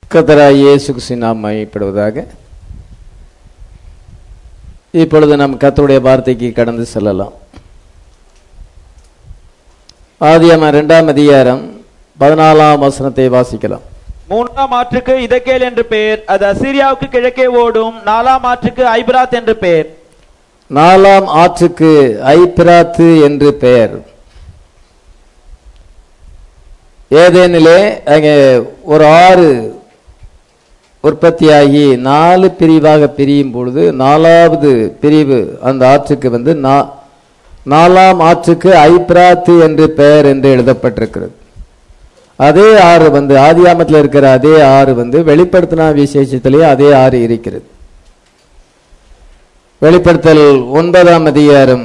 கத்தராய் இயேசு கிறிஸ்துவின் நாம் மையப்படுவதாக இப்பொழுது நாம் கர்த்தருடைய வார்த்தைக்கு கடந்து செல்லலாம் ஆதியாம இரண்டாம் அதிகாரம் பதினாலாம் வசனத்தை வாசிக்கலாம் மூன்றாம் ஆற்றுக்கு இதக்கேல் என்று பெயர் அது அசீரியாவுக்கு கிழக்கே ஓடும் நாலாம் ஆற்றுக்கு ஐபிராத் என்று பெயர் நாலாம் ஆற்றுக்கு ஐபிராத்து என்று பெயர் ஏதேனிலே அங்கே ஒரு ஆறு உற்பத்தியாகி நாலு பிரிவாக பிரியும் பொழுது நாலாவது பிரிவு அந்த ஆற்றுக்கு வந்து நா- நாலாம் ஆற்றுக்கு ஐப்ராத்து என்று பெயர் என்று எழுதப்பட்டிருக்கிறது அதே ஆறு வந்து ஆதியாமத்தில் இருக்கிற அதே ஆறு வந்து வெளிப்படுத்தினா விசேஷத்திலேயே அதே ஆறு இருக்கிறது வெளிப்படுத்தல் ஒன்பதாம் அதிகாரம்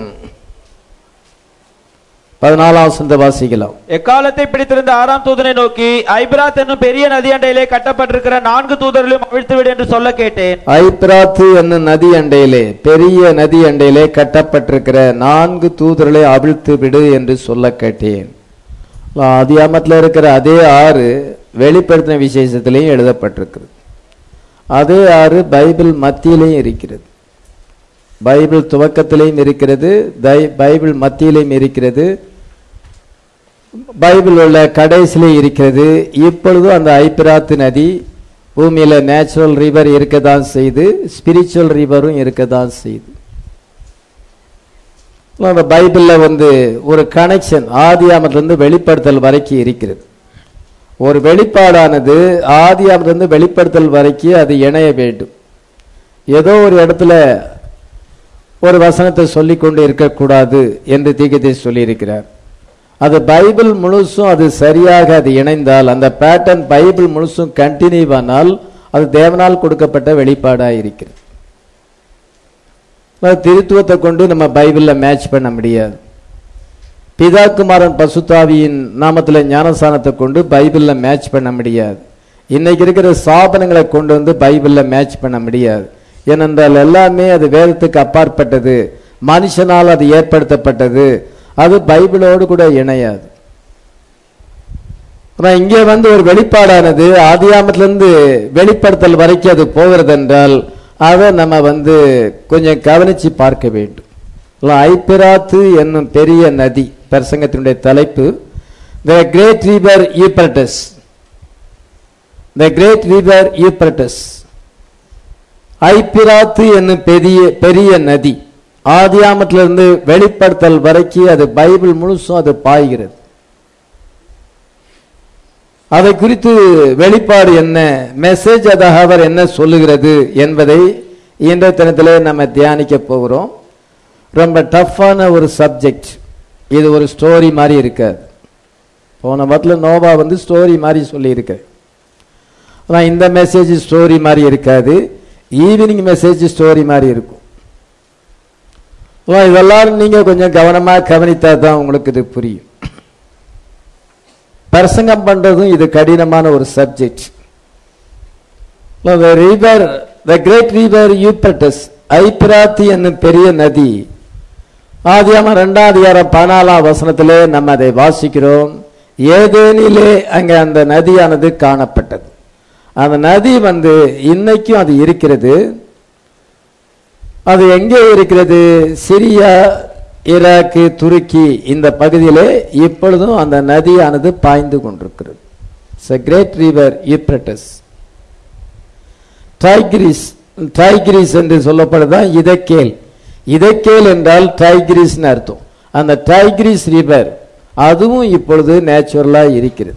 பதினாலாம் வசனத்தை வாசிக்கலாம் எக்காலத்தை பிடித்திருந்த ஆறாம் தூதனை நோக்கி ஐபிராத் என்னும் பெரிய நதி அண்டையிலே கட்டப்பட்டிருக்கிற நான்கு தூதர்களையும் அவிழ்த்துவிடு என்று சொல்ல கேட்டேன் ஐப்ராத்து என்னும் நதி அண்டையிலே பெரிய நதி அண்டையிலே கட்டப்பட்டிருக்கிற நான்கு தூதர்களை அவிழ்த்து விடு என்று சொல்ல கேட்டேன் ஆதியாமத்தில் இருக்கிற அதே ஆறு வெளிப்படுத்தின விசேஷத்திலையும் எழுதப்பட்டிருக்கிறது அதே ஆறு பைபிள் மத்தியிலையும் இருக்கிறது பைபிள் துவக்கத்திலையும் இருக்கிறது தை- பைபிள் மத்தியிலையும் இருக்கிறது பைபிள் உள்ள கடைசியிலே இருக்கிறது இப்பொழுதும் அந்த ஐப்பிராத்து நதி பூமியில நேச்சுரல் ரிவர் இருக்க தான் செய்து ஸ்பிரிச்சுவல் ரிவரும் இருக்க தான் செய்யுது அந்த பைபிள்ல வந்து ஒரு கனெக்ஷன் ஆதியாமத்திலிருந்து வெளிப்படுத்தல் வரைக்கும் இருக்கிறது ஒரு வெளிப்பாடானது ஆதியாமத்திலிருந்து வெளிப்படுத்தல் வரைக்கும் அது இணைய வேண்டும் ஏதோ ஒரு இடத்துல ஒரு வசனத்தை சொல்லிக் கொண்டு இருக்கக்கூடாது என்று தீக்கத்தை சொல்லியிருக்கிறார் அது பைபிள் முழுசும் அது சரியாக அது இணைந்தால் அந்த பேட்டர்ன் பைபிள் முழுசும் கண்டினியூ ஆனால் அது தேவனால் கொடுக்கப்பட்ட வெளிப்பாடாக இருக்கிறது அது திருத்துவத்தை கொண்டு நம்ம பைபிளில் மேட்ச் பண்ண முடியாது பிதாக்குமாரன் பசுத்தாவியின் நாமத்தில் ஞானஸ்தானத்தை கொண்டு பைபிளில் மேட்ச் பண்ண முடியாது இன்னைக்கு இருக்கிற சாபனங்களை கொண்டு வந்து பைபிளில் மேட்ச் பண்ண முடியாது ஏனென்றால் எல்லாமே அது வேதத்துக்கு அப்பாற்பட்டது மனுஷனால் அது ஏற்படுத்தப்பட்டது அது பைபிளோடு கூட இணையாது ஆனா இங்கே வந்து ஒரு வெளிப்பாடானது ஆதியாமத்திலிருந்து வெளிப்படுத்தல் வரைக்கும் அது போகிறது என்றால் அதை நம்ம வந்து கொஞ்சம் கவனிச்சு பார்க்க வேண்டும் இல்ல, ஐப்பிராத்து என்னும் பெரிய நதி பிரசங்கத்தினுடைய தலைப்பு the great river Euphrates the great river Euphrates ஐப்பிராத்து என்னும் பெரிய பெரிய நதி ஆதியாமத்திலிருந்து வெளிப்படுத்தல் வரைக்கும் அது பைபிள் முழுசும் அது பாய்கிறது அதை குறித்து வெளிப்பாடு என்ன மெசேஜ் அதாக அவர் என்ன சொல்லுகிறது என்பதை இன்றைய தினத்திலே நம்ம தியானிக்க போகிறோம் ரொம்ப டஃப்பான ஒரு சப்ஜெக்ட் இது ஒரு ஸ்டோரி மாதிரி இருக்காது போன வாரத்தில் நோவா வந்து ஸ்டோரி மாதிரி சொல்லியிருக்க ஆனால் இந்த மெசேஜ் ஸ்டோரி மாதிரி இருக்காது ஈவினிங் மெசேஜ் ஸ்டோரி மாதிரி இருக்கும் அதான் இதெல்லாம் நீங்க கொஞ்சம் கவனமா கவனித்தா தான் உங்களுக்கு இது புரியும் பிரசங்கம் பண்றதும் இது கடினமான ஒரு subject river the great river Euphrates ஐப்பிராத்தி என்னும் பெரிய நதி ஆதியாம ரெண்டாம் அதிகாரம் பதினாலாம் வசனத்திலே நம்ம அதை வாசிக்கிறோம் ஏதேனிலே அங்க அந்த நதியானது காணப்பட்டது அந்த நதி வந்து இன்னைக்கும் அது இருக்கிறது அது எங்கே இருக்கிறது சிரியா ஈராக்கு துருக்கி இந்த பகுதியிலே இப்பொழுதும் அந்த நதியானது பாய்ந்து கொண்டிருக்கிறது great river Euphrates Tigris Tigris என்று சொல்லப்படுதான் இதக்கேல் இதக்கேல் என்றால் டைகிரிஸ்னு அர்த்தம் அந்த டைகிரிஸ் ரிவர் அதுவும் இப்பொழுது நேச்சுரலா இருக்கிறது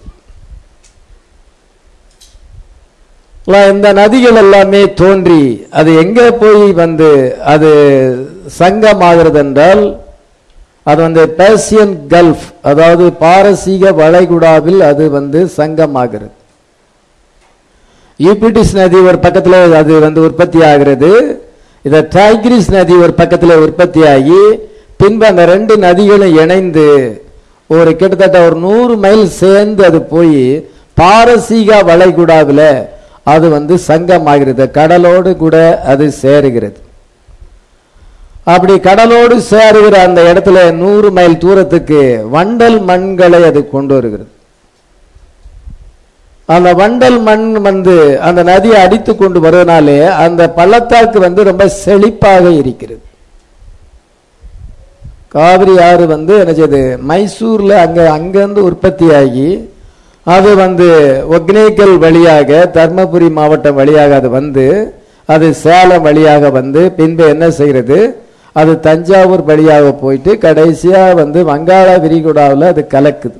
எல்லாம் இந்த நதிகள் எல்லாமே தோன்றி அது எங்க போய் வந்து அது சங்கமாகிறது என்றால் அது வந்து பேர்சியன் கல்ஃப் அதாவது பாரசீக வளைகுடாவில் அது வந்து சங்கமாகிறது யூபிட்டிஸ் நதி ஒரு பக்கத்துல அது வந்து உற்பத்தி ஆகிறது இந்த டைகிரிஸ் நதி ஒரு பக்கத்துல உற்பத்தி ஆகி பின்பு அந்த ரெண்டு நதிகளும் இணைந்து ஒரு கிட்டத்தட்ட ஒரு நூறு மைல் சேர்ந்து அது போய் பாரசீக வளைகுடாவில் அது வந்து சங்கமாகிறது கடலோடு கூட அது சேருகிறது அப்படி கடலோடு சேருகிற அந்த இடத்துல நூறு மைல் தூரத்துக்கு வண்டல் மண்களை அது கொண்டு வருகிறது அந்த வண்டல் மண் வந்து அந்த நதியை அடித்து கொண்டு வருவதனாலே அந்த பள்ளத்தாக்கு வந்து ரொம்ப செழிப்பாக இருக்கிறது காவிரி ஆறு வந்து என்ன செய்யுது மைசூர்ல அங்க அங்கிருந்து உற்பத்தி ஆகி அது வந்து ஒக்னேக்கல் வழியாக தர்மபுரி மாவட்டம் வழியாக அது வந்து அது சேலம் வழியாக வந்து பின்பு என்ன செய்கிறது அது தஞ்சாவூர் வழியாக போயிட்டு கடைசியா வந்து வங்காள விரிகுடாவில் அது கலக்குது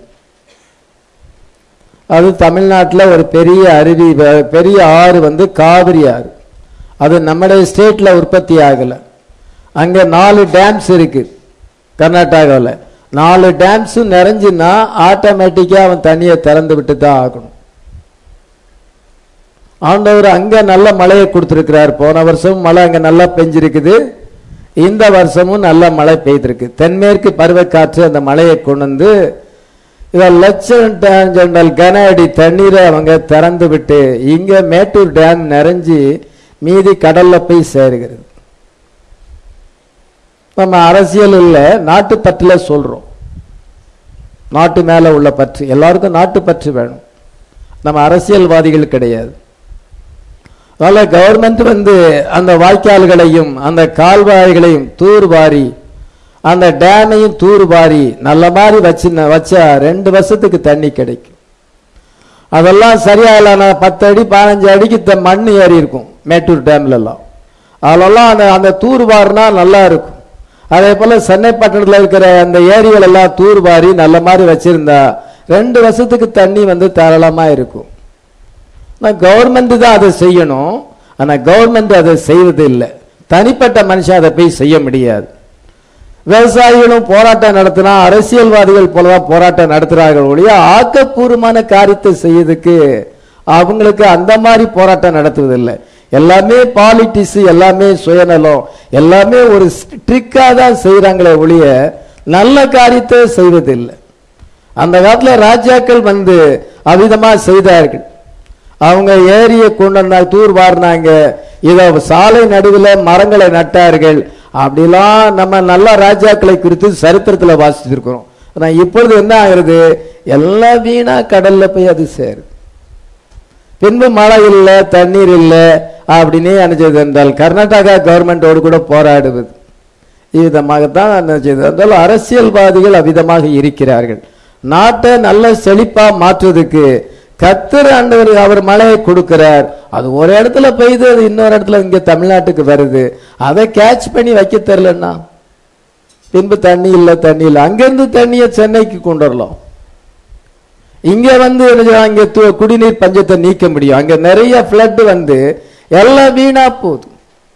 அது தமிழ்நாட்டில் ஒரு பெரிய அருவி வ- பெரிய ஆறு வந்து காவிரி ஆறு அது நம்முடைய ஸ்டேட்ல உற்பத்தி ஆகல அங்க நாலு டேம்ஸ் இருக்கு கர்நாடகாவில் நாலு டேம்ஸும் நிறைஞ்சுன்னா ஆட்டோமேட்டிக்கா அவன் தண்ணியை திறந்து விட்டு தான் ஆகணும் ஆண்டவர் அங்க நல்ல மழையை கொடுத்திருக்கிறார் போன வருஷம் மழை அங்க நல்லா பெஞ்சிருக்குது இந்த வருஷமும் நல்ல மழை பெய்திருக்கு தென்மேற்கு பருவக்காற்று அந்த மழையை கொண்டு வந்து இதை லட்சம் டேஞ்சல் கன அடி தண்ணீரை அவங்க திறந்து விட்டு இங்க மேட்டூர் டேம் நிறைஞ்சு மீதி கடல்ல போய் சேருகிறது நம்ம அரசியல் இல்ல நாட்டு பற்றுல சொல்றோம் நாட்டு மேல உள்ள பற்று எல்லாருக்கும் நாட்டு பற்று வேணும் நம்ம அரசியல்வாதிகள் கிடையாது அதனால கவர்மெண்ட் வந்து அந்த வாய்க்கால்களையும் அந்த கால்வாய்களையும் தூர்வாரி அந்த டேமையும் தூர்வாரி நல்ல மாதிரி வச்சு வச்சா ரெண்டு வருஷத்துக்கு தண்ணி கிடைக்கும் அதெல்லாம் சரியாகலன்னா பத்து அடி பதினஞ்சு அடிக்கு த- மண் ஏறி இருக்கும் மேட்டூர் டேம்ல எல்லாம் அதெல்லாம் அந்த அந்த தூர்வாரினா நல்லா இருக்கும் அதே போல சென்னை பட்டணத்தில் இருக்கிற அந்த ஏரிகள் எல்லாம் தூர்வாரி நல்ல மாதிரி வச்சிருந்தா ரெண்டு வருஷத்துக்கு தண்ணி வந்து தாராளமா இருக்கும் கவர்மெண்ட் தான் அதை செய்யணும் ஆனா கவர்மெண்ட் அதை செய்வது இல்லை தனிப்பட்ட மனுஷன் அதை போய் செய்ய முடியாது விவசாயிகளும் போராட்டம் நடத்தினா அரசியல்வாதிகள் போலதான் போராட்டம் நடத்துறார்கள் ஒழிய ஆக்கப்பூர்வமான காரியத்தை செய்யறதுக்கு அவங்களுக்கு அந்த மாதிரி போராட்டம் நடத்துவதில்லை எல்லாமே பாலிட்டிக்ஸ் எல்லாமே சுயநலம் எல்லாமே ஒரு ட்ரிக்கா தான் செய்யறாங்களே ஒழிய நல்ல காரியத்தை செய்வதில்லை அந்த காலத்துல ராஜாக்கள் வந்து அவிதமா செய்தார்கள் அவங்க ஏரியை கொண்டு வந்தாங்க தூர் வாரினாங்க இத சாலை நடுவில் மரங்களை நட்டார்கள் அப்படிலாம் நம்ம நல்ல ராஜாக்களை குறித்து சரித்திரத்துல வாசிச்சிருக்கிறோம் ஆனா இப்பொழுது என்ன ஆகுறது எல்லாம் வீணா கடல்ல போய் அது சேருது பின்பு மழை இல்லை தண்ணீர் இல்லை அப்படின்னே நினைச்சது என்றால் கர்நாடகா கவர்மெண்டோடு கூட போராடுவது இவ்விதமாகத்தான் நினைச்சது என்றால் அரசியல்வாதிகள் அவ்விதமாக இருக்கிறார்கள் நாட்டை நல்ல செழிப்பா மாற்றுவதற்கு கத்தர் ஆண்டவர் அவர் மழையை கொடுக்கிறார் அது ஒரு இடத்துல பெய்யுது அது இன்னொரு இடத்துல இங்க தமிழ்நாட்டுக்கு வருது அதை கேட்ச் பண்ணி வைக்க தெரியலன்னா பின்பு தண்ணி இல்லை தண்ணி இல்லை அங்கிருந்து தண்ணியை சென்னைக்கு கொண்டு வரலாம் இங்க வந்து என்ன செய்யலாம்? இங்க து- குடிநீர் பஞ்சத்தை நீக்க முடியும் அங்க நிறைய ஃப்ளட் வந்து எல்லாம் வீணா போகுது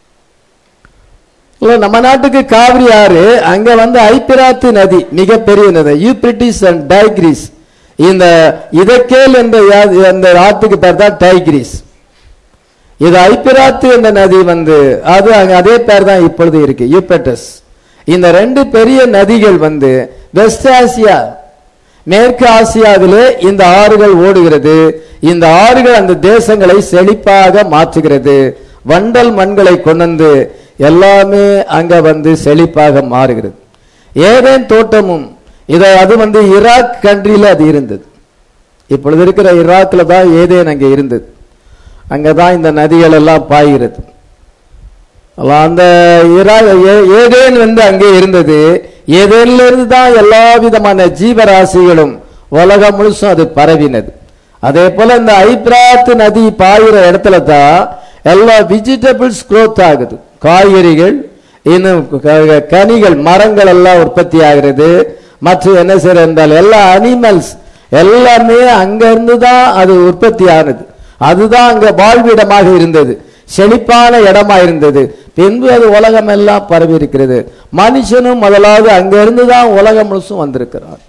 இல்ல, நம்ம நாட்டுக்கு காவிரி ஆறு அங்க வந்து ஐப்பிராத்து நதி மிகப்பெரிய நதி யூப்ரிட்டிஸ் அண்ட் டைக்ரீஸ் இந்த இதக்கேல் என்ற யா- அந்த ஆத்துக்கு பேர் தான் டைக்ரீஸ் இது ஐப்பிராத்து என்ற நதி வந்து அது அங்க அதே பேர் தான் இப்பொழுது இருக்கு யூப்பட்டஸ் இந்த ரெண்டு பெரிய நதிகள் வந்து வெஸ்ட் ஆசியா மேற்கு ஆசியாவிலே இந்த ஆறுகள் ஓடுகிறது இந்த ஆறுகள் அந்த தேசங்களை செழிப்பாக மாற்றுகிறது வண்டல் மண்களை கொண்டு எல்லாமே அங்க வந்து செழிப்பாக மாறுகிறது ஏதேன் தோட்டமும் இதை அது வந்து ஈராக் கண்ட்ரியில அது இருந்தது இப்பொழுது இருக்கிற ஈராக்ல தான் ஏதேன் அங்க இருந்தது அங்கதான் இந்த நதிகள் எல்லாம் பாய்கிறது அல்லாம் அந்த ஈரா- ஏ- ஏதேன் வந்து அங்கே இருந்தது ஏதேன்ல இருந்து தான் எல்லா விதமான ஜீவராசிகளும் உலகம் முழுசும் அது பரவினது அதே போல இந்த ஐப்ராத் நதி பாயிற இடத்துல தான் எல்லா வெஜிடபிள்ஸ் growth ஆகுது காய்கறிகள் இன்னும் க- கனிகள் மரங்கள் எல்லாம் உற்பத்தி ஆகிறது மற்றும் என்ன செய்யறது என்றால் எல்லா அனிமல்ஸ் எல்லாமே அங்க இருந்து தான் அது உற்பத்தி ஆனது அதுதான் அங்க வாழ்விடமாக இருந்தது செழிப்பான இடமா இருந்தது பின்பு அது உலகம் எல்லாம் பரவி இருக்கிறது மனுஷனும் முதலாவது அங்க இருந்து தான் உலகம் முழுசும் வந்திருக்கிறார்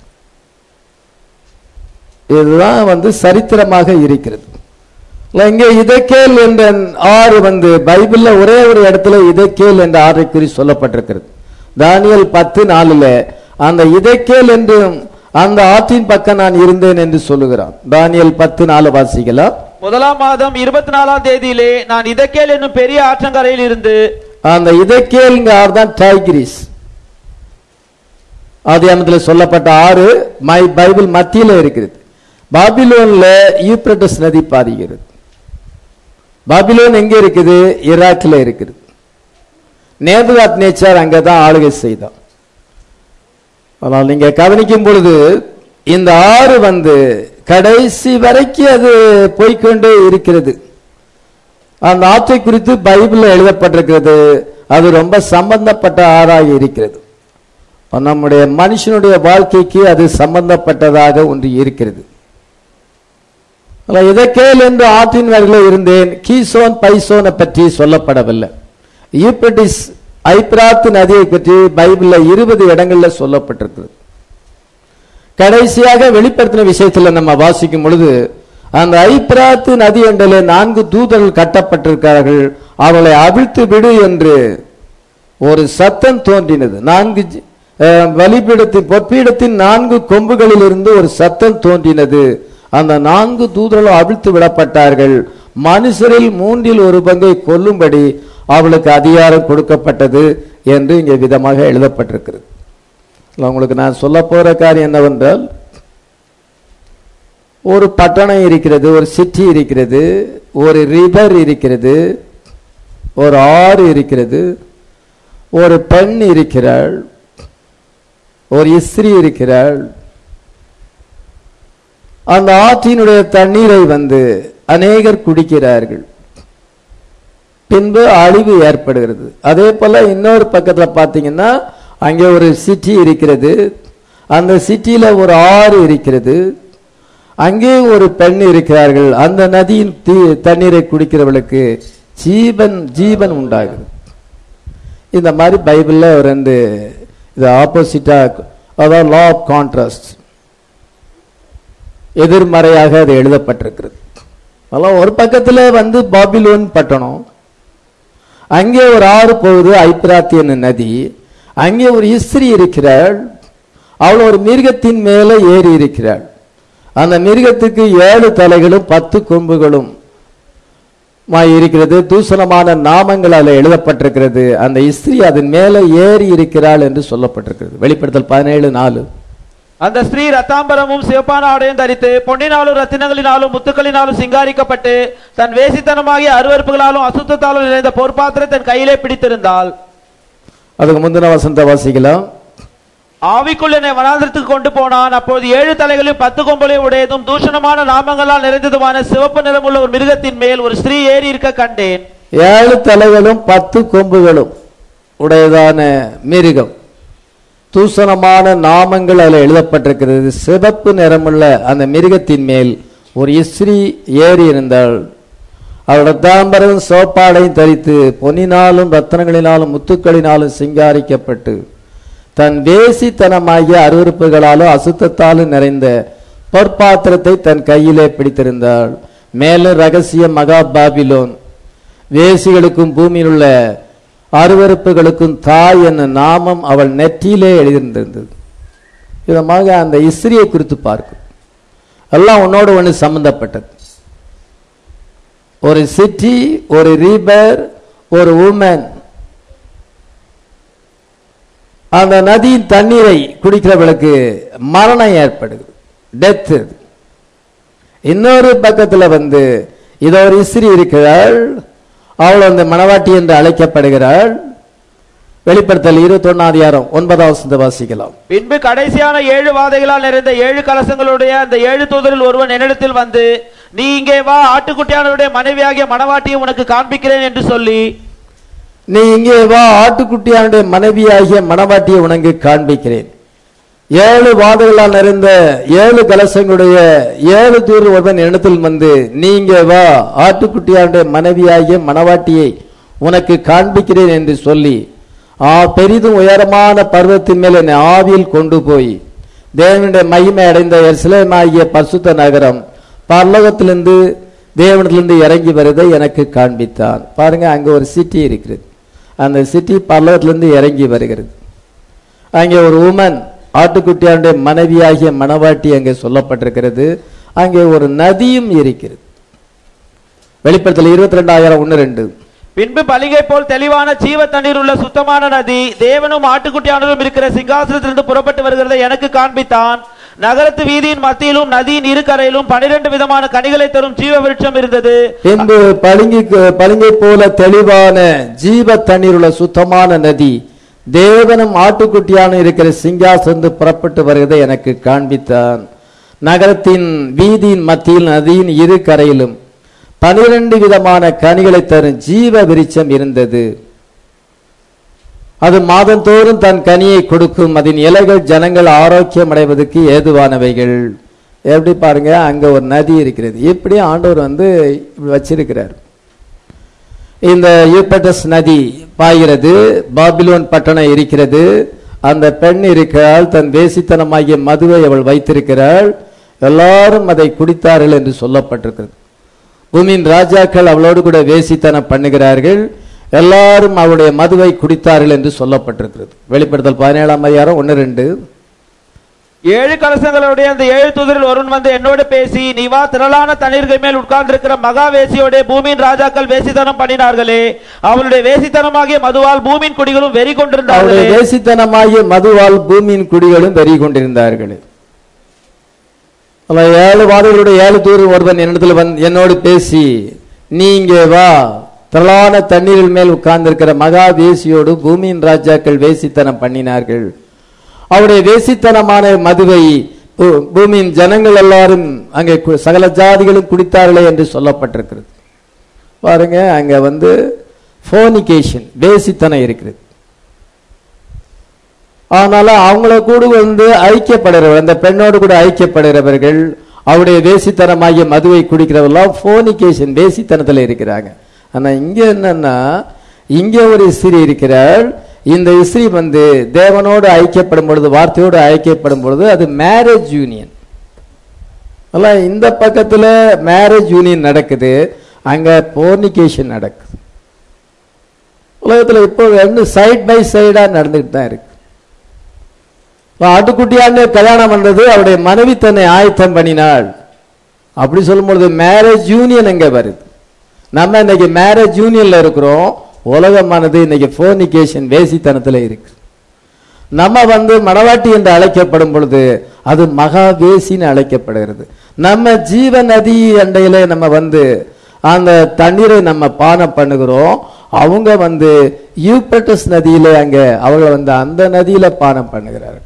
இதுதான் வந்து சரித்திரமாக இருக்கிறது இல்ல, இங்கே இதக்கேல் என்ற ஆறு வந்து பைபிள்ல ஒரே ஒரு இடத்துல இதக்கேல் என்ற ஆறை குறி சொல்லப்பட்டிருக்கிறது தானியல் பத்து நாலுல அந்த இதக்கேல் என்று அந்த ஆற்றின் பக்கம் நான் இருந்தேன் என்று சொல்லுகிறான் தானியல் பத்து நாலு வாசிக்கலாம் முதலாம் மாதம் இருபத்தி நாலாம் தேதியிலே நான் இதக்கேல் என்னும் பெரிய ஆற்றங்கரையில் இருந்து அந்த இதக்கேல்ங்க ஆறு தான் டைகிரிஸ் ஆதியாமத்தில் சொல்லப்பட்ட ஆறு மை பைபிள் மத்தியில இருக்கிறது பாபிலோன்ல யூப்ரட்டஸ் நதி பாதிக்கிறது பாபிலோன் எங்க இருக்குது ஈராக்ல இருக்குது நேபுகாத் நேச்சார் அங்கதான் ஆளுகை செய்தான் ஆனால் நீங்க கவனிக்கும் பொழுது இந்த ஆறு வந்து கடைசி வரைக்கும் அது போய்க்கொண்டே இருக்கிறது அந்த ஆற்றை குறித்து பைபிள்ல எழுதப்பட்டிருக்கிறது அது ரொம்ப சம்பந்தப்பட்ட ஆறாக இருக்கிறது நம்முடைய மனுஷனுடைய வாழ்க்கைக்கு அது சம்பந்தப்பட்டதாக ஒன்று இருக்கிறது இதற்கேல் என்று ஆற்றின் வரையில் இருந்தேன் கீசோன் பைசோனை பற்றி சொல்லப்படவில்லை யூப்ரட்டிஸ் ஐப்ராத் நதியை பற்றி பைபிள்ல இருபது இடங்கள்ல சொல்லப்பட்டிருக்கிறது கடைசியாக வெளிப்படுத்தின விஷயத்துல நம்ம வாசிக்கும் பொழுது அந்த ஐப்ராத்து நதி என்றிலே நான்கு தூதர்கள் கட்டப்பட்டிருக்கிறார்கள் அவளை அவிழ்த்து விடு என்று ஒரு சத்தம் தோன்றினது நான்கு ஜ- அஹ், பலிபீடத்தின் பொற்பீடத்தின் நான்கு கொம்புகளில் இருந்து ஒரு சத்தம் தோன்றினது அந்த நான்கு தூதர்களும் அவிழ்த்து விடப்பட்டார்கள் மனுஷரில் மூன்றில் ஒரு பங்கை கொல்லும்படி அவளுக்கு அதிகாரம் கொடுக்கப்பட்டது என்று இங்கே விதமாக எழுதப்பட்டிருக்கிறது இல்ல, உங்களுக்கு நான் சொல்ல போற காரியம் என்னவென்றால் ஒரு பட்டணம் இருக்கிறது ஒரு சிட்டி இருக்கிறது ஒரு ரிவர் இருக்கிறது ஒரு ஆறு இருக்கிறது ஒரு பெண் இருக்கிறாள் ஒரு இஸ்திரி இருக்கிறாள் அந்த ஆற்றினுடைய தண்ணீரை வந்து அநேகர் குடிக்கிறார்கள் பின்பு அழிவு ஏற்படுகிறது அதே போல இன்னொரு பக்கத்துல பாத்தீங்கன்னா அங்கே ஒரு சிட்டி இருக்கிறது அந்த சிட்டியில ஒரு ஆறு இருக்கிறது அங்கே ஒரு பெண் இருக்கிறார்கள் அந்த நதியின் தீ தண்ணீரை குடிக்கிறவளுக்கு ஜீவன் ஜீவன் உண்டாகுது இந்த மாதிரி பைபிள்ல ஒரு ரெண்டு இது ஆப்போசிட்டா அதாவது லா ஆஃப் கான்ட்ராஸ்ட் எதிர்மறையாக அது எழுதப்பட்டிருக்கிறது அதெல்லாம் ஒரு பக்கத்துல வந்து பாபிலோன் பட்டணம் அங்கே ஒரு ஆறு போகுது ஐப்ராத்தியன் நதி அங்கே ஒரு இஸ்திரி இருக்கிறாள் அவள் ஒரு மிருகத்தின் மேலே ஏறி இருக்கிறாள் அந்த மிருகத்துக்கு ஏழு தலைகளும் பத்து கொம்புகளும் மாய் இருக்கிறது தூசணமான நாமங்கள் அதில் எழுதப்பட்டிருக்கிறது அந்த இஸ்திரி அதன் மேலே ஏறி இருக்கிறாள் என்று சொல்லப்பட்டிருக்கிறது வெளிப்படுத்தல் பதினேழு நாலு அந்த ஸ்திரீ ரத்தாம்பரமும் சிவப்பான ஆடையும் தரித்து பொன்னினாலும் ரத்தினங்களினாலும் முத்துக்களினாலும் சிங்காரிக்கப்பட்டு தன் வேசித்தனமாகிய அருவருப்புகளாலும் அசுத்தத்தாலும் நிறைந்த பொற்பாத்திரை தன் கையிலே பிடித்திருந்தாள் அதுக்கு முந்தின வசந்த வாசிக்கலாம் ஆவிக்குள் என்னை வனாந்திரத்துக்கு கொண்டு போனான் அப்போது ஏழு தலைகளையும் பத்து கொம்பளையும் உடையதும் தூஷணமான நாமங்களால் நிறைந்ததுமான சிவப்பு நிறமுள்ள ஒரு மிருகத்தின் மேல் ஒரு ஸ்திரீ ஏறி இருக்க கண்டேன் ஏழு தலைகளும் பத்து கொம்புகளும் உடையதான மிருகம் தூசணமான நாமங்கள் அதில் எழுதப்பட்டிருக்கிறது சிவப்பு நிறமுள்ள அந்த மிருகத்தின் மேல் ஒரு இஸ்ரீ ஏறி இருந்தாள் அவள் ரத்தாம்பரம் சோப்பாடையும் தரித்து பொன்னினாலும் ரத்தனங்களினாலும் முத்துக்களினாலும் சிங்காரிக்கப்பட்டு தன் வேசித்தனமாகிய அருவருப்புகளாலும் அசுத்தத்தாலும் நிறைந்த பொற்பாத்திரத்தை தன் கையிலே பிடித்திருந்தாள் மேலும் ரகசிய மகா பாபிலோன் வேசிகளுக்கும் பூமியில் உள்ள அருவருப்புகளுக்கும் தாய் என்ற நாமம் அவள் நெற்றியிலே எழுதியிருந்திருந்தது விதமாக அந்த இஸ்திரியை குறித்து பார்க்கும் எல்லாம் உன்னோடு ஒன்று சம்பந்தப்பட்டது ஒரு சிட்டி ஒரு ரீபர் ஒரு உமன் அந்த நதியின் தண்ணீரை குடிக்கிறவளுக்கு மரணம் ஏற்படுது டெத் இன்னொரு பக்கத்துல வந்து இதோ ஒரு இஸ்திரி இருக்கிறாள் அவள் அந்த மணவாட்டி என்று அழைக்கப்படுகிறாள் வெளிப்படுத்தல் இருபத்தொன்னாம் அதிகாரம் ஒன்பதாவது வசனத்தை வாசிக்கலாம் பின்பு கடைசியான ஏழு வாதைகளால் நிறைந்த ஏழு கலசங்களுடைய அந்த ஏழு தூதரில் ஒருவன் என்னிடத்தில் வந்து நீ இங்கே வா ஆட்டுக்குட்டியானவருடைய மனைவியாகிய மணவாட்டியை உனக்கு காண்பிக்கிறேன் என்று சொல்லி நீ இங்கே வா ஆட்டுக்குட்டியானுடைய மனைவியாகிய மணவாட்டியை உனக்கு காண்பிக்கிறேன் ஏழு வாதைகளால் நிறைந்த ஏழு கலசங்களுடைய ஏழு தூர் ஒருவன் இடத்தில் வந்து நீ இங்கே வா ஆட்டுக்குட்டியானுடைய மனைவியாகிய மணவாட்டியை உனக்கு காண்பிக்கிறேன் என்று சொல்லி ஆ பெரிதும் உயரமான பர்வத்தின் மேல் என்னை ஆவியில் கொண்டு போய் தேவனுடைய மகிமை அடைந்த எருசலேமாகிய பரிசுத்த நகரம் பரலோகத்திலிருந்து தேவனத்திலிருந்து இறங்கி வருவதை எனக்கு காண்பித்தான் பாருங்க அங்க ஒரு சிட்டி இருக்கிறது அந்த சிட்டி பரலோகத்திலிருந்து இறங்கி வருகிறது அங்கே ஒரு உமன் ஆட்டுக்குட்டியானுடைய மனைவியாகிய மணவாட்டி அங்கே சொல்லப்பட்டிருக்கிறது அங்கே ஒரு நதியும் இருக்கிறது வெளிப்படுத்தல் இருபத்தி ரெண்டாயிரம் ஒன்று ரெண்டு பின்பு பலிகை போல் தெளிவான ஜீவ தண்ணீர் உள்ள சுத்தமான நதி தேவனும் ஆட்டுக்குட்டியானதும் இருக்கிற சிங்காசனத்திலிருந்து புறப்பட்டு வருகிறதை எனக்கு காண்பித்தான் நகரத்து வீதியின் மத்தியிலும் நதியின் இரு கரையிலும் பனிரெண்டு விதமான கனிகளை தரும் ஜீவ விருட்சம் இருந்தது பின்பு பளிங்கு பளிங்கை போல தெளிவான ஜீவ தண்ணீர் உள்ள சுத்தமான நதி தேவனும் ஆட்டுக்குட்டியான இருக்கிற சிங்காசந்து புறப்பட்டு வருவதை எனக்கு காண்பித்தான் நகரத்தின் வீதியின் மத்தியில் நதியின் இரு கரையிலும் பனிரெண்டு விதமான கனிகளை தரும் ஜீவ விருட்சம் இருந்தது அது மாதந்தோறும் தன் கனியை கொடுக்கும் அதன் இலைகள் ஜனங்கள் ஆரோக்கியம் அடைவதற்கு ஏதுவானவைகள் எப்படி பாருங்க அங்க ஒரு நதி இருக்கிறது இப்படி ஆண்டவர் வந்து இப்படி வச்சிருக்கிறார் இந்த யூப்பட்டஸ் நதி பாய்கிறது பாபிலோன் பட்டணம் இருக்கிறது அந்த பெண் இருக்கிறாள் தன் வேசித்தனமாகிய மதுவை அவள் வைத்திருக்கிறாள் எல்லாரும் அதை குடித்தார்கள் என்று சொல்லப்பட்டிருக்கிறது பூமியின் ராஜாக்கள் அவளோடு கூட வேசித்தனம் பண்ணுகிறார்கள் எல்லாரும் அவளுடைய மதுவை குடித்தார்கள் என்று சொல்லப்பட்டிருக்கிறது வெளிப்படுத்தல் பதினேழாம் அதிகாரம் ஒன்று ரெண்டு ஏழு கலசங்களுடைய அந்த ஏழு தூதரில் ஒருவன் வந்து என்னோடு பேசி நீ வா திரளான தண்ணீர்கள் மேல் உட்கார்ந்திருக்கிற மகா வேசியோட பூமியின் ராஜாக்கள் வேசித்தனம் பண்ணினார்களே அவளுடைய வேசித்தனமாகிய மதுவால் பூமியின் குடிகளும் வெறி அவருடைய கொண்டிருந்தார்களே வேசித்தனமாகிய மதுவால் பூமியின் குடிகளும் வெறி கொண்டிருந்தார்கள் அவன் ஏழு வாதைகளுடைய ஏழு தூரம் ஒருவன் என்னிடத்தில் வந்து என்னோடு பேசி நீ இங்கே வா திரளான தண்ணீரில் மேல் உட்கார்ந்திருக்கிற மகா வேசியோடு பூமியின் ராஜாக்கள் வேசித்தனம் பண்ணினார்கள் அவருடைய வேசித்தனமான மதுவை பூ- பூமியின் ஜனங்கள் எல்லாரும் அங்கே கு- சகல ஜாதிகளும் குடித்தார்களே என்று சொல்லப்பட்டிருக்கிறது பாருங்க அங்க வந்து ஃபோனிகேஷன் வேசித்தனம் இருக்கிறது அதனால அவங்கள கூட வந்து ஐக்கியப்படுகிறவர் அந்த பெண்ணோடு கூட ஐக்கியப்படுகிறவர்கள் அவருடைய வேசித்தனமாகிய மதுவை குடிக்கிறவர்களாம் ஃபோனிகேஷன் வேசித்தனத்துல இருக்கிறாங்க ஆனா இங்க என்னன்னா இங்க ஒரு ஸ்திரீ இருக்கிறாள் இந்த ஸ்திரீ வந்து தேவனோடு ஐக்கியப்படும் பொழுது வார்த்தையோடு ஐக்கியப்படும் பொழுது அது மேரேஜ் யூனியன் அல்ல இந்த பக்கத்துல மேரேஜ் யூனியன் நடக்குது அங்க போர்னிகேஷன் நடக்குது உலகத்துல இப்போ ரெண்டு சைட் பை சைடா நடந்துட்டு தான் இருக்கு இப்ப ஆட்டுக்குட்டியாண்டு கல்யாணம் பண்றது அவருடைய மனைவி தன்னை ஆயத்தம் பண்ணினாள் அப்படி சொல்லும்பொழுது மேரேஜ் யூனியன் எங்க வருது நம்ம இன்னைக்கு மேரேஜ் யூனியன்ல இருக்கிறோம் உலகமானது இன்னைக்கு போர்னிகேஷன் வேசித்தனத்துல இருக்கு நம்ம வந்து மணவாட்டி என்று அழைக்கப்படும் பொழுது அது மகா வேசின்னு அழைக்கப்படுகிறது நம்ம ஜீவ நதி அண்டையில நம்ம வந்து அந்த தண்ணீரை நம்ம பானம் பண்ணுகிறோம் அவங்க வந்து யூப்ரட்டஸ் நதியில அங்க அவங்கள வந்து அந்த நதியில பானம் பண்ணுகிறார்கள்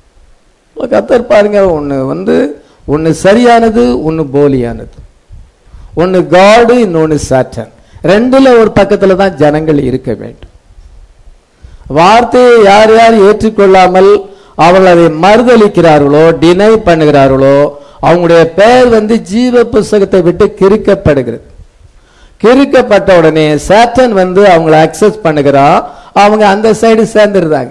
கத்தர் பாருங்க ஒண்ணு வந்து ஒண்ணு சரியானது ஒண்ணு போலியானது ஒண்ணு காடு இன்னொன்னு சாட்டன் ரெண்டுல ஒரு பக்கத்துல தான் ஜனங்கள் இருக்க வேண்டும் வார்த்தையை யார் யார் ஏற்றுக்கொள்ளாமல் அவர்கள் அதை மறுதளிக்கிறார்களோ டினை பண்ணுகிறார்களோ அவங்களுடைய பெயர் வந்து ஜீவ புஸ்தகத்தை விட்டு கிறுக்கப்படுகிறது கிறுக்கப்பட்ட உடனே சாட்டன் வந்து அவங்கள அக்சஸ் பண்ணுகிறான் அவங்க அந்த சைடு சேர்ந்துருந்தாங்க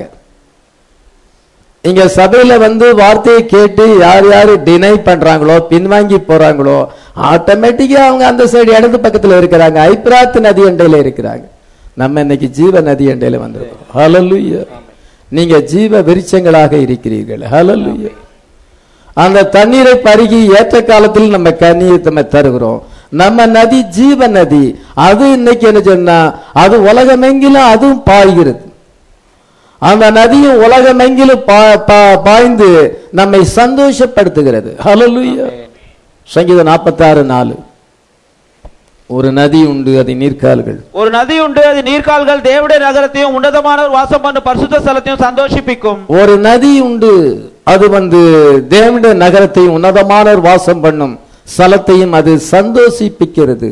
இங்க சபையில வந்து வார்த்தையை கேட்டு யார் யாரு டினை பண்றாங்களோ பின்வாங்கி போறாங்களோ ஆட்டோமேட்டிக்கா அவங்க அந்த சைடு இடது பக்கத்துல இருக்கிறாங்க ஐப்ராத் நதி அண்டையில இருக்கிறாங்க நம்ம இன்னைக்கு ஜீவ நதி அண்டையில வந்திருக்கோம் ஹalleluya நீங்க ஜீவ விருட்சங்களாக இருக்கிறீர்கள் ஹalleluya அந்த தண்ணீரை பருகி ஏற்ற காலத்தில் நம்ம கண்ணீர் நம்ம தருகிறோம் நம்ம நதி ஜீவ நதி அது இன்னைக்கு என்ன சொன்னா அது உலகமெங்கிலும் அதுவும் பாய்கிறது அந்த நதியும் உலகமெங்கிலும் பா- பா- பாய்ந்து நம்மை சந்தோஷப்படுத்துகிறது ஹalleluya சங்கீதம் நாற்பத்தாறு நாலு ஒரு நதி உண்டு அது நீர்க்கால்கள் ஒரு நதி உண்டு அது நீர்க்கால்கள் தேவடைய நகரத்தையும் உன்னதமானவர் வாசம் பண்ண பரிசுத்த ஸ்தலத்தையும் சந்தோஷிப்பிக்கும் ஒரு நதி உண்டு அது வந்து தேவனுடைய நகரத்தையும் உன்னதமானவர் வாசம் பண்ணும் ஸ்தலத்தையும் அது சந்தோஷிப்பிக்கிறது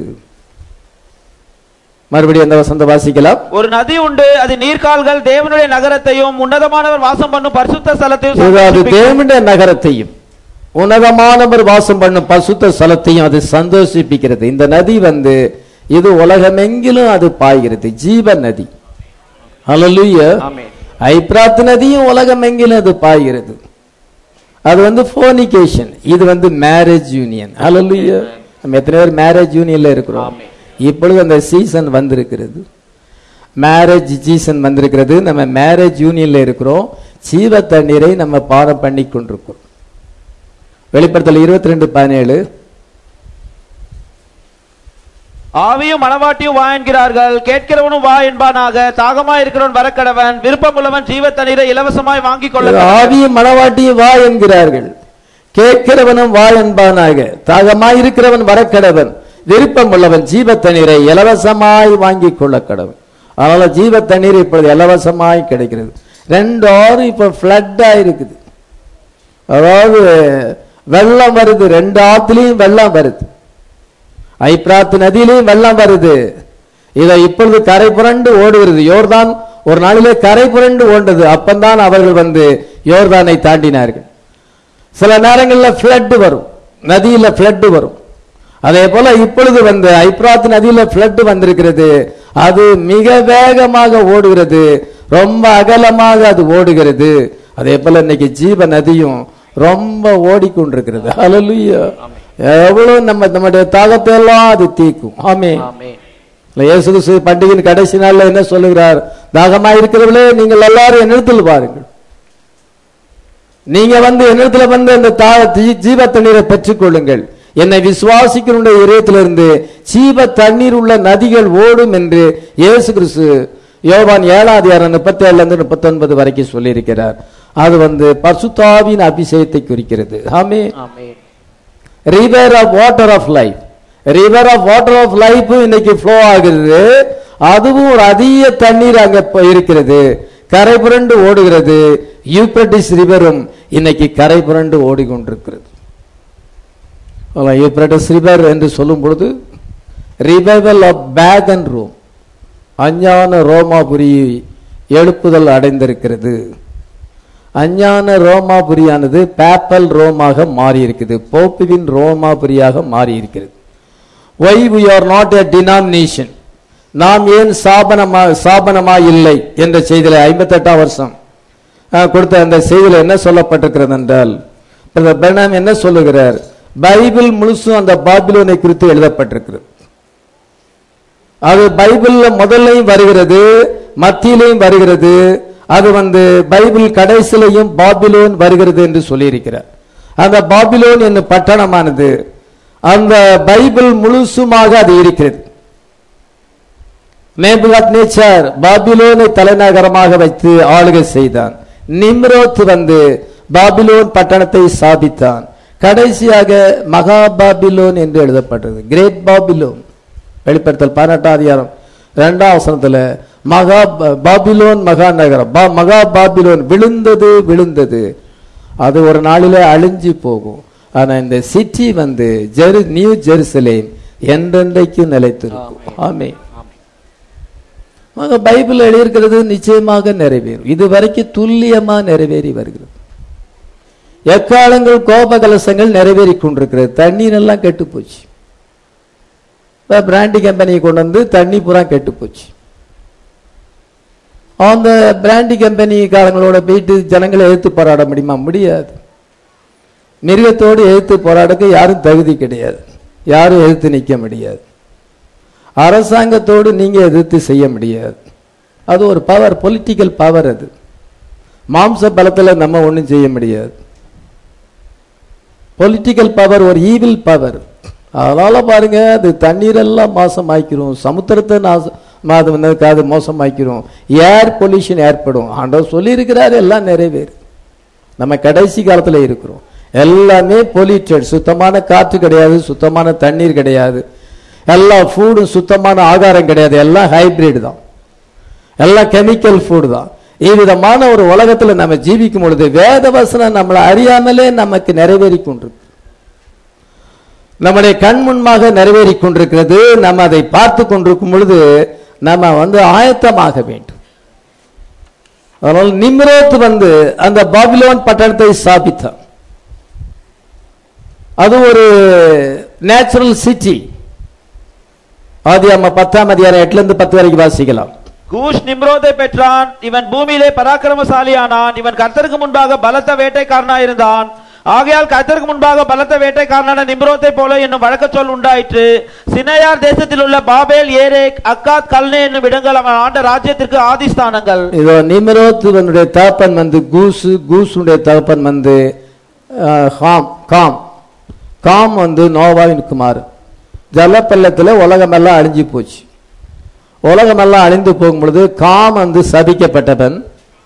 மறுபடியும் அந்த வசந்த வாசிக்கலாம் ஒரு நதி உண்டு அது நீர்க்கால்கள் தேவனுடைய நகரத்தையும் உன்னதமானவர் வாசம் பண்ணும் பரிசுத்த ஸ்தலத்தையும் இது அது சந்தோஷிப்பிக்கும். தேவனுடைய நகரத்தையும் உன்னதமானவர் வாசம் பண்ணும் பசுத்த ஸ்தலத்தையும் அது சந்தோஷிப்பிக்கிறது இந்த நதி வந்து இது உலகமெங்கிலும் அது பாய்கிறது ஜீவ நதி ஹalleluya ஆமென். ஐப்ராத் நதியும் உலகமெங்கிலும் அது பாய்கிறது அது வந்து ஃபோனிகேஷன் இது வந்து மேரேஜ் யூனியன் ஹalleluya நம்ம எத்தனை பேர் மேரேஜ் யூனியன்ல இருக்கிறோம் ஆமென். இப்பொழுது அந்த சீசன் வந்திருக்கிறது மேரேஜ் சீசன் வந்திருக்கிறது நம்ம மேரேஜ் யூனியன்ல இருக்கிறோம் ஜீவ தண்ணீரை நம்ம பானம் பண்ணி கொண்டிருக்கிறோம் வெளிப்படுத்தல் இருபத்தி ரெண்டு பதினேழு ஆவியும் மனவாட்டியும் வா என்கிறார்கள் கேட்கிறவனும் வா என்பானாக தாகமாய் இருக்கிறவன் வரக்கடவன் விருப்பமுள்ளவன் ஜீவ தண்ணீரை இலவசமாய் வாங்கிக் கொள்ள ஆவியும் மனவாட்டியும் வா என்கிறார்கள் கேட்கிறவனும் வா என்பானாக தாகமாய் இருக்கிறவன் வரக்கடவன் விருப்பம் உள்ளவன் ஜீவ தண்ணீரை இலவசமாய் வாங்கி கொள்ள கடவன் அதனால ஜீவ தண்ணீர் இப்பொழுது இலவசமாய் கிடைக்கிறது ரெண்டு ஆறு இப்ப ஃப்ளட்டா இருக்குது அதாவது வெள்ளம் வருது ரெண்டு ஆத்துலயும் வெள்ளம் வருது ஐப்ராத் நதியிலையும் வெள்ளம் வருது இதை இப்பொழுது கரை புரண்டு ஓடுகிறது யோர்தான் ஒரு நாளிலே கரை புரண்டு ஓண்டது அப்பந்தான் அவர்கள் வந்து யோர்தானை தாண்டினார்கள் சில நேரங்களில் ஃப்ளட் வரும் நதியில ஃப்ளட் வரும் அதே போல இப்பொழுது வந்து ஐப்ராத் நதியில ஃப்ளட் வந்திருக்கிறது அது மிக வேகமாக ஓடுகிறது ரொம்ப அகலமாக அது ஓடுகிறது அதே போல இன்னைக்கு ஜீவ நதியும் ரொம்ப ஓடிக்கொண்டிருக்கிறது ஹalleluya எவ்வளவு நம்ம நம்முடைய தாகத்தை எல்லாம் அது தீக்கும் ஆமே ஆமென் இல்ல, இயேசு கிறிஸ்து பண்டிகையின் கடைசி நாள்ல என்ன சொல்லுகிறார் தாகமா இருக்கிறவர்களே நீங்கள் எல்லாரும் என்னிடத்தில் பாருங்கள் நீங்க வந்து என்னிடத்துல வந்து அந்த தா- ஜீ- ஜீவ தண்ணீரை பெற்றுக்கொள்ளுங்கள் என்னை விசுவாசிக்கிறவனுடைய இதயத்திலிருந்து ஜீவ தண்ணீர் உள்ள நதிகள் ஓடும் என்று இயேசு கிறிஸ்து யோவான் ஏழாம் அதிகாரம் முப்பத்தி ஏழுல இருந்து முப்பத்தி ஒன்பது வரைக்கும் சொல்லியிருக்கிறார் அது வந்து பசுத்தாவின் அபிஷேகத்தை குறிக்கிறது ஆமே amen river of water of life river of water of life இன்னைக்கு ஃப்ளோ ஆகுது அதுவும் ஒரு அதிக தண்ணீர் அங்க இப்ப இருக்கிறது கரை புரண்டு ஓடுகிறது யூப்ரட்டிஸ் ரிவரும் இன்னைக்கு கரை புரண்டு ஓடிக்கொண்டிருக்கிறது யூப்ரட்டிஸ் ரிவர் என்று சொல்லும் பொழுது revival of pagan Rome அஞ்ஞான ரோமாபுரி எழுப்புதல் அடைந்திருக்கிறது அஞ்ஞான ரோமாபுரியானது பேப்பல் ரோமாக மாறி இருக்குது போப்புவின் ரோமாபுரியாக மாறி இருக்கிறது why we are not a denomination நாம் ஏன் சாபனமா சாபனமா இல்லை என்ற செய்தியில ஐம்பத்தெட்டாம் வருஷம் அஹ், கொடுத்த அந்த செய்தியில என்ன சொல்லப்பட்டிருக்கிறது என்றால் பிரதர் பெர்னாம் என்ன சொல்லுகிறார் பைபிள் முழுசும் அந்த பாபிலோனை குறித்து எழுதப்பட்டிருக்கிறது அது பைபிள்ல முதல்லையும் வருகிறது மத்தியிலையும் வருகிறது அது வந்து பைபிள் கடைசிலையும் பாபிலோன் வருகிறது என்று சொல்லியிருக்கிறார் அந்த பாபிலோன் என்னும் பட்டணமானது அந்த பைபிள் முழுசுமாக அது இருக்கிறது நேபுகாத் நேச்சர் பாபிலோனை தலைநகரமாக வைத்து ஆளுகை செய்தான் நிம்ரோத் வந்து பாபிலோன் பட்டணத்தை சாபித்தான் கடைசியாக மகா பாபிலோன் என்று எழுதப்பட்டது கிரேட் பாபிலோன் வெளிப்படுத்தல் பதினெட்டாம் அதிகாரம் இரண்டாம் வசனத்துல மகா ப- பாபிலோன் மகா நகரம் பா- மகா பாபிலோன் விழுந்தது விழுந்தது அது ஒரு நாளிலே அழிஞ்சு போகும் ஆனா இந்த சிட்டி வந்து ஜெரு நியூ ஜெருசலேம் என்றென்றைக்கும் நிலைத்திருக்கும் ஆமே ஆக பைபிள் எழுதியிருக்கிறது நிச்சயமாக நிறைவேறும் இது வரைக்கும் துல்லியமா நிறைவேறி வருகிறது எக்காலங்கள் கோப கலசங்கள் நிறைவேறி கொண்டிருக்கிறது தண்ணீர் எல்லாம் கெட்டு போச்சு இப்ப பிராண்டி கம்பெனியை கொண்டு வந்து தண்ணி பூரா கெட்டு போச்சு அந்த பிராண்டி கம்பெனி காலங்களோட போயிட்டு ஜனங்களை எதிர்த்து போராட முடியுமா முடியாது மிருகத்தோடு எதிர்த்து போராடக்கு யாரும் தகுதி கிடையாது யாரும் எதிர்த்து நிற்க முடியாது அரசாங்கத்தோடு நீங்க எதிர்த்து செய்ய முடியாது அது ஒரு பவர் பொலிட்டிக்கல் பவர் அது மாம்ச பலத்துல நம்ம ஒண்ணும் செய்ய முடியாது பொலிட்டிக்கல் பவர் ஒரு ஈவில் பவர் அதனால பாருங்க அது தண்ணீரெல்லாம் மாசமாக்கிறோம் சமுத்திரத்தை நாச- அது வந்து அது மோசமாக்கிறோம் ஏர் பொல்யூஷன் ஏற்படும் ஆண்டவர் சொல்லியிருக்கிறாரு எல்லாம் நிறைவேறும் நம்ம கடைசி காலத்துல இருக்கிறோம் எல்லாமே பொல்யூட்டட் சுத்தமான காற்று கிடையாது சுத்தமான தண்ணீர் கிடையாது எல்லா ஃபுட்டும் சுத்தமான ஆகாரம் கிடையாது எல்லாம் ஹைபிரிட் தான் எல்லாம் கெமிக்கல் ஃபுட் தான் இவ்விதமான ஒரு உலகத்துல நம்ம ஜீவிக்கும் பொழுது வேத வசனம் நம்மளை அறியாமலே நமக்கு நிறைவேறி கொண்டிருக்கு நம்முடைய கண் முன்பாக நிறைவேறி கொண்டிருக்கிறது நம்ம அதை பார்த்து கொண்டிருக்கும் பொழுது நம்ம வந்து ஆயத்தமாக வேண்டும் அதனால் நிம்ரோத் வந்து அந்த பாபிலோன் பட்டணத்தை ஸ்தாபித்தான் அது ஒரு நேச்சுரல் சிட்டி ஆதியாம பத்தாம் அதிகாரம் எட்டுல இருந்து பத்து வரைக்கும் வாசிக்கலாம் கூஷ் நிம்ரோதை பெற்றான் இவன் பூமியிலே பராக்கிரமசாலியானான் இவன் கர்த்தருக்கு முன்பாக பலத்த வேட்டைக்காரனாயிருந்தான் ஆகையால் கர்த்தருக்கு முன்பாக பலத்த வேட்டைக்காரனான நிம்ரோத்தை போல என்னும் வழக்கச் சொல் உண்டாயிற்று சினையார் தேசத்தில் உள்ள பாபேல் ஏரேக் அக்காத் கல்னே என்னும் இடங்கள் அவன் ஆண்ட ராஜ்யத்திற்கு ஆதிஸ்தானங்கள் இதோ நிமரோத் இவனுடைய தகப்பன் வந்து கூசு கூசுடைய தகப்பன் வந்து அஹ், ஹாம் காம் காம் வந்து நோவாவின் குமார் ஜலப்பள்ளத்தில் உலகமெல்லாம் அழிஞ்சு போச்சு உலகமெல்லாம் அழிந்து போகும் பொழுது காம் வந்து சபிக்கப்பட்டவன்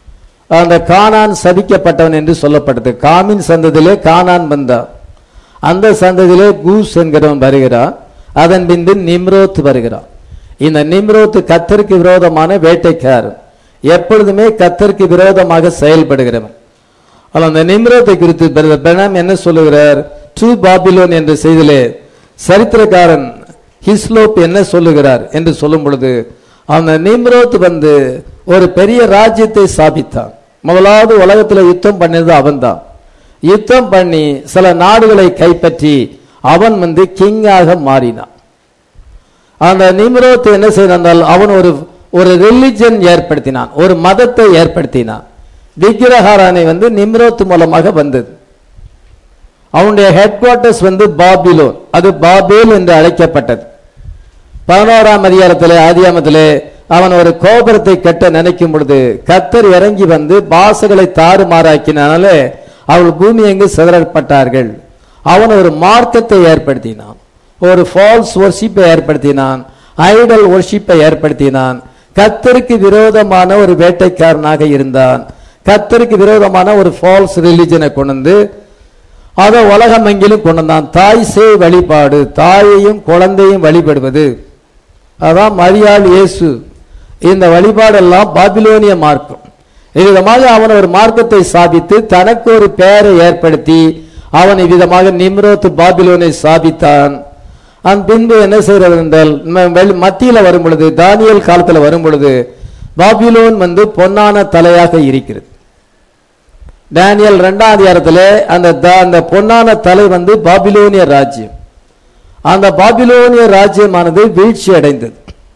அந்த கானான் சபிக்கப்பட்டவன் என்று சொல்லப்பட்டது காமின் சந்ததியிலே கானான் வந்தான் அந்த சந்ததியிலே கூஸ் என்கிறவன் வருகிறான் அதன் பின்பு நிம்ரோத் வருகிறான் இந்த நிம்ரோத் கத்தருக்கு விரோதமான வேட்டைக்காரன் எப்பொழுதுமே கத்தருக்கு விரோதமாக செயல்படுகிறவன் ஆனால் அந்த நிம்ரோத்தை குறித்து பிரதர் பிரணாம் என்ன சொல்லுகிறார் ட்ரூ பாபிலோன் என்ற செய்தியிலே சரித்திரக்காரன் ஹிஸ்லோப் என்ன சொல்லுகிறார் என்று சொல்லும் பொழுது அந்த நிம்ரோத் வந்து ஒரு பெரிய ராஜ்யத்தை ஸ்தாபித்தான் முதலாவது உலகத்தில் யுத்தம் பண்ணது அவன்தான் யுத்தம் பண்ணி சில நாடுகளை கைப்பற்றி அவன் வந்து கிங்காக மாறினான் அந்த நிம்ரோத் என்ன செய்தால் அவன் ஒரு ஒரு ரிலிஜன் ஏற்படுத்தினான் ஒரு மதத்தை ஏற்படுத்தினான் விக்கிரகாரானை வந்து நிம்ரோத் மூலமாக வந்தது அவனுடைய ஹெட் குவார்ட்டர்ஸ் வந்து பாபிலோன் அது பாபேல் என்று அழைக்கப்பட்டது பதினோராம் அதிகாரத்திலே ஆதியாமத்திலே அவன் ஒரு கோபுரத்தை கட்ட நினைக்கும் பொழுது கத்தர் இறங்கி வந்து பாசகளை தாறுமாறாக்கினாலே அவள் பூமி எங்கு சிதறப்பட்டார்கள் அவன் ஒரு மார்க்கத்தை ஏற்படுத்தினான் ஒரு ஃபால்ஸ் ஒர்ஷிப்பை ஏற்படுத்தினான் ஐடல் ஒர்ஷிப்பை ஏற்படுத்தினான் கத்தருக்கு விரோதமான ஒரு வேட்டைக்காரனாக இருந்தான் கத்தருக்கு விரோதமான ஒரு ஃபால்ஸ் ரிலிஜனை கொண்டு வந்து அதை உலகம் எங்கிலும் கொண்டு வந்தான் தாய் சே வழிபாடு தாயையும் குழந்தையும் வழிபடுவது அதான் மரியாள் இயேசு இந்த வழிபாடெல்லாம் பாபிலோனிய மார்க்கம் இவ்விதமாக அவன் ஒரு மார்க்கத்தை சாதித்து தனக்கு ஒரு பெயரை ஏற்படுத்தி அவன் இவ்விதமாக நிம்ரோத் பாபிலோனை சாதித்தான் அந்த பின்பு என்ன செய்கிறது என்றால் ம- வெளி- மத்தியில வரும் பொழுது தானியல் காலத்துல வரும் பொழுது பாபிலோன் வந்து பொன்னான தலையாக இருக்கிறது டேனியல் இரண்டாம் அதிகாரத்திலே அந்த த- அந்த பொன்னான தலை வந்து பாபிலோனிய ராஜ்யம் அந்த பாபிலோனிய ராஜ்யமானது வீழ்ச்சி அடைந்தது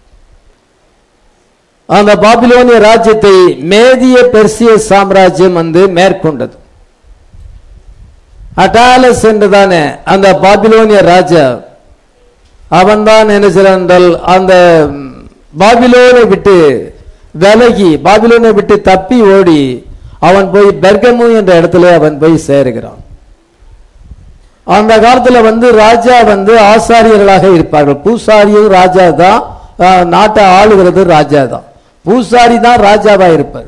அந்த பாபிலோனிய ராஜ்யத்தை மேதிய பெர்சிய சாம்ராஜ்யம் வந்து மேற்கொண்டது அட்டாலஸ் என்றுதானே அந்த பாபிலோனிய ராஜா அவன்தான் என்ன செய்றான் என்றால் அந்த ம், பாபிலோனை விட்டு விலகி பாபிலோனை விட்டு தப்பி ஓடி அவன் போய் பெர்கமு என்ற இடத்துல அவன் போய் சேருகிறான் அந்த காலத்துல வந்து ராஜா வந்து ஆசாரியர்களாக இருப்பார்கள் பூசாரியும் ராஜா தான் ஆஹ், நாட்டை ஆளுகிறது ராஜா தான் பூசாரி தான் ராஜாவா இருப்பார்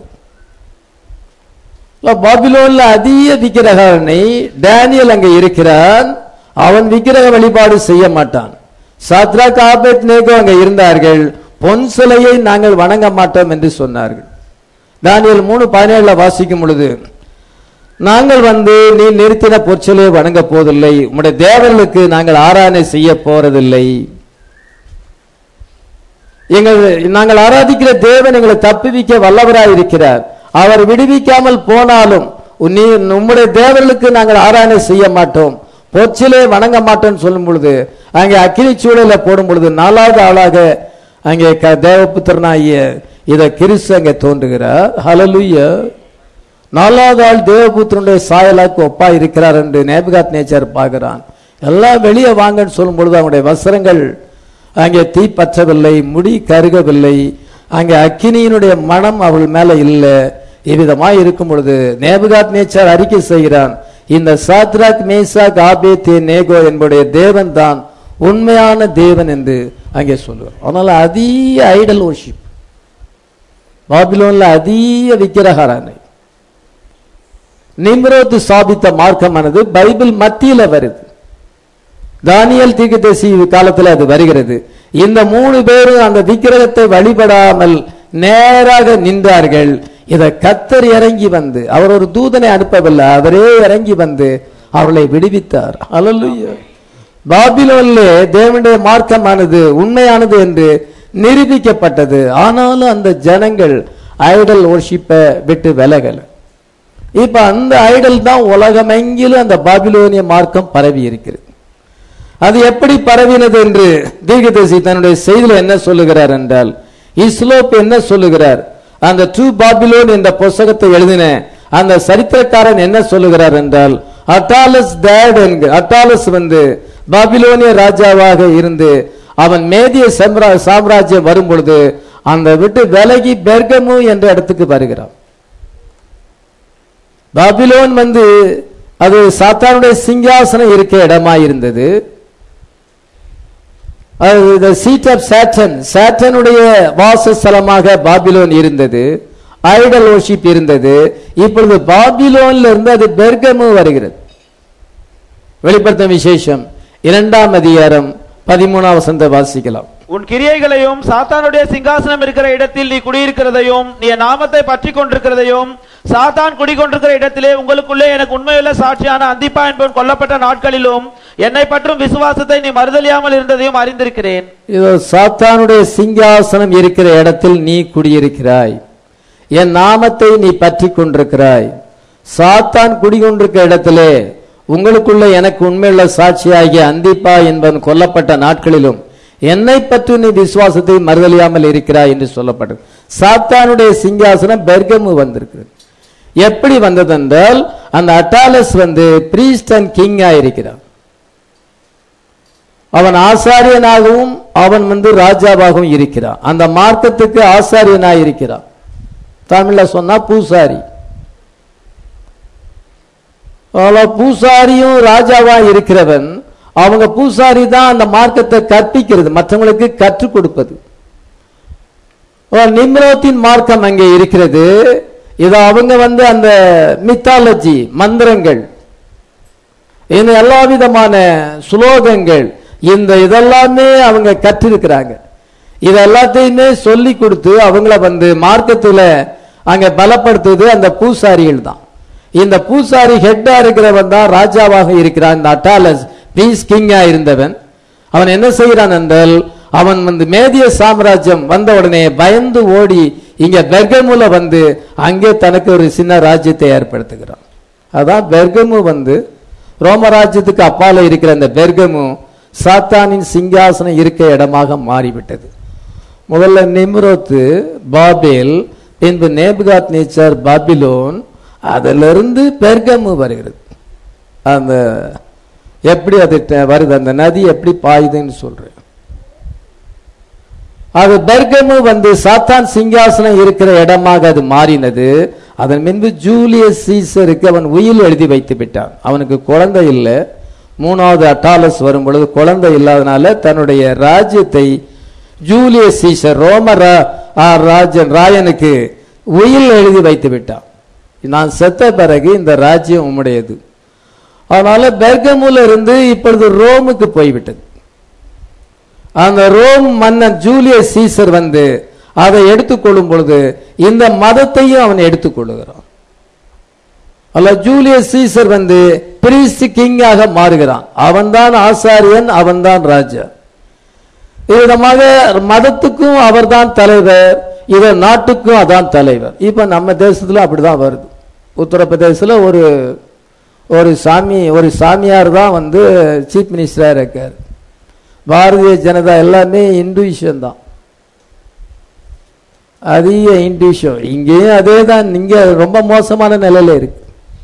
இல்ல, பாபிலோன்ல அதிக விக்கிரகனை டேனியல் அங்க இருக்கிறான் அவன் விக்கிரக வழிபாடு செய்ய மாட்டான் சாத்ரா காபேத் நேகோ அங்க இருந்தார்கள் பொன் சிலையை நாங்கள் வணங்க மாட்டோம் என்று சொன்னார்கள் தானியல் மூணு பதினேழுல வாசிக்கும் பொழுது நாங்கள் வந்து நீ நிறுத்தின பொற்சிலையை வணங்க போவதில்லை உம்முடைய தேவர்களுக்கு நாங்கள் ஆராதனை செய்ய போறதில்லை எங்கள் நாங்கள் ஆராதிக்கிற தேவன் எங்களை தப்புவிக்க வல்லவராய் இருக்கிறார் அவர் விடுவிக்காமல் போனாலும் நீ உம்முடைய தேவர்களுக்கு நாங்கள் ஆராதனை செய்ய மாட்டோம் பொச்சிலே வணங்க மாட்டோம்னு சொல்லும் பொழுது அங்கே அக்கினி சூழல போடும் பொழுது நாலாவது ஆளாக அங்கே க- தேவபுத்திரனாகிய இத கிறிஸ்து அங்கே தோன்றுகிறார் ஹalleluya நாலாவது ஆள் தேவபுத்திரனுடைய சாயலாக்கு ஒப்பா இருக்கிறார் என்று நேபுகாத் நேச்சர் பார்க்கிறான் எல்லாம் வெளியே வாங்கன்னு சொல்லும் பொழுது அவனுடைய வஸ்திரங்கள் அங்கே தீ பற்றவில்லை முடி கருகவில்லை அங்கே அக்கினியினுடைய மனம் அவள் மேல இல்லை இவ்விதமாய் இருக்கும் பொழுது நேபுகாத் நேச்சர் அறிக்கை செய்கிறான் இந்த சாத்ராக் மேசாக் ஆபேத்தே நேகோ என்புடைய தேவன் தான் உண்மையான தேவன் என்று அங்கே சொல்லுவார் அதனால அதிக ஐடல் worship பாபிலோன்ல அதிக விக்கிரகாரானை நிம்ரோத் ஸ்தாபித்த மார்க்கமானது பைபிள் மத்தியில வருது தானியல் தீர்க்கதரிசி காலத்துல அது வருகிறது இந்த மூணு பேரும் அந்த விக்கிரகத்தை வழிபடாமல் நேராக நின்றார்கள் இத கத்தர் இறங்கி வந்து அவர் ஒரு தூதனை அனுப்பவில்லை அவரே இறங்கி வந்து அவர்களை விடுவித்தார் அல்லேலூயா பாபிலோன்ல தேவனுடைய மார்க்கமானது உண்மையானது என்று நிரூபிக்கப்பட்டது ஆனாலும் அந்த ஜனங்கள் ஐடல் worship-அ விட்டு விலகல இப்ப அந்த ஐடல் தான் உலகமெங்கிலும் அந்த பாபிலோனிய மார்க்கம் பரவி இருக்கிறது அது எப்படி பரவினது என்று தீர்க்கதரிசி தன்னுடைய செய்தியில என்ன சொல்லுகிறார் என்றால் இஸ்லோப் என்ன சொல்லுகிறார் அந்த ட்ரூ பாபிலோன் என்ற புஸ்தகத்தை எழுதின அந்த சரித்திரக்காரன் என்ன சொல்லுகிறார் என்றால் அட்டாலஸ் டேட் என்கிற அட்டாலஸ் வந்து பாபிலோனிய ராஜாவாக இருந்து அவன் மேதிய சாம்ரா- சாம்ராஜ்யம் வரும் பொழுது அந்த விட்டு விலகி பெர்கமு என்ற இடத்துக்கு வருகிறான் பாபிலோன் வந்து அது சாத்தானுடைய சிங்காசனம் இருக்க இடமா இருந்தது சீட் ஆஃப் சாட்டன் சாட்டனுடைய வாசஸ்தலமாக பாபிலோன் இருந்தது ஐடல் worship இருந்தது இப்பொழுது பாபிலோன்ல இருந்து அது பெர்கமு வருகிறது வெளிப்படுத்தும் விசேஷம் இரண்டாம் அதிகாரம் பதிமூணாம் வசந்த வாசிக்கலாம் உன் கிரியைகளையும் சாத்தானுடைய சிங்காசனம் இருக்கிற இடத்தில் நீ குடியிருக்கிறதையும் நீ என் நாமத்தை பற்றி கொண்டிருக்கிறதையும் சாத்தான் குடிகொண்டிருக்கிற இடத்திலே உங்களுக்குள்ளே எனக்கு உண்மையுள்ள சாட்சியான அந்திப்பா என்பவன் கொல்லப்பட்ட நாட்களிலும் என்னை பற்றும் விசுவாசத்தை நீ மறுதலியாமல் இருந்ததையும் அறிந்திருக்கிறேன் இதோ சாத்தானுடைய சிங்காசனம் இருக்கிற இடத்தில் நீ குடியிருக்கிறாய் என் நாமத்தை நீ பற்றி கொண்டிருக்கிறாய் சாத்தான் குடிகொண்டிருக்கிற இடத்திலே உங்களுக்குள்ள எனக்கு உண்மையுள்ள சாட்சியாகிய அந்திப்பா என்பவன் கொல்லப்பட்ட நாட்களிலும் என்னை பற்றி நீ விசுவாசத்தை மறுதலியாமல் இருக்கிறாய் என்று சொல்லப்பட்டது சாத்தானுடைய சிங்காசனம் பெர்கமு வந்திருக்கிறது எப்படி வந்ததென்றால் அந்த அட்டாலஸ் வந்து பிரீஸ்ட் அண்ட் கிங்கா இருக்கிறான் அவன் ஆசாரியனாகவும் அவன் வந்து ராஜாவாகவும் இருக்கிறான் அந்த மார்க்கத்துக்கு ஆசாரியனாய் இருக்கிறான் தமிழ்ல சொன்னா பூசாரி அவன் பூசாரியும் ராஜாவா இருக்கிறவன் அவங்க பூசாரி தான் அந்த மார்க்கத்தை கற்பிக்கிறது மற்றவங்களுக்கு கற்றுக் கொடுப்பது ஓ, நிம்ரோத்தின் மார்க்கம் அங்கே இருக்கிறது இது அவங்க வந்து அந்த மித்தாலஜி மந்திரங்கள் இந்த எல்லா விதமான சுலோகங்கள் இந்த இதெல்லாமே அவங்க கற்றிருக்கிறாங்க இது எல்லாத்தையுமே சொல்லி கொடுத்து அவங்கள வந்து மார்க்கத்துல அங்க பலப்படுத்துவது அந்த பூசாரிகள் தான் இந்த பூசாரி ஹெட்டா இருக்கிறவன் தான் ராஜாவாக இருக்கிறான் இந்த அட்டாலஸ் பீஸ் கிங்கா இருந்தவன் அவன் என்ன செய்கிறான் என்றால் அவன் வந்து மேதிய சாம்ராஜ்யம் வந்த உடனே பயந்து ஓடி இங்க பெர்கமுல வந்து அங்கே தனக்கு ஒரு சின்ன ராஜ்யத்தை ஏற்படுத்துகிறான் அதான் பெர்கமு வந்து ரோம ராஜ்யத்துக்கு அப்பால இருக்கிற அந்த பெர்கமு சாத்தானின் சிங்காசனம் இருக்க இடமாக மாறிவிட்டது முதல்ல நிம்ரோத்து பாபேல் பின்பு நேபுகாத் நேச்சர் பாபிலோன் அதிலிருந்து பெர்கமு வருகிறது அந்த எப்படி அது ட- வருது அந்த நதி எப்படி பாயுதுன்னு சொல்றேன் அது பெர்கமு வந்து சாத்தான் சிங்காசனம் இருக்கிற இடமாக அது மாறினது அதன் பின்பு ஜூலியஸ் சீசருக்கு அவன் உயில் எழுதி வைத்து விட்டான் அவனுக்கு குழந்தை இல்லை மூணாவது அட்டாலஸ் வரும் பொழுது குழந்தை இல்லாதனால தன்னுடைய ராஜ்யத்தை ஜூலியஸ் சீசர் ரோம ரா- ஆ, ராஜன் ராயனுக்கு உயில் எழுதி வைத்து விட்டான் நான் செத்த பிறகு இந்த ராஜ்யம் உம்முடையது அதனால பெர்கமுல இருந்து இப்பொழுது ரோமுக்கு போய்விட்டது அந்த ரோம் மன்னன் ஜூலியஸ் சீசர் வந்து அதை எடுத்துக்கொள்ளும் பொழுது இந்த மதத்தையும் அவன் எடுத்துக்கொள்ளுகிறான் அல்ல ஜூலியஸ் சீசர் வந்து பிரிஸ்ட் கிங்காக மாறுகிறான் அவன்தான் ஆசாரியன் அவன்தான் ராஜா விதமாக மதத்துக்கும் அவர்தான் தலைவர் இத நாட்டுக்கும் அதான் தலைவர் இப்ப நம்ம தேசத்துல அப்படிதான் வருது உத்தரப்பிரதேசத்துல ஒரு ஒரு சாமி ஒரு சாமியார் தான் வந்து சீஃப் மினிஸ்டரா இருக்கார் பாரதிய ஜனதா எல்லாமே இந்துஷன் தான் அதிக இந்துஷம் இங்கேயும் அதே தான் இங்க ரொம்ப மோசமான நிலையில இருக்கு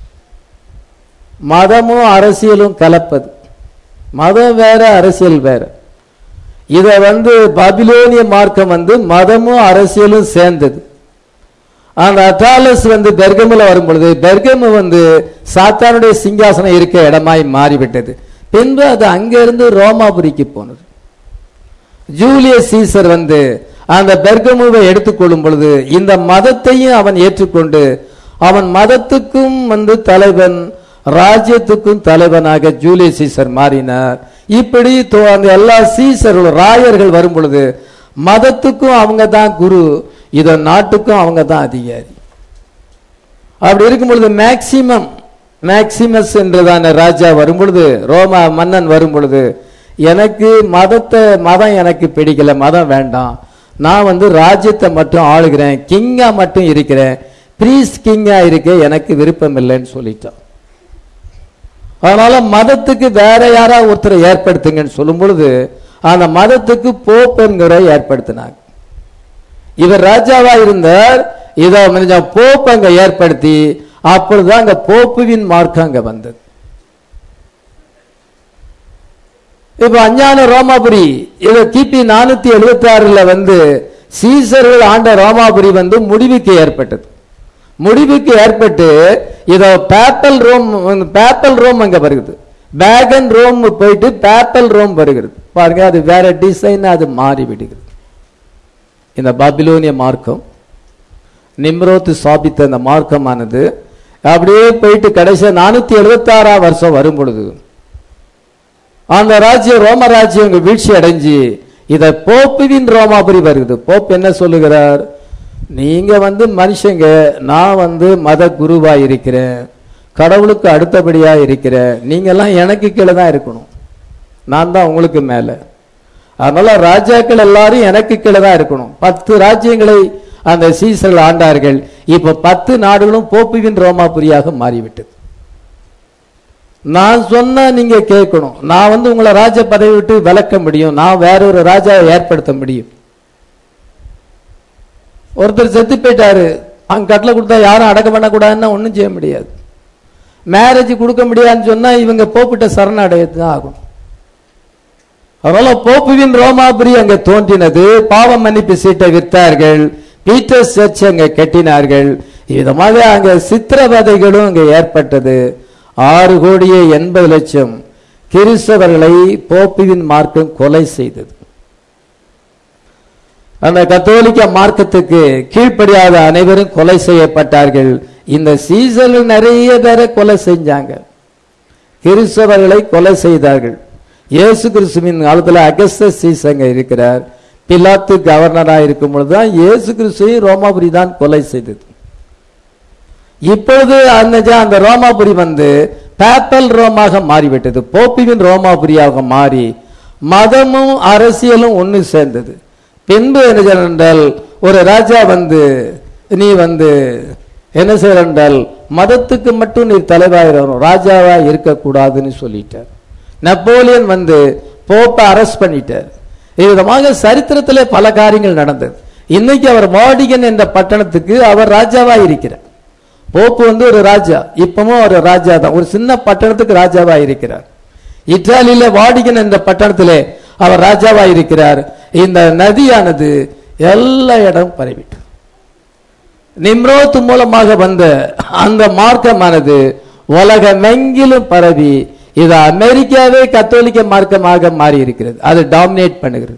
மதமும் அரசியலும் கலப்பது மதம் வேற அரசியல் வேற இத வந்து பாபிலோனிய மார்க்கம் வந்து மதமும் அரசியலும் சேர்ந்தது அந்த அட்டாலஸ் வந்து பெர்கமுல வரும் பொழுது பெர்கமு வந்து சாத்தானுடைய சிங்காசனம் இருக்க இடமாய் மாறிவிட்டது பின்பு அது அங்கிருந்து ரோமாபுரிக்கு போனது ஜூலியஸ் சீசர் வந்து அந்த பெர்கமுவை எடுத்துக்கொள்ளும் பொழுது இந்த மதத்தையும் அவன் ஏற்றுக்கொண்டு அவன் மதத்துக்கும் வந்து தலைவன் ராஜ்யத்துக்கும் தலைவனாக ஜூலியஸ் சீசர் மாறினார் இப்படி தோ- அந்த எல்லா சீசர்களும் ராயர்கள் வரும் பொழுது மதத்துக்கும் அவங்க தான் குரு இத நாட்டுக்கும் அவங்க தான் அதிகாரி அப்படி இருக்கும் பொழுது மேக்சிமம் மேக்சிமஸ் என்றதான ராஜா வரும் பொழுது ரோமா மன்னன் வரும் பொழுது எனக்கு மதத்தை மதம் எனக்கு பிடிக்கல மதம் வேண்டாம் நான் வந்து ராஜ்யத்தை மட்டும் ஆளுகிறேன் கிங்கா மட்டும் இருக்கிறேன் பிரீஸ் கிங்கா இருக்க எனக்கு விருப்பம் இல்லைன்னு சொல்லிட்டான் அதனால மதத்துக்கு வேற யாரா ஒருத்தரை ஏற்படுத்துங்கன்னு சொல்லும் பொழுது அந்த மதத்துக்கு போப்புங்கிற ஏற்படுத்தினாங்க இவர் ராஜாவா இருந்தார் இத கொஞ்சம் போப்பு அங்க ஏற்படுத்தி அப்பொழுதுதான் அங்க போப்புவின் மார்க்கம் அங்க வந்தது இப்ப அஞ்ஞான ரோமாபுரி இது கிபி நானூத்தி எழுபத்தி ஆறுல வந்து சீசர்கள் ஆண்ட ரோமாபுரி வந்து முடிவுக்கு ஏற்பட்டது முடிவுக்கு ஏற்பட்டு இதோ பேப்பல் ரோம் பேப்பல் ரோம் அங்க வருகிறது பேகன் ரோம் போயிட்டு பேப்பல் ரோம் வருகிறது பாருங்க அது வேற டிசைன் அது மாறி விடுகிறது இந்த பாபிலோனிய மார்க்கம் நிம்ரோத்து சாபித்த அந்த மார்க்கமானது அப்படியே போயிட்டு கடைசியா நானூத்தி எழுபத்தாறாம் வருஷம் வரும் பொழுது அந்த ராஜ்யம் ரோம ராஜ்யம் இங்க வீழ்ச்சி அடைஞ்சு இத போப்புவின் ரோமாபுரி வருகிறது போப் என்ன சொல்லுகிறார் நீங்க வந்து மனுஷங்க நான் வந்து மத குருவா இருக்கிறேன் கடவுளுக்கு அடுத்தபடியா இருக்கிறேன் நீங்க எல்லாம் எனக்கு கீழே தான் இருக்கணும் நான் தான் உங்களுக்கு மேல அதனால ராஜாக்கள் எல்லாரும் எனக்கு கீழே தான் இருக்கணும் பத்து ராஜ்யங்களை அந்த சீசர்கள் ஆண்டார்கள் இப்ப பத்து நாடுகளும் போப்புவின் ரோமாபுரியாக மாறிவிட்டது நான் சொன்னா நீங்க கேட்கணும் நான் வந்து உங்களை ராஜ பதவி விட்டு விலக்க முடியும் நான் வேற ஒரு ராஜாவை ஏற்படுத்த முடியும் ஒருத்தர் செத்து போயிட்டாரு அங்க கட்டில கொடுத்தா யாரும் அடக்கம் பண்ணக்கூடாதுன்னா ஒண்ணும் செய்ய முடியாது மேரேஜ் கொடுக்க முடியாதுன்னு சொன்னா இவங்க போப்பிட்ட சரண அடையத்தான் ஆகும் அதனால போப்புவின் ரோமாபுரி அங்க தோன்றினது பாவ மன்னிப்பு சீட்டை விற்றார்கள் பீட்டர்ஸ் சர்ச் அங்க கட்டினார்கள் விதமாக அங்க சித்திரவதைகளும் அங்க ஏற்பட்டது ஆறு கோடியே எண்பது லட்சம் கிறிஸ்தவர்களை போப்புவின் மார்க்கம் கொலை செய்தது அந்த கத்தோலிக்க மார்க்கத்துக்கு கீழ்ப்படியாத அனைவரும் கொலை செய்யப்பட்டார்கள் இந்த சீசர்கள் நிறைய பேரை கொலை செஞ்சாங்க கிறிஸ்தவர்களை கொலை செய்தார்கள் இயேசு கிறிஸ்துவின் காலத்துல அகஸ்த சீசங்க இருக்கிறார் பிலாத்து கவர்னரா இருக்கும் பொழுதுதான் இயேசு கிறிஸ்துவை ரோமாபுரி தான் கொலை செய்தது இப்பொழுது அந்த ஜா- அந்த ரோமாபுரி வந்து பேப்பல் ரோமாக மாறிவிட்டது போப்பிவின் ரோமாபுரியாக மாறி மதமும் அரசியலும் ஒன்று சேர்ந்தது பின்பு என்ன செய்யணும் என்றால் ஒரு ராஜா வந்து நீ வந்து என்ன செய்யற என்றால் மதத்துக்கு மட்டும் நீ தலைவாயிரும் ராஜாவா இருக்கக்கூடாதுன்னு சொல்லிட்டார் நெப்போலியன் வந்து போப்பை அரெஸ்ட் பண்ணிட்டார் இவ்விதமாக சரித்திரத்திலே பல காரியங்கள் நடந்தது இன்னைக்கு அவர் வாடிகன் என்ற பட்டணத்துக்கு அவர் ராஜாவா இருக்கிறார் போப்பு வந்து ஒரு ராஜா இப்பவும் ஒரு ராஜா தான் ஒரு சின்ன பட்டணத்துக்கு ராஜாவா இருக்கிறார் இத்தாலியில வாடிகன் என்ற பட்டணத்திலே அவர் ராஜாவா இருக்கிறார் இந்த நதியானது எல்லா இடம் பரவிட்டு நிம்ரோத் மூலமாக வந்த அந்த மார்க்கமானது உலகமெங்கிலும் பரவி இது அமெரிக்காவே கத்தோலிக்க மார்க்கமாக மாறி இருக்கிறது அது டாமினேட் பண்ணுகிறது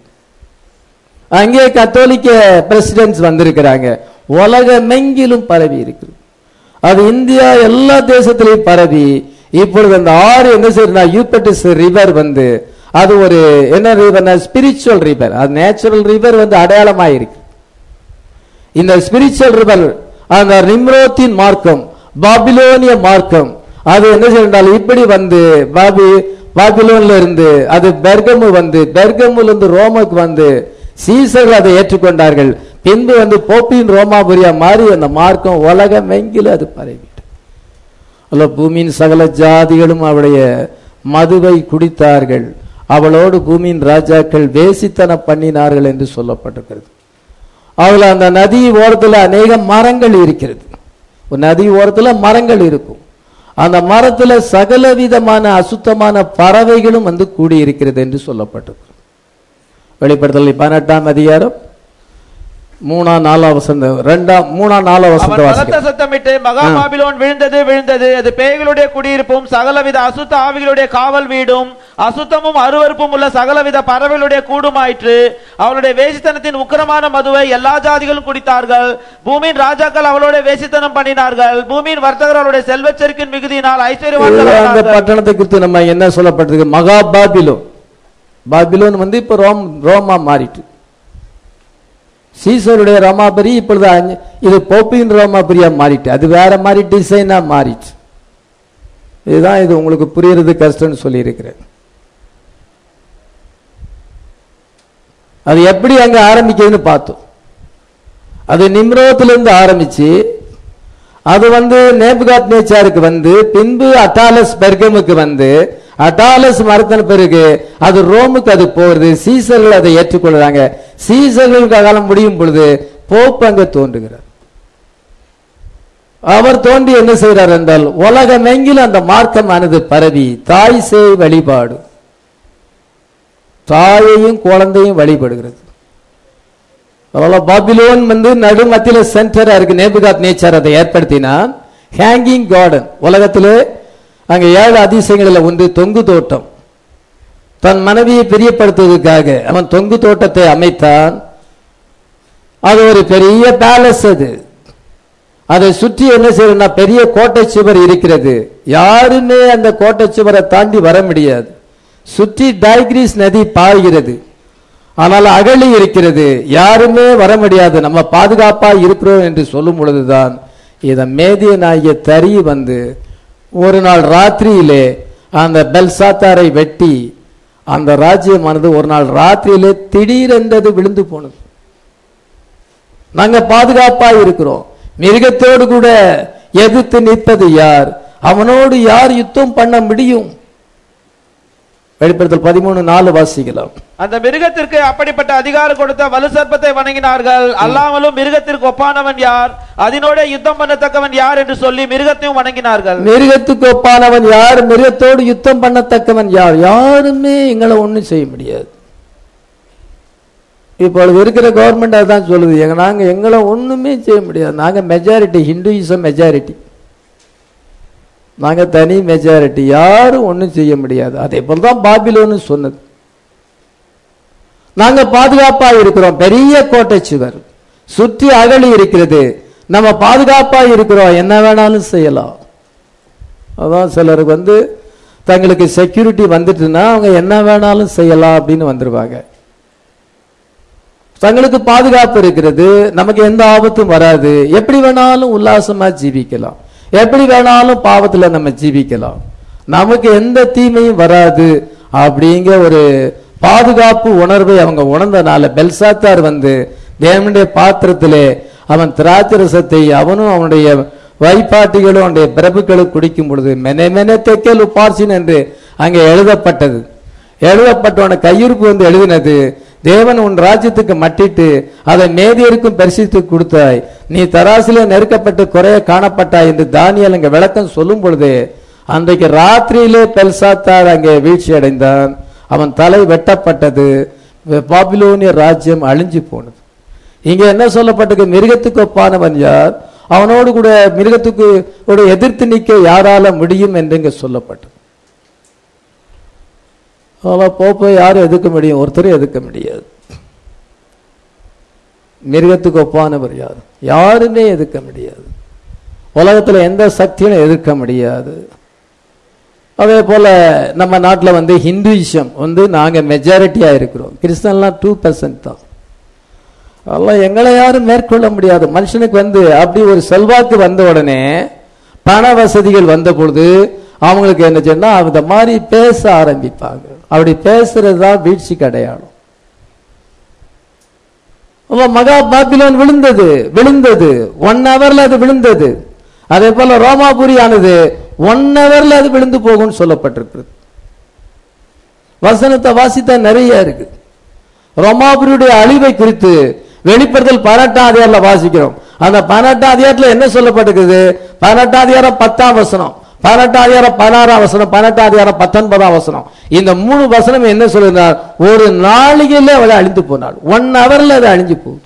அங்கே கத்தோலிக்க பிரசிடென்ட்ஸ் வந்திருக்கிறாங்க உலகமெங்கிலும் பரவி இருக்குது அது இந்தியா எல்லா தேசத்திலையும் பரவி இப்பொழுது அந்த ஆறு என்ன செய்யுதுன்னா யூபட்டிஸ் ரிவர் வந்து அது ஒரு என்ன ரிவர்னா ஸ்பிரிச்சுவல் ரிவர் அது நேச்சுரல் ரிவர் வந்து அடையாளமாயிருக்கு இந்த ஸ்பிரிச்சுவல் ரிவர் அந்த நிம்ரோத்தின் மார்க்கம் பாபிலோனிய மார்க்கம் அது என்ன செய்யறால் இப்படி வந்து பாபி பாபிலோன்ல இருந்து அது பெர்கமு வந்து பெர்கமுல இருந்து ரோமுக்கு வந்து சீசர்கள் அதை ஏற்றுக்கொண்டார்கள் பின்பு வந்து போப்பின் ரோமாபுரியா மாறி அந்த மார்க்கம் உலகம் எங்கிலும் அது பரவிட்டு அல்ல பூமியின் சகல ஜாதிகளும் அவளுடைய மதுவை குடித்தார்கள் அவளோடு பூமியின் ராஜாக்கள் வேசித்தனம் பண்ணினார்கள் என்று சொல்லப்பட்டிருக்கிறது அவள் அந்த நதி ஓரத்துல அநேக மரங்கள் இருக்கிறது ஒரு நதி ஓரத்துல மரங்கள் இருக்கும் அந்த மரத்துல சகல விதமான அசுத்தமான பறவைகளும் வந்து கூடி இருக்கிறது என்று சொல்லப்பட்டிருக்கு வெளிப்படுத்தல் பதினெட்டாம் அதிகாரம் மூணாம் நாலாம் வசந்த ரெண்டாம் மூணாம் நாலாம் அவன் வசந்த பலத்த வாசிக்க சத்தமிட்டு மகா ஆ. பாபிலோன் விழுந்தது விழுந்தது அது பேய்களுடைய குடியிருப்பும் சகலவித அசுத்த ஆவிகளுடைய காவல் வீடும் அசுத்தமும் அருவருப்பும் உள்ள சகலவித பறவைகளுடைய கூடுமாயிற்று அவளுடைய வேசித்தனத்தின் உக்கிரமான மதுவை எல்லா ஜாதிகளும் குடித்தார்கள் பூமியின் ராஜாக்கள் அவளோட வேசித்தனம் பண்ணினார்கள் பூமியின் வர்த்தகர் அவளுடைய செல்வச்செருக்கின் மிகுதியினால் இதுல அந்த ஐஸ்வர்யவான்கள் பட்டணத்தை குறித்து நம்ம என்ன சொல்லப்பட்டிருக்கு மகா பாபிலோன் பாபிலோன் வந்து இப்ப ரோம் ரோமா மாறிட்டு சீசருடைய ரோமாபுரி இப்பொழுது அஞ்சு- இது போப்பின் ரோமாபுரியா மாறிட்டு அது வேற மாதிரி டிசைனா மாறிட்டு இதுதான் இது உங்களுக்கு புரியறது கஷ்டம்னு சொல்லியிருக்கிறேன் அது எப்படி அங்க ஆரம்பிக்குதுன்னு பார்த்தோம் அது நிம்ரோத்திலிருந்து ஆரம்பிச்சு அது வந்து நேபுகாத் நேச்சாருக்கு வந்து பின்பு அட்டாலஸ் பெர்கமுக்கு வந்து அட்டாலஸ் மரத்தின பிறகு அது ரோமுக்கு அது போகுது சீசர்கள் அதை ஏற்றுக்கொள்றாங்க சீசர்களுக்கு காலம் முடியும் பொழுது போப் அங்க தோன்றுகிறார் அவர் தோன்றி என்ன செய்கிறார் என்றால் உலகமெங்கிலும் அந்த மார்க்கமானது பரவி தாய் சேய் வழிபாடு தாயையும் குழந்தையும் வழிபடுகிறது அதனால பாபிலோன் வந்து நடுமத்தில சென்டரா இருக்கு நேபுகாத் நேச்சர் அதை ஏற்படுத்தினான் ஹேங்கிங் கார்டன் உலகத்திலே அங்க ஏழு அதிசயங்களில் ஒன்று தொங்கு தோட்டம் தன் மனைவியை பிரியப்படுத்துவதற்காக அவன் தொங்கு தோட்டத்தை அமைத்தான் அது ஒரு பெரிய பேலஸ் அது அதை சுற்றி என்ன செய்யணும்னா பெரிய கோட்டை சுவர் இருக்கிறது யாருமே அந்த கோட்டை சுவரை தாண்டி வர முடியாது சுற்றி டைக்ரீஸ் நதி பாய்கிறது ஆனால் அகழி இருக்கிறது யாருமே வர முடியாது நம்ம பாதுகாப்பா இருக்கிறோம் என்று சொல்லும் பொழுதுதான் இத மேதியனாகிய தறி வந்து ஒரு நாள் ராத்திரியிலே அந்த பெல்சாத்தாரை வெட்டி அந்த ராஜ்யமானது ஒரு நாள் ராத்திரியிலே திடீரென்றது விழுந்து போனது நாங்க பாதுகாப்பா இருக்கிறோம் மிருகத்தோடு கூட எதிர்த்து நிற்பது யார் அவனோடு யார் யுத்தம் பண்ண முடியும் வெளிப்படுத்தல் பதிமூணு நாலு வாசிக்கலாம் அந்த மிருகத்திற்கு அப்படிப்பட்ட அதிகாரம் கொடுத்த வலு சர்ப்பத்தை வணங்கினார்கள் அல்லாமலும் மிருகத்திற்கு ஒப்பானவன் யார் அதனோட யுத்தம் பண்ணத்தக்கவன் யார் என்று சொல்லி மிருகத்தையும் வணங்கினார்கள் மிருகத்துக்கு ஒப்பானவன் யார் மிருகத்தோடு யுத்தம் பண்ணத்தக்கவன் யார் யாருமே எங்களை ஒண்ணும் செய்ய முடியாது இப்பொழுது இருக்கிற கவர்மெண்ட் அதான் சொல்லுது எங்க நாங்க எங்களை ஒண்ணுமே செய்ய முடியாது நாங்க மெஜாரிட்டி ஹிந்துயிசம் மெஜாரிட்டி நாங்க தனி மெஜாரிட்டி யாரும் ஒண்ணும் செய்ய முடியாது அதே போல தான் பாபிலோன்னு சொன்னது நாங்க பாதுகாப்பா இருக்கிறோம் பெரிய கோட்டை சுவர் சுற்றி அகழி இருக்கிறது நம்ம பாதுகாப்பா இருக்கிறோம் என்ன வேணாலும் செய்யலாம் அதான் சிலருக்கு வந்து தங்களுக்கு செக்யூரிட்டி வந்துட்டுன்னா அவங்க என்ன வேணாலும் செய்யலாம் அப்படின்னு வந்துருவாங்க தங்களுக்கு பாதுகாப்பு இருக்கிறது நமக்கு எந்த ஆபத்தும் வராது எப்படி வேணாலும் உல்லாசமா ஜீவிக்கலாம் எப்படி வேணாலும் பாவத்துல நம்ம ஜீவிக்கலாம் நமக்கு எந்த தீமையும் வராது அப்படிங்கிற ஒரு பாதுகாப்பு உணர்வை அவங்க உணர்ந்தனால பெல்சாத்தார் வந்து தேவனுடைய பாத்திரத்திலே அவன் திராட்சரசத்தை அவனும் அவனுடைய வைப்பாட்டிகளும் அவனுடைய பிரபுக்களும் குடிக்கும் பொழுது மெனே மெனே தெக்கல் உப்பார்சின் என்று அங்கே எழுதப்பட்டது எழுதப்பட்டவன கையிருப்பு வந்து எழுதினது தேவன் உன் ராஜ்யத்துக்கு மட்டிட்டு அதை மேதியருக்கும் பரிசித்து கொடுத்தாய் நீ தராசிலே நெருக்கப்பட்டு குறைய காணப்பட்டாய் என்று தானியல் அங்கே விளக்கம் சொல்லும் பொழுது அன்றைக்கு ராத்திரியிலே பெல்சாத்தார் அங்கே வீழ்ச்சி அடைந்தான் அவன் தலை வெட்டப்பட்டது பாபிலோனிய ராஜ்யம் அழிஞ்சு போனது இங்க என்ன சொல்லப்பட்டது மிருகத்துக்கு ஒப்பானவன் யார் அவனோடு கூட மிருகத்துக்கு கூட எதிர்த்து நிற்க யாரால முடியும் என்று இங்க சொல்லப்பட்டது அவன் போப்போ யாரும் எதிர்க்க முடியும் ஒருத்தரும் எதிர்க்க முடியாது மிருகத்துக்கு ஒப்பானவர் யார் யாருமே எதிர்க்க முடியாது உலகத்துல எந்த சக்தியும் எதிர்க்க முடியாது அதே போல நம்ம நாட்டில் வந்து ஹிந்துயிசம் வந்து நாங்க மெஜாரிட்டியா இருக்கிறோம் கிறிஸ்தன்லாம் டூ பர்சன்ட் தான் அதெல்லாம் எங்களை யாரும் மேற்கொள்ள முடியாது மனுஷனுக்கு வந்து அப்படி ஒரு செல்வாக்கு வந்த உடனே பண வசதிகள் வந்த பொழுது அவங்களுக்கு என்ன சொன்னா அந்த மாதிரி பேச ஆரம்பிப்பாங்க அப்படி பேசுறது தான் வீழ்ச்சிக்கு அடையாளம் அப்ப மகா பாபிலோன் விழுந்தது விழுந்தது ஒன் ஹவர்ல அது விழுந்தது அதே போல ரோமாபுரி ஆனது ஒன் ஹவர்ல அது விழுந்து போகும்னு சொல்லப்பட்டிருக்கிறது வசனத்தை வாசித்தா நிறைய இருக்கு ரோமாபுரியுடைய அழிவை குறித்து வெளிப்படுத்தல் பதினெட்டாம் அதிகாரத்துல வாசிக்கிறோம் அந்த பதினெட்டாம் அதிகாரத்துல என்ன சொல்லப்பட்டிருக்குது பதினெட்டாம் அதிகாரம் பத்தாம் வசனம் பதினெட்டாம் அதிகாரம் பதினாறாம் வசனம் பதினெட்டாம் அதிகாரம் பத்தொன்பதாம் வசனம் இந்த மூணு வசனம் என்ன சொல்லுகிறார் ஒரு நாளிகையில அவளை அழிந்து போனாள் ஒன் ஹவர்ல அது அழிஞ்சு போகுது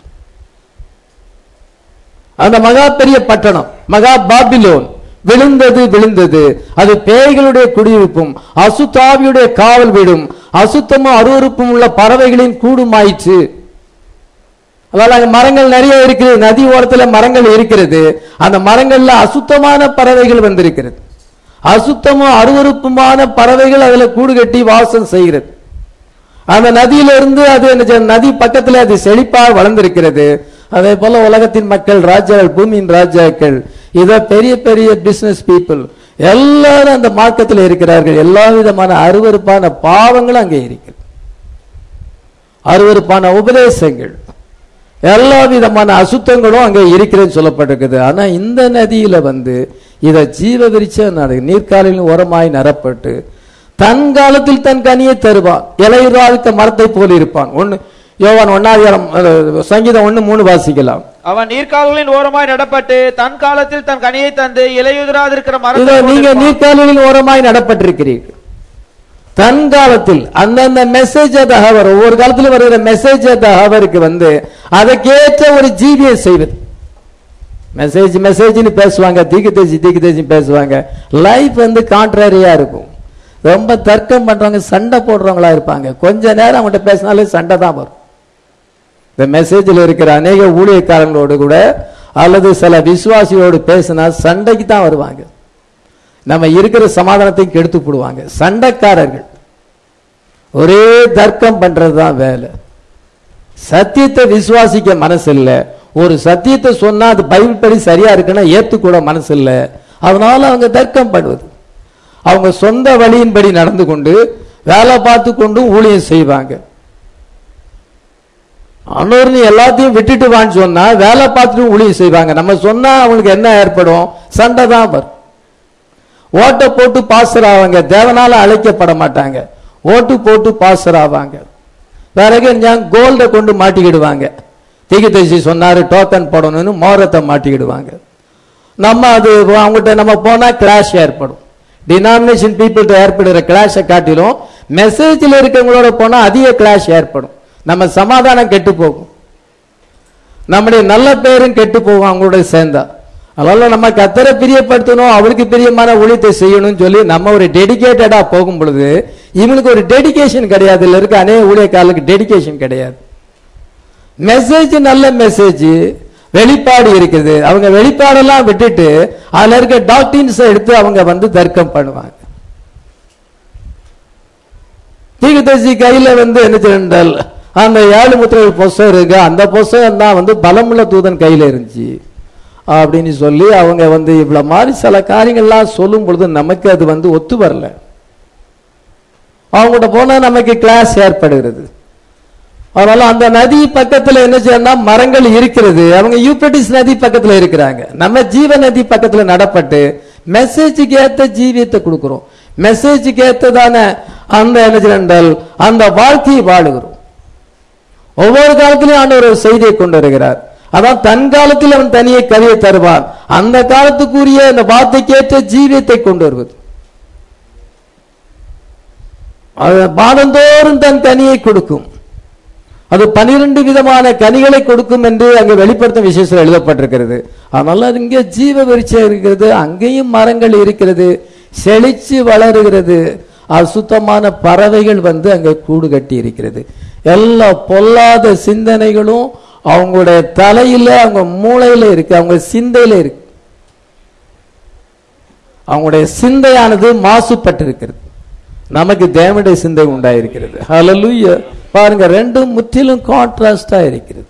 அந்த மகா பெரிய பட்டணம் மகா பாபிலோன் விழுந்தது விழுந்தது அது பேய்களுடைய குடியிருப்பும் அசுத்தாவியுடைய காவல் வீடும் அசுத்தமும் அருவருப்பும் உள்ள பறவைகளின் கூடுமாயிற்று அதனால அங்க மரங்கள் நிறைய இருக்குது நதி ஓரத்துல மரங்கள் இருக்கிறது அந்த மரங்கள்ல அசுத்தமான பறவைகள் வந்திருக்கிறது அசுத்தமும் அருவருப்புமான பறவைகள் அதுல கூடு கட்டி வாசம் செய்கிறது அந்த நதியிலிருந்து அது என்ன செய்ய- நதி பக்கத்துல அது செழிப்பாக வளர்ந்திருக்கிறது அதே போல உலகத்தின் மக்கள் ராஜாக்கள் பூமியின் ராஜாக்கள் இத பெரிய பெரிய பிசினஸ் பீப்புள் எல்லாரும் அந்த மார்க்கத்தில் இருக்கிறார்கள் எல்லா விதமான அருவருப்பான பாவங்களும் அங்கே இருக்கிறது அருவருப்பான உபதேசங்கள் எல்லா விதமான அசுத்தங்களும் அங்கே இருக்கிறதுன்னு சொல்லப்பட்டிருக்குது ஆனா இந்த நதியில வந்து இத ஜீவ விரிச்ச நீர்க்காலில் உரமாய் நரப்பட்டு தன் காலத்தில் தன் கனியை தருவான் இலையுறாழ்த்த மரத்தை போல இருப்பான் ஒண்ணு யோவான் ஒன்னாதிகாரம் அஹ், சங்கீதம் ஒண்ணு மூணு வாசிக்கலாம் அவன் நீர்க்கால்களின் ஓரமாய் நடப்பட்டு தன் காலத்தில் தன் கனியை தந்து இலையுதிராதிருக்கிற இதோ மரத்தை நீங்க போல் நீர்க்காலில் ஓரமாய் நடப்பட்டிருக்கிறீர்கள் தன் காலத்தில் அந்தந்த மெசேஜ் ஆஃப் ஹவர் ஒவ்வொரு காலத்துல வருகிற மெசேஜ் ஆஃப் ஹவருக்கு வந்து அதற்கேற்ற ஒரு ஜீவியை செய்வது மெசேஜ் மெசேஜ்னு பேசுவாங்க தீக்கு தேசி தீக்கு தேசி பேசுவாங்க லைஃப் வந்து கான்ட்ரரியா இருக்கும் ரொம்ப தர்க்கம் பண்றவங்க சண்டை போடுறவங்களா இருப்பாங்க கொஞ்ச நேரம் அவங்கள்ட்ட பேசினாலே சண்டை தான் வரும் இந்த மெசேஜில் இருக்கிற அநேக ஊழியக்காரங்களோடு கூட அல்லது சில விசுவாசியோடு பேசினா சண்டைக்கு தான் வருவாங்க நம்ம இருக்கிற சமாதானத்தை கெடுத்து போடுவாங்க சண்டைக்காரர்கள் ஒரே தர்க்கம் பண்றது தான் வேலை சத்தியத்தை விசுவாசிக்க மனசு இல்ல ஒரு சத்தியத்தை சொன்னா அது பைபிள் படி சரியா இருக்குன்னா ஏத்துக்கூட மனசு இல்ல அதனால அவங்க தர்க்கம் பண்ணுவது அவங்க சொந்த வழியின்படி நடந்து கொண்டு வேலை பார்த்து கொண்டு ஊழியம் செய்வாங்க அன்னொரு நீ எல்லாத்தையும் விட்டுட்டு வான்னு சொன்னா வேலை பார்த்துட்டு ஊழியம் செய்வாங்க நம்ம சொன்னா அவங்களுக்கு என்ன ஏற்படும் சண்டை தான் வரும் ஓட்டை போட்டு பாசர் ஆவாங்க தேவனால அழைக்கப்பட மாட்டாங்க ஓட்டு போட்டு பாசர் ஆவாங்க பிறகு கோல்டை கொண்டு மாட்டிக்கிடுவாங்க தீகிதேசி சொன்னாரு டோக்கன் போடணும்னு மோரத்தை மாட்டிக்கிடுவாங்க நம்ம அது அவங்ககிட்ட நம்ம போனா கிளாஷ் ஏற்படும் டினாமினேஷன் பீப்புள்கிட்ட ஏற்படுற கிளாஷை காட்டிலும் மெசேஜில் இருக்கவங்களோட போனா அதிக கிளாஷ் ஏற்படும் நம்ம சமாதானம் கெட்டு போகும் நம்முடைய நல்ல பேரும் கெட்டு போகும் அவங்களோட சேர்ந்தா அதனால நம்ம கத்தரை பிரியப்படுத்தணும் அவருக்கு பிரியமான ஊழியத்தை செய்யணும்னு சொல்லி நம்ம ஒரு டெடிகேட்டடா போகும் பொழுது இவனுக்கு ஒரு டெடிகேஷன் கிடையாது இல்ல இருக்க அநேக ஊழியக்காரர்களுக்கு டெடிகேஷன் கிடையாது மெசேஜ் நல்ல மெசேஜ் வெளிப்பாடு இருக்குது அவங்க வெளிப்பாடெல்லாம் விட்டுட்டு அதுல இருக்க டாக்டின்ஸ் எடுத்து அவங்க வந்து தர்க்கம் பண்ணுவாங்க தீகதர்சி கையில வந்து என்ன செய்தால் அந்த ஏழு முத்திரைகள் புஸ்தகம் இருக்கு அந்த புஸ்தகம் தான் வந்து பலமுள்ள தூதன் கையில இருந்துச்சு அப்படின்னு சொல்லி அவங்க வந்து இவ்வளவு மாதிரி சில காரியங்கள்லாம் சொல்லும் பொழுது நமக்கு அது வந்து ஒத்து வரல அவங்ககிட்ட போனா நமக்கு கிளாஸ் ஏற்படுகிறது அதனால அந்த நதி பக்கத்துல என்ன செய்யணும் மரங்கள் இருக்கிறது அவங்க யூப்ரட்டிஸ் நதி பக்கத்துல இருக்கிறாங்க நம்ம ஜீவ நதி பக்கத்துல நடப்பட்டு மெசேஜுக்கு ஏத்த ஜீவியத்தை கொடுக்கிறோம் மெசேஜுக்கு ஏத்ததான அந்த என்ன செய்யறால் அந்த வாழ்க்கையை வாழுகிறோம் ஒவ்வொரு காலத்திலும் ஆண்டவர் ஒரு செய்தியை கொண்டு வருகிறார் அதான் தன் காலத்தில் அவன் தனியை கதையை தருவான் அந்த காலத்துக்குரிய அந்த வார்த்தைக்கேற்ற ஜீவியத்தை கொண்டு வருவது அது மாதந்தோறும் தன் கனியை கொடுக்கும் அது பனிரெண்டு விதமான கனிகளை கொடுக்கும் என்று அங்கே வெளிப்படுத்தும் விசேஷத்தில் எழுதப்பட்டிருக்கிறது அதனால இங்கே ஜீவ விருட்சம் இருக்கிறது அங்கேயும் மரங்கள் இருக்கிறது செழிச்சு வளருகிறது அசுத்தமான பறவைகள் வந்து அங்கே கூடு கட்டி இருக்கிறது எல்லா பொல்லாத சிந்தனைகளும் அவங்களுடைய தலையில அவங்க மூளையில இருக்கு அவங்க சிந்தையில இருக்கு அவங்களுடைய சிந்தையானது மாசுபட்டிருக்கிறது நமக்கு தேவனுடைய சிந்தை உண்டாயிருக்கிறது ஹalleluya பாருங்க ரெண்டும் முற்றிலும் கான்ட்ராஸ்டா இருக்கிறது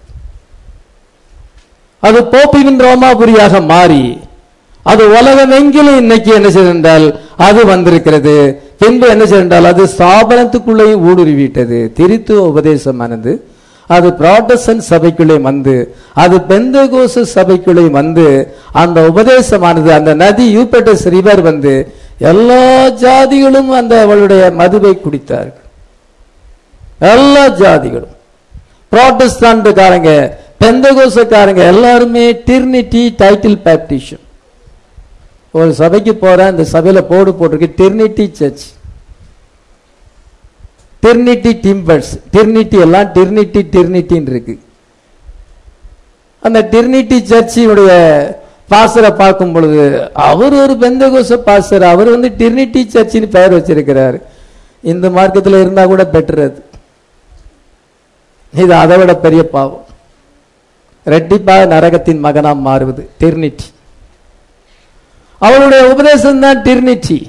அது போப்பின் ரோமாபுரியாக மாறி அது உலகம் எங்கிலும் இன்னைக்கு என்ன செய்தால் அது வந்திருக்கிறது பின்பு என்ன செய்தால் அது ஸ்தாபனத்துக்குள்ளேயும் ஊடுருவிட்டது திருத்துவ உபதேசமானது அது புராட்டஸ்டன்ட் சபைக்குள்ளே வந்து அது பெந்தகோச சபைக்குள்ளே வந்து அந்த உபதேசமானது அந்த நதி யூபெட்டஸ் ரிவர் வந்து எல்லா ஜாதிகளும் அந்த அவளுடைய மதுவை குடித்தார்கள் எல்லா ஜாதிகளும் புராட்டஸ்டாண்டுக்காரங்க பெந்தகோசக்காரங்க எல்லாருமே டிர்னிட்டி டைட்டில் பேப்டிஷன் ஒரு சபைக்கு போறேன் அந்த சபையில போர்டு போட்டிருக்கு Trinity church Trinity timbers Trinity எல்லாம் டிர்னிட்டி டிர்னிட்டின்னு இருக்கு அந்த டிர்னிட்டி சர்ச்சினுடைய பாசரை பார்க்கும் பொழுது அவர் ஒரு பெந்தகோச பாசர் அவர் வந்து டிர்னிட்டி சர்ச்சின்னு பெயர் வச்சிருக்கிறார் இந்த மார்க்கத்தில் இருந்தா கூட பெட்டர் அது இது அதை விட பெரிய பாவம் ரெட்டிப்பாக நரகத்தின் மகனாம் மாறுவது டிர்னிட்டி அவருடைய உபதேசம் தான் டிர்னிட்டி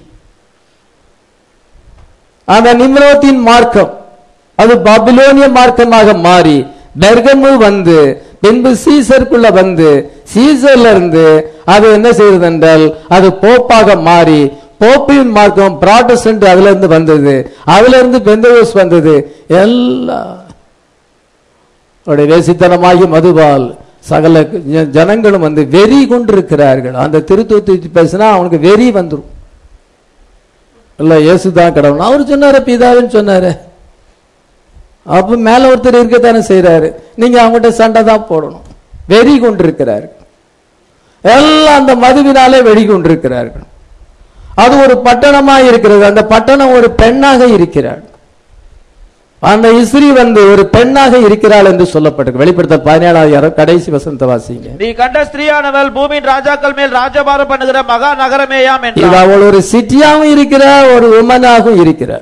அந்த நிம்ரோத்தின் மார்க்கம் அது பாபிலோனிய மார்க்கமாக மாறி பெர்கமு வந்து பின்பு சீசருக்குள்ள வந்து சீசர்ல இருந்து அது என்ன செய்யுது என்றால் அது போப்பாக மாறி போப்பின் மார்க்கம் ப்ராட்டஸ்டன்ட் அதுல இருந்து வந்தது அதுல இருந்து பெந்தகோஸ் வந்தது எல்லாம் அவருடைய வேசித்தனமாகி மதுபால் சகல ஜ- ஜனங்களும் வந்து வெறி கொண்டிருக்கிறார்கள் அந்த திருத்துவத்தை பேசினா அவனுக்கு வெறி வந்துரும் இல்ல இயேசுதான் கடவுள் அவர் சொன்னாரு பிதாவின்னு சொன்னாரு அப்ப மேல ஒருத்தர் இருக்கத்தானே செய்யறாரு நீங்க அவங்ககிட்ட சண்டை தான் போடணும் வெறி கொண்டிருக்கிறார்கள் எல்லாம் அந்த மதுவினாலே வெறி கொண்டிருக்கிறார்கள் அது ஒரு பட்டணமா இருக்கிறது அந்த பட்டணம் ஒரு பெண்ணாக இருக்கிறாள் அந்த இஸ்ரீ வந்து ஒரு பெண்ணாக இருக்கிறாள் என்று சொல்லப்பட்டிருக்கு வெளிப்படுத்த பதினேழாயிரம் கடைசி வசந்த வாசிங்க நீ கண்ட ஸ்திரீயானவள் பூமியின் ராஜாக்கள் மேல் ராஜபாரம் பண்ணுகிற மகா நகரமேயாம் இது என்றார் அவள் ஒரு சிட்டியாகவும் இருக்கிறாள் ஒரு உமனாகவும் இருக்கிறாள்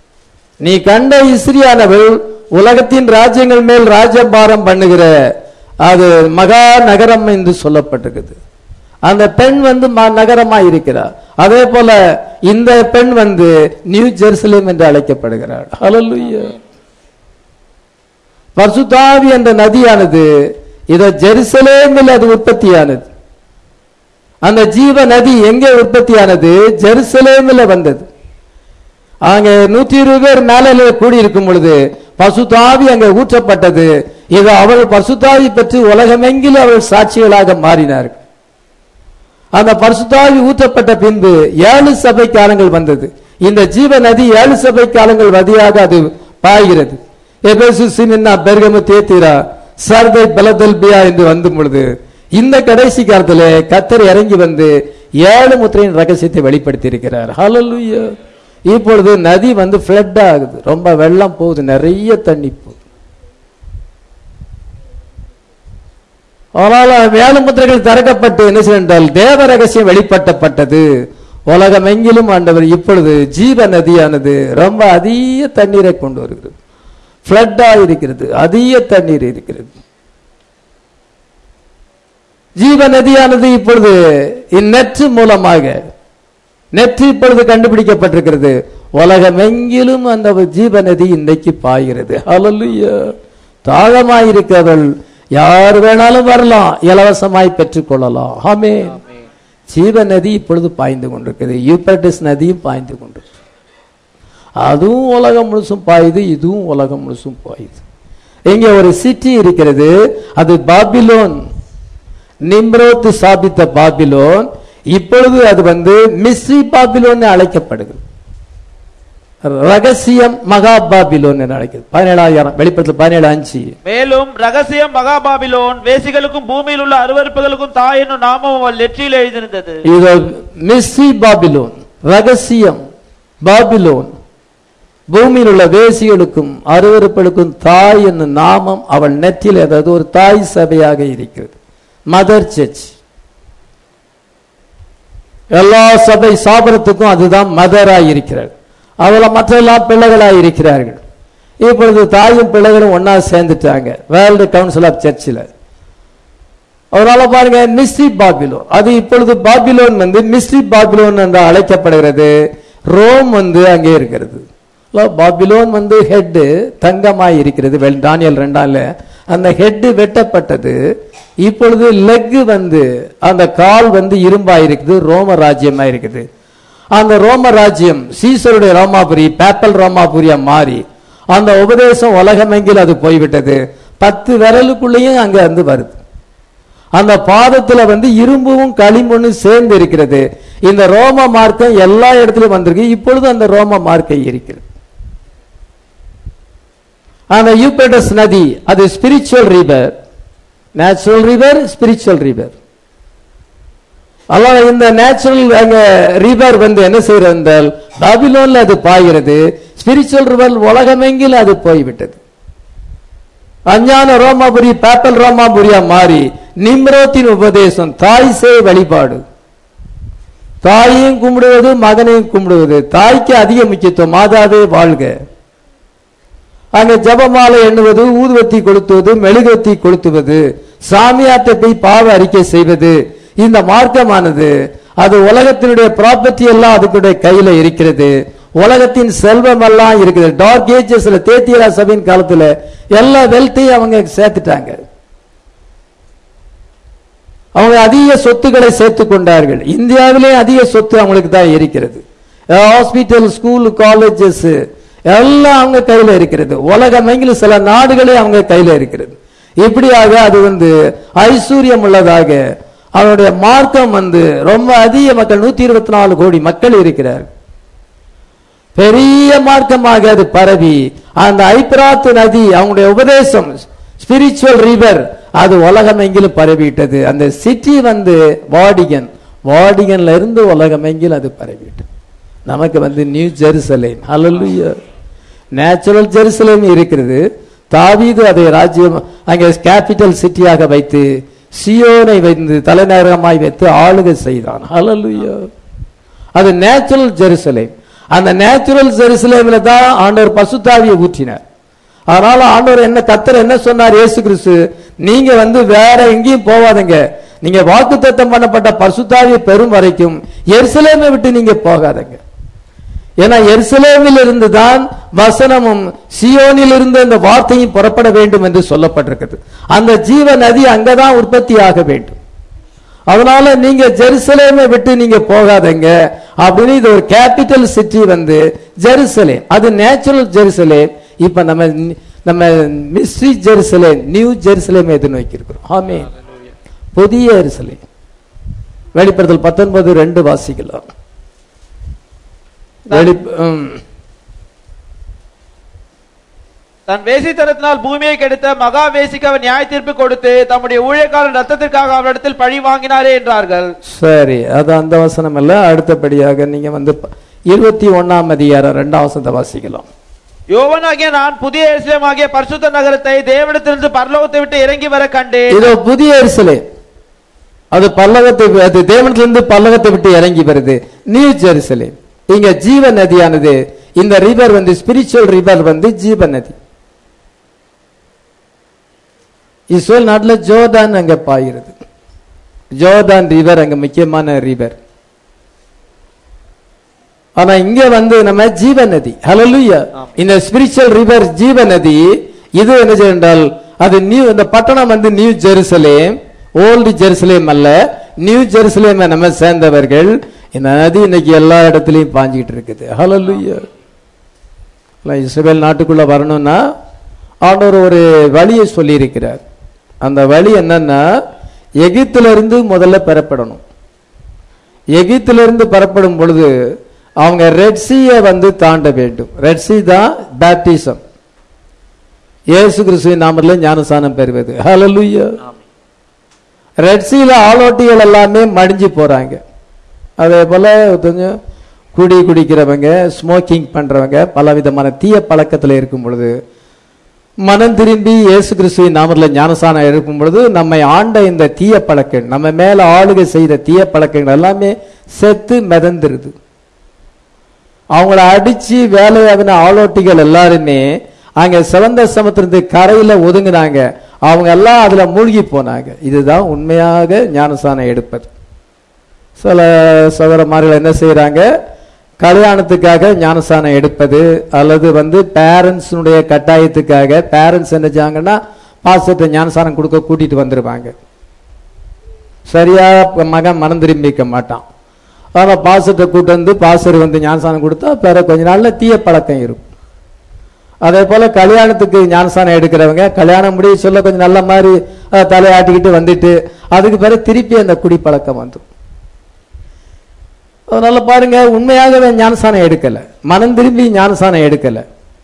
நீ கண்ட இஸ்ரியானவள் உலகத்தின் ராஜ்யங்கள் மேல் ராஜபாரம் பண்ணுகிற அது மகா நகரம் என்று சொல்லப்பட்டிருக்குது அந்த பெண் வந்து ம- நகரமா இருக்கிறார் அதே போல இந்த பெண் வந்து நியூ ஜெருசலேம் என்று அழைக்கப்படுகிறாள் ஹalleluya பர்சுத்தாவி என்ற நதியானது இத ஜெருசலேமில் அது உற்பத்தியானது அந்த ஜீவ நதி எங்கே உற்பத்தியானது ஜெருசலேமில் வந்தது அங்க நூத்தி இருபது பேர் மேலே கூடியிருக்கும் பொழுது பசுதாவி அங்கே ஊற்றப்பட்டது இது அவள் பசுதாவி பற்றி உலகமெங்கிலும் அவள் சாட்சிகளாக மாறினார்கள் அந்த பரிசுத்தாவி ஊற்றப்பட்ட பின்பு ஏழு சபை காலங்கள் வந்தது இந்த ஜீவ நதி ஏழு சபை காலங்கள் வழியாக அது பாய்கிறது எபேசு சிமின்னா பெர்கமு தேத்திரா சர்தை பலதல்பியா என்று வந்தும் பொழுது இந்த கடைசி காலத்திலே கத்தர் இறங்கி வந்து ஏழு முத்திரையின் ரகசியத்தை வெளிப்படுத்தி இருக்கிறார் ஹalleluya இப்பொழுது நதி வந்து ஃப்ளட் ஆகுது ரொம்ப வெள்ளம் போகுது நிறைய தண்ணி போகுது ஆனால் வேலை முத்திரைகள் திறக்கப்பட்டு என்ன செய்தால் தேவ ரகசியம் வெளிப்படுத்தப்பட்டது உலகமெங்கிலும் ஆண்டவர் இப்பொழுது ஜீவ நதியானது ரொம்ப அதிக தண்ணீரை கொண்டு வருகிறது ஃப்ளட்டா இருக்கிறது அதிக தண்ணீர் இருக்கிறது ஜீவ நதியானது இப்பொழுது இந்நெற்று மூலமாக நெற்று இப்பொழுது கண்டுபிடிக்கப்பட்டிருக்கிறது உலகமெங்கிலும் அந்த ஜீவ நதி இன்றைக்கு பாய்கிறது ஹalleluya தாழமாயிருக்கிறவள் யார் வேணாலும் வரலாம் இலவசமாய் பெற்றுக்கொள்ளலாம் ஆமே ஜீவ நதி இப்பொழுது பாய்ந்து கொண்டிருக்கிறது யூப்பர்டிஸ் நதியும் பாய்ந்து கொண்டிருக்கு அதுவும் உலகம் முழுசும் பாயுது இதுவும் உலகம் முழுசும் பாயுது இங்கே ஒரு சிட்டி இருக்கிறது அது பாபிலோன் நிம்ரோத்து சாபித்த பாபிலோன் இப்பொழுது அது வந்து மிஸ்ரி பாபிலோன் அழைக்கப்படுகிறது ரகசியம் மகா பாபிலோன் என்று அழைக்கிறது பதினேழாயிரம் வெளிப்படத்தில் பதினேழு அஞ்சு மேலும் ரகசியம் மகாபாபிலோன் வேசிகளுக்கும் பூமியில் உள்ள அருவருப்புகளுக்கும் தாய் என்னும் நாமம் அவள் நெற்றியில் எழுதியிருந்தது இது மிஸ்ரி பாபிலோன் ரகசியம் பாபிலோன் பூமியில் உள்ள வேசிகளுக்கும் அருவருப்பலுக்கும் தாய் என்னும் நாமம் அவள் நெற்றில் அதாவது ஒரு தாய் சபையாக இருக்கிறது மதர் சர்ச் எல்லா சபை சாபனத்துக்கும் அதுதான் மதராய் இருக்கிறார் அவள மற்ற எல்லா பிள்ளைகளாய் இருக்கிறார்கள் இப்பொழுது தாயும் பிள்ளைகளும் ஒண்ணா சேர்ந்துட்டாங்க வேர்ல்டு கவுன்சில் ஆஃப் சர்ச்சில் அதனால பாருங்க மிஸ்ரி பாபிலோன் அது இப்பொழுது பாபிலோன் வந்து மிஸ்ரி பாபிலோன் என்று அழைக்கப்படுகிறது ரோம் வந்து அங்கே இருக்கிறது இல்ல, பாபிலோன் வந்து ஹெட்டு தங்கமாய் இருக்கிறது வெள் தானியல் ரெண்டால அந்த ஹெட்டு வெட்டப்பட்டது இப்பொழுது லெக் வந்து அந்த கால் வந்து இரும்பா இருக்குது ரோம ராஜ்யமா இருக்குது அந்த ரோம ராஜ்யம் சீசருடைய ரோமாபுரி பேப்பல் ரோமாபுரியா மாறி அந்த உபதேசம் உலகமெங்கில் அது போய்விட்டது பத்து விரலுக்குள்ளேயும் அங்க வந்து வருது அந்த பாதத்துல வந்து இரும்பும் களிம்பொன்னும் சேர்ந்து இருக்கிறது இந்த ரோம மார்க்கம் எல்லா இடத்துலயும் வந்திருக்கு இப்பொழுது அந்த ரோம மார்க்கை இருக்கிறது அந்த யூபேட்டஸ் நதி அது spiritual river natural river spiritual river அல்லாஹ் இந்த நேச்சுரல் அங்க ரிவர் வந்து என்ன செய்யறது என்றால் பாபிலோன்ல அது பாய்கிறது ஸ்பிரிச்சுவல் ரிவர் உலகமெங்கிலும் அது போய்விட்டது அஞ்ஞான ரோமாபுரி பேப்பல் ரோமாபுரியா மாறி நிம்ரோத்தின் உபதேசம் தாய் சே வழிபாடு தாயையும் கும்பிடுவது மகனையும் கும்பிடுவது தாய்க்கு அதிக முக்கியத்துவம் மாதாவே வாழ்க அங்க ஜபமாலை எண்ணுவது ஊதுவத்தி கொளுத்துவது மெழுகுவத்தி கொளுத்துவது சாமியாத்தை போய் பாவ அறிக்கை செய்வது இந்த மார்க்கமானது அது உலகத்தினுடைய ப்ராப்பர்ட்டி எல்லாம் அதுக்குடைய கையில இருக்கிறது உலகத்தின் செல்வம் எல்லாம் இருக்குது டார்க் ஏஜஸ்ல தேத்தியரா சபையின் காலத்துல எல்லா வெல்த்தையும் அவங்க சேர்த்துட்டாங்க அவங்க அதிக சொத்துக்களை சேர்த்து கொண்டார்கள் இந்தியாவிலே அதிக சொத்து அவங்களுக்கு தான் இருக்கிறது ஹாஸ்பிட்டல் ஸ்கூல் காலேஜஸ் எல்லாம் அவங்க கையில இருக்கிறது உலகமெங்கிலும் சில நாடுகளே அவங்க கையில இருக்கிறது இப்படியாக அது வந்து ஐஸ்வர்யம் உள்ளதாக அவனுடைய மார்க்கம் வந்து ரொம்ப அதிக மக்கள் நூத்தி இருபத்தி நாலு கோடி மக்கள் இருக்கிறார் பெரிய மார்க்கமாக அது பரவி அந்த ஐப்ராத்து நதி அவங்களுடைய உபதேசம் ஸ்பிரிச்சுவல் ரிவர் அது உலகம் எங்கிலும் பரவிட்டது அந்த சிட்டி வந்து வாடிகன் வாடிகன்ல இருந்து உலகம் எங்கிலும் அது பரவிட்டது நமக்கு வந்து new Jerusalem hallelujah natural Jerusalem இருக்கிறது தாவீது அதை ராஜ்யம் அங்கே கேபிட்டல் சிட்டியாக வைத்து சியோனை வைத்து தலைநகரமாய் வைத்து ஆளுகை செய்தான் ஹalleluya அது நேச்சுரல் ஜெருசலேம் அந்த நேச்சுரல் ஜெருசலேமில் தான் ஆண்டவர் பசுத்தாவியை ஊற்றினார் அதனால ஆண்டவர் என்ன கத்தர் என்ன சொன்னார் இயேசு கிறிஸ்து நீங்க வந்து வேற எங்கேயும் போகாதீங்க நீங்க வாக்குத்தத்தம் பண்ணப்பட்ட பரிசுத்தாவியை பெறும் வரைக்கும் எருசலேமை விட்டு நீங்க போகாதீங்க ஏன்னா எருசலேமில் இருந்து தான் வசனமும் சியோனில் இருந்து அந்த வார்த்தையும் புறப்பட வேண்டும் என்று சொல்லப்பட்டிருக்கிறது அந்த ஜீவ நதி அங்கதான் உற்பத்தி ஆக வேண்டும் அதனால நீங்க ஜெருசலேமை விட்டு நீங்க போகாதீங்க அப்படின்னு இது ஒரு கேபிட்டல் சிட்டி வந்து ஜெருசலேம் அது நேச்சுரல் ஜெருசலேம் இப்ப நம்ம நம்ம மிஸ்ட்ரி ஜெருசலேம் நியூ ஜெருசலேம் எது நோக்கி இருக்கிறோம் ஆமே புதிய எருசலேம் வெளிப்படுத்தல் பத்தொன்பது ரெண்டு வாசிக்கலாம் வெளி ம். தன் வேசித்தனத்தினால் பூமியை கெடுத்த மகா வேசிக்கு அவர் நியாய தீர்ப்பு கொடுத்து தம்முடைய ஊழியக்காரன் ரத்தத்திற்காக அவரிடத்தில் பழி வாங்கினாரே என்றார்கள் சரி அது அந்த வசனம் அல்ல அடுத்தபடியாக நீங்க வந்து ப- இருபத்தி ஒண்ணாம் அதிகாரம் ரெண்டாம் வசனத்தை வாசிக்கலாம் யோவனாகிய நான் புதிய எருசலேமாகிய பரிசுத்த நகரத்தை தேவனிடத்திலிருந்து பரலோகத்தை விட்டு இறங்கி வர கண்டேன் இதோ புதிய எருசலேம் அது பல்லவத்தை அது தேவனத்திலிருந்து பல்லவத்தை விட்டு இறங்கி வருது நியூ ஜெருசலேம் இங்க ஜீவ நதியானது இந்த ரிவர் வந்து ஸ்பிரிச்சுவல் ரிவர் வந்து ஜீவ நதி இஸ்ரேல் நாட்டுல ஜோர்தான் அங்க பாயுறது ஜோர்தான் ரிவர் அங்க முக்கியமான ரிவர் ஆனா இங்க வந்து நம்ம ஜீவ நதி ஹalleluya இந்த ஸ்பிரிச்சுவல் ரிவர் ஜீவ நதி இது என்ன என்றால் அது நியூ இந்த பட்டணம் வந்து நியூ ஜெருசலேம் ஓல்டு ஜெருசலேம் அல்ல நியூ ஜெருசலேம் நம்ம சேர்ந்தவர்கள் இந்த நதி இன்னைக்கு எல்லா இடத்துலயும் பாஞ்சிக்கிட்டு இருக்குது ஹalleluya இஸ்ரேல் நாட்டுக்குள்ள வரணும்னா ஆண்டவர் ஒரு வழியை சொல்லி இருக்கிறார் அந்த வழி என்னன்னா எகிப்திலிருந்து முதல்ல பெறப்படணும் எகிப்திலிருந்து பெறப்படும் பொழுது அவங்க ரெட் சீயை வந்து தாண்ட வேண்டும் ரெட் சீ தான் பேப்டிசம் இயேசு கிறிஸ்துவின் நாமத்தில் ஞானசானம் பெறுவது ஹalleluya ரெட் சீல ஆளோட்டிகள் எல்லாமே மடிஞ்சு போறாங்க அதே போல கொஞ்சம் குடி குடிக்கிறவங்க ஸ்மோக்கிங் பண்றவங்க பல விதமான தீய பழக்கத்தில் இருக்கும் பொழுது மனம் திரும்பி இயேசு கிறிஸ்துவின் நாமத்தில் ஞானசானம் இருக்கும் பொழுது நம்மை ஆண்ட இந்த தீய பழக்கம் நம்ம மேல ஆளுகை செய்த தீய பழக்கங்கள் எல்லாமே செத்து மிதந்துருது அவங்கள அடிச்சு வேலையாவின ஆளோட்டிகள் எல்லாருமே அங்க சிவந்த சமுத்திரத்து கரையில ஒதுங்கினாங்க அவங்க எல்லாம் அதுல மூழ்கி போனாங்க இதுதான் உண்மையாக ஞானசானம் எடுப்பது சில சகோதரமார்கள் என்ன செய்யறாங்க கல்யாணத்துக்காக ஞானசானம் எடுப்பது அல்லது வந்து பேரண்ட்ஸுடைய கட்டாயத்துக்காக பேரண்ட்ஸ் என்ன செய்யாங்கன்னா பாசத்தை ஞானசானம் கொடுக்க கூட்டிட்டு வந்துருவாங்க சரியா மகன் மனம் திரும்பிக்க மாட்டான் ஆனால் பாசத்தை கூட்டு வந்து பாசர் வந்து ஞானசானம் கொடுத்தா பிற கொஞ்ச நாள்ல தீய பழக்கம் இருக்கும் அதே போல கல்யாணத்துக்கு ஞானசானம் எடுக்கிறவங்க கல்யாணம் முடிய சொல்ல கொஞ்சம் நல்ல மாதிரி அஹ், தலையாட்டிக்கிட்டு வந்துட்டு அதுக்கு பிறகு திருப்பி அந்த குடிப்பழக்கம் வந்துடும் அதனால பாருங்க உண்மையாகவே ஞானசானம் எடுக்கல மனம் திரும்பி ஞானசானம் எடுக்கல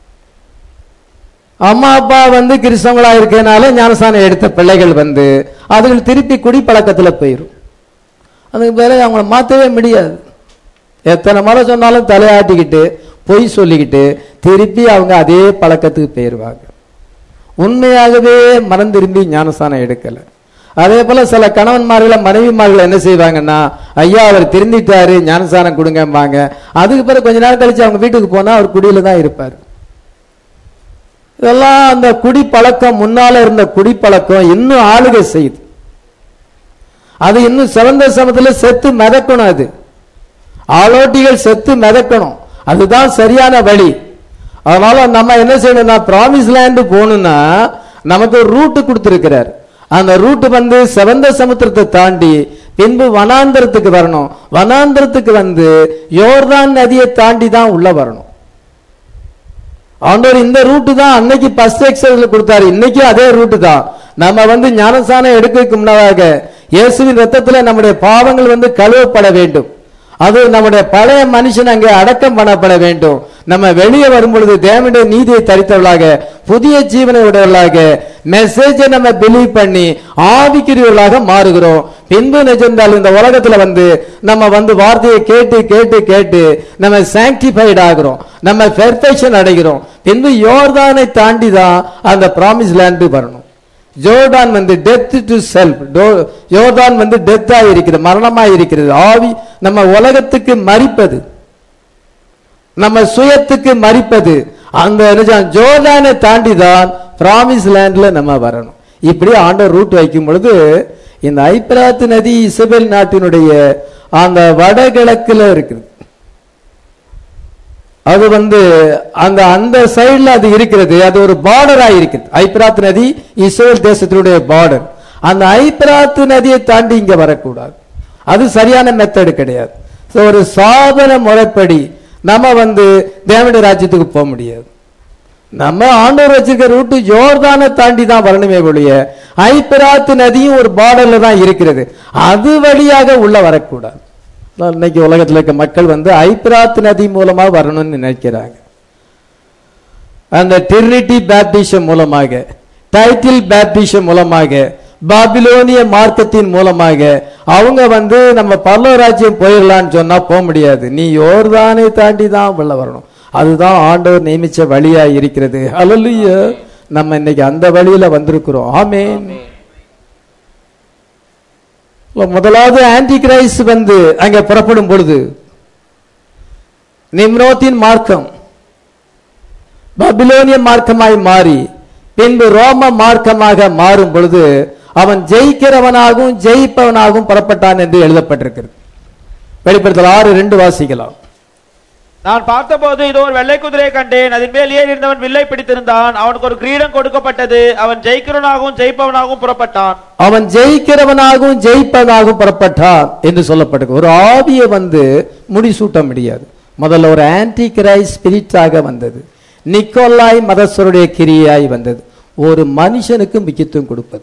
அம்மா அப்பா வந்து கிறிஸ்தவங்களா இருக்கனால ஞானசானம் எடுத்த பிள்ளைகள் வந்து அதுகள் திருப்பி குடிப்பழக்கத்துல போயிடும் அதுக்கு பிறகு அவங்கள மாற்றவே முடியாது எத்தனை முறை சொன்னாலும் தலையாட்டிக்கிட்டு பொய் சொல்லிக்கிட்டு திருப்பி அவங்க அதே பழக்கத்துக்கு போயிடுவாங்க உண்மையாகவே மனம் திரும்பி ஞானஸ்தானம் எடுக்கல அதே போல சில கணவன்மார்கள மனைவிமார்கள் என்ன செய்வாங்கன்னா ஐயா அவர் திருந்திட்டாரு ஞானஸ்தானம் கொடுங்கம்பாங்க அதுக்கு பிறகு கொஞ்ச நேரம் கழிச்சு அவங்க வீட்டுக்கு போனா அவர் குடியில தான் இருப்பார் இதெல்லாம் அந்த குடிப்பழக்கம் முன்னால இருந்த குடிப்பழக்கம் இன்னும் ஆளுகை செய்யுது அது இன்னும் சிவந்த சமத்துல செத்து மிதக்கணும் அது ஆளோட்டிகள் செத்து மிதக்கணும் அதுதான் சரியான வழி அதனால நம்ம என்ன செய்யணும்னா ப்ராமிஸ் லேண்டு போகணும்னா நமக்கு ஒரு ரூட்டு கொடுத்துருக்கிறார் அந்த ரூட் வந்து சிவந்த சமுத்திரத்தை தாண்டி பின்பு வனாந்தரத்துக்கு வரணும் வனாந்தரத்துக்கு வந்து யோர்தான் நதியை தாண்டி தான் உள்ள வரணும் ஆண்டவர் இந்த ரூட்டு தான் அன்னைக்கு ஃபர்ஸ்ட் எக்ஸைஸ்ல கொடுத்தாரு இன்னைக்கு அதே ரூட்டு தான் நம்ம வந்து ஞானசானம் எடுக்கிறதுக்கு முன்னதாக இயேசுவின் ரத்தத்துல நம்முடைய பாவங்கள் வந்து கழுவப்பட வேண்டும் அது நம்முடைய பழைய மனுஷன் அங்கே அடக்கம் பண்ணப்பட வேண்டும் நம்ம வெளியே வரும் பொழுது தேவனுடைய நீதியை தரித்தவர்களாக புதிய ஜீவனை உடையவர்களாக மெசேஜை நம்ம பிலீவ் பண்ணி ஆவிக்குரியவர்களாக மாறுகிறோம் பின்பு நிஜந்தால் இந்த உலகத்துல வந்து நம்ம வந்து வார்த்தையை கேட்டு கேட்டு கேட்டு நம்ம சாங்டிஃபைட் ஆகிறோம் நம்ம பெர்ஃபெக்ஷன் அடைகிறோம் பின்பு யோர்தானை தாண்டி தான் அந்த ப்ராமிஸ் லேண்டு வரணும் ஜோர்டான் வந்து டெத் டு செல்ஃப் யோர்தான் வந்து டெத்தா இருக்கிறது மரணமா இருக்கிறது ஆவி நம்ம உலகத்துக்கு மறிப்பது நம்ம சுயத்துக்கு மறிப்பது அந்த என்ன ஜோர்டானை தாண்டி தான் பிராமிஸ் லேண்ட்ல நம்ம வரணும் இப்படி ஆண்டவர் ரூட் வைக்கும் பொழுது இந்த ஐப்ராத் நதி இசபெல் நாட்டினுடைய அந்த வடகிழக்குல இருக்குது அது வந்து அந்த அந்த சைடுல அது இருக்கிறது அது ஒரு பார்டரா இருக்குது ஐப்ராத் நதி இஸ்ரேல் தேசத்தினுடைய பார்டர் அந்த ஐப்ராத் நதியை தாண்டி இங்க வரக்கூடாது அது சரியான மெத்தடு கிடையாது So, ஒரு சாதன முறைப்படி நம்ம வந்து தேவனுடைய ராஜ்யத்துக்கு போக முடியாது நம்ம ஆண்டவர் வச்சிருக்க ரூட்டு ஜோர்தானை தாண்டி தான் வரணுமே ஒழிய ஐப்பிராத்து நதியும் ஒரு பார்டர்ல தான் இருக்கிறது அது வழியாக உள்ள வரக்கூடாது இன்னைக்கு உலகத்துல இருக்க மக்கள் வந்து ஐப்பிராத்து நதி மூலமா வரணும்னு நினைக்கிறாங்க அந்த டிரினிட்டி பேப்டிஷம் மூலமாக டைட்டில் பேப்டிஷம் மூலமாக பாபிலோனிய மார்க்கத்தின் மூலமாக அவங்க வந்து நம்ம பல்லவராஜ்யம் போயிடலாம்னு சொன்னா போக முடியாது நீ யோர்தானை தாண்டி தான் உள்ள வரணும் அதுதான் ஆண்டவர் நியமிச்ச வழியா இருக்கிறது ஹalleluya நம்ம இன்னைக்கு அந்த வழியில வந்திருக்கிறோம் ஆமென் முதலாவது ஆன்டி கிரைஸ்ட் வந்து அங்க புறப்படும் பொழுது நிம்ரோத்தின் மார்க்கம் பாபிலோனிய மார்க்கமாய் மாறி பின்பு ரோம மார்க்கமாக மாறும் பொழுது அவன் ஜெயிக்கிறவனாகவும் ஜெயிப்பவனாகவும் புறப்பட்டான் என்று எழுதப்பட்டிருக்கிறது வெளிப்படுத்தல் ஆறு ரெண்டு வாசிக்கலாம் நான் பார்த்தபோது இதோ ஒரு வெள்ளை குதிரையை கண்டேன் அதன் மேல் ஏறி இருந்தவன் வில்லை பிடித்திருந்தான் அவனுக்கு ஒரு கிரீடம் கொடுக்கப்பட்டது அவன் ஜெயிக்கிறவனாகவும் ஜெயிப்பவனாகவும் புறப்பட்டான் அவன் ஜெயிக்கிறவனாகவும் ஜெயிப்பவனாகவும் புறப்பட்டான் என்று சொல்லப்பட்டிருக்கு ஒரு ஆவியை வந்து முடிசூட்ட முடியாது முதல்ல ஒரு ஆன்டி கிரை ஸ்பிரிட்டாக வந்தது நிக்கோலாய் மதஸ்வருடைய கிரியாய் வந்தது ஒரு மனுஷனுக்கு முக்கியத்துவம் கொடுப்பது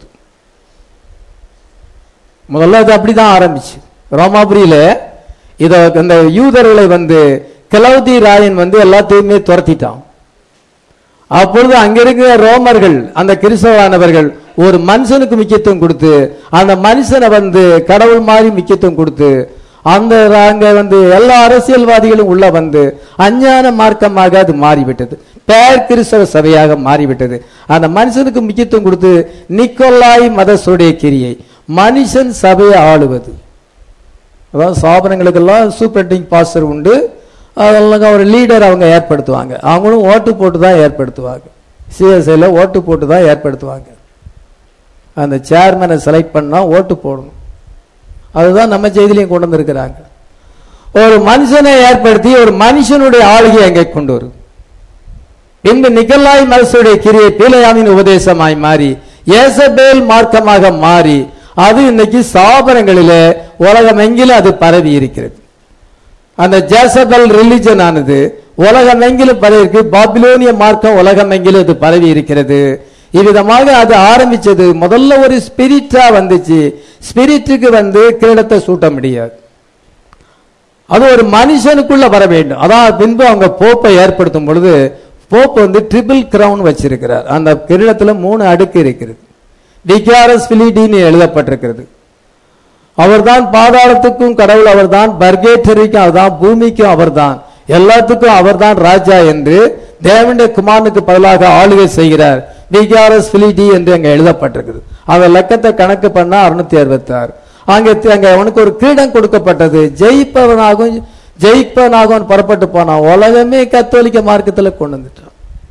முதல்ல அது அப்படிதான் ஆரம்பிச்சு ரோமாபுரியில இத இந்த யூதர்களை வந்து கிளவுதி ராயன் வந்து எல்லாத்தையுமே துரத்திட்டான் அப்பொழுது அங்க இருக்கிற ரோமர்கள் அந்த கிறிஸ்தவானவர்கள் ஒரு மனுஷனுக்கு முக்கியத்துவம் கொடுத்து அந்த மனுஷனை வந்து கடவுள் மாதிரி முக்கியத்துவம் கொடுத்து அந்த அங்க வந்து எல்லா அரசியல்வாதிகளும் உள்ள வந்து அஞ்ஞான மார்க்கமாக அது மாறிவிட்டது பேர் கிறிஸ்தவ சபையாக மாறிவிட்டது அந்த மனுஷனுக்கு முக்கியத்துவம் கொடுத்து நிக்கோலாய் மதசுடைய கிரியை மனுஷன் சபையை ஆளுவது அதாவது ஸ்தாபனங்களுக்கெல்லாம் சூப்பரண்டிங் பாஸ்டர் உண்டு அதெல்லாம் ஒரு லீடர் அவங்க ஏற்படுத்துவாங்க அவங்களும் ஓட்டு போட்டு தான் ஏற்படுத்துவாங்க சிஎஸ்ஐயில் ஓட்டு போட்டு தான் ஏற்படுத்துவாங்க அந்த சேர்மனை செலக்ட் பண்ணா ஓட்டு போடணும் அதுதான் நம்ம செய்திலையும் கொண்டு வந்திருக்கிறாங்க ஒரு மனுஷனை ஏற்படுத்தி ஒரு மனுஷனுடைய ஆளுகை அங்கே கொண்டு வரும் இந்த நிக்கல்லாய் மனசுடைய கிரியை பீலையாமின் உபதேசமாய் மாறி ஏசபேல் மார்க்கமாக மாறி அது இன்னைக்கு சாபனங்களிலே உலகம் எங்கிலும் அது பரவி இருக்கிறது அந்த ஜேசபல் ரிலிஜன் ஆனது உலகம் எங்கிலும் பரவி இருக்கு பாபிலோனிய மார்க்கம் உலகம் எங்கிலும் அது பரவி இருக்கிறது இவ்விதமாக அது ஆரம்பிச்சது முதல்ல ஒரு ஸ்பிரிட்டா வந்துச்சு ஸ்பிரிட்டுக்கு வந்து கிரீடத்தை சூட்ட முடியாது அது ஒரு மனுஷனுக்குள்ள வர வேண்டும் அதான் பின்பு அவங்க போப்பை ஏற்படுத்தும் பொழுது போப் வந்து ட்ரிபிள் கிரவுன் வச்சிருக்கிறார் அந்த கிரீடத்துல மூணு அடுக்கு இருக்கிறது டிகாரஸ் பிலிடின்னு எழுதப்பட்டிருக்கிறது அவர்தான் பாதாளத்துக்கும் கடவுள் அவர்தான் பர்கேட்டரிக்கும் அவர்தான் பூமிக்கும் அவர்தான் எல்லாத்துக்கும் அவர்தான் ராஜா என்று தேவனுடைய குமாரனுக்கு பதிலாக ஆளுகை செய்கிறார் விகாரஸ் பிலிடி என்று அங்க எழுதப்பட்டிருக்குது அந்த லக்கத்தை கணக்கு பண்ணா அறுநூத்தி அறுபத்தி ஆறு அங்க அங்க அவனுக்கு ஒரு கிரீடம் கொடுக்கப்பட்டது ஜெயிப்பவனாகவும் ஜெயிப்பவனாகவும் புறப்பட்டு போனான் உலகமே கத்தோலிக்க மார்க்கத்துல கொண்டு வந்துட்டான்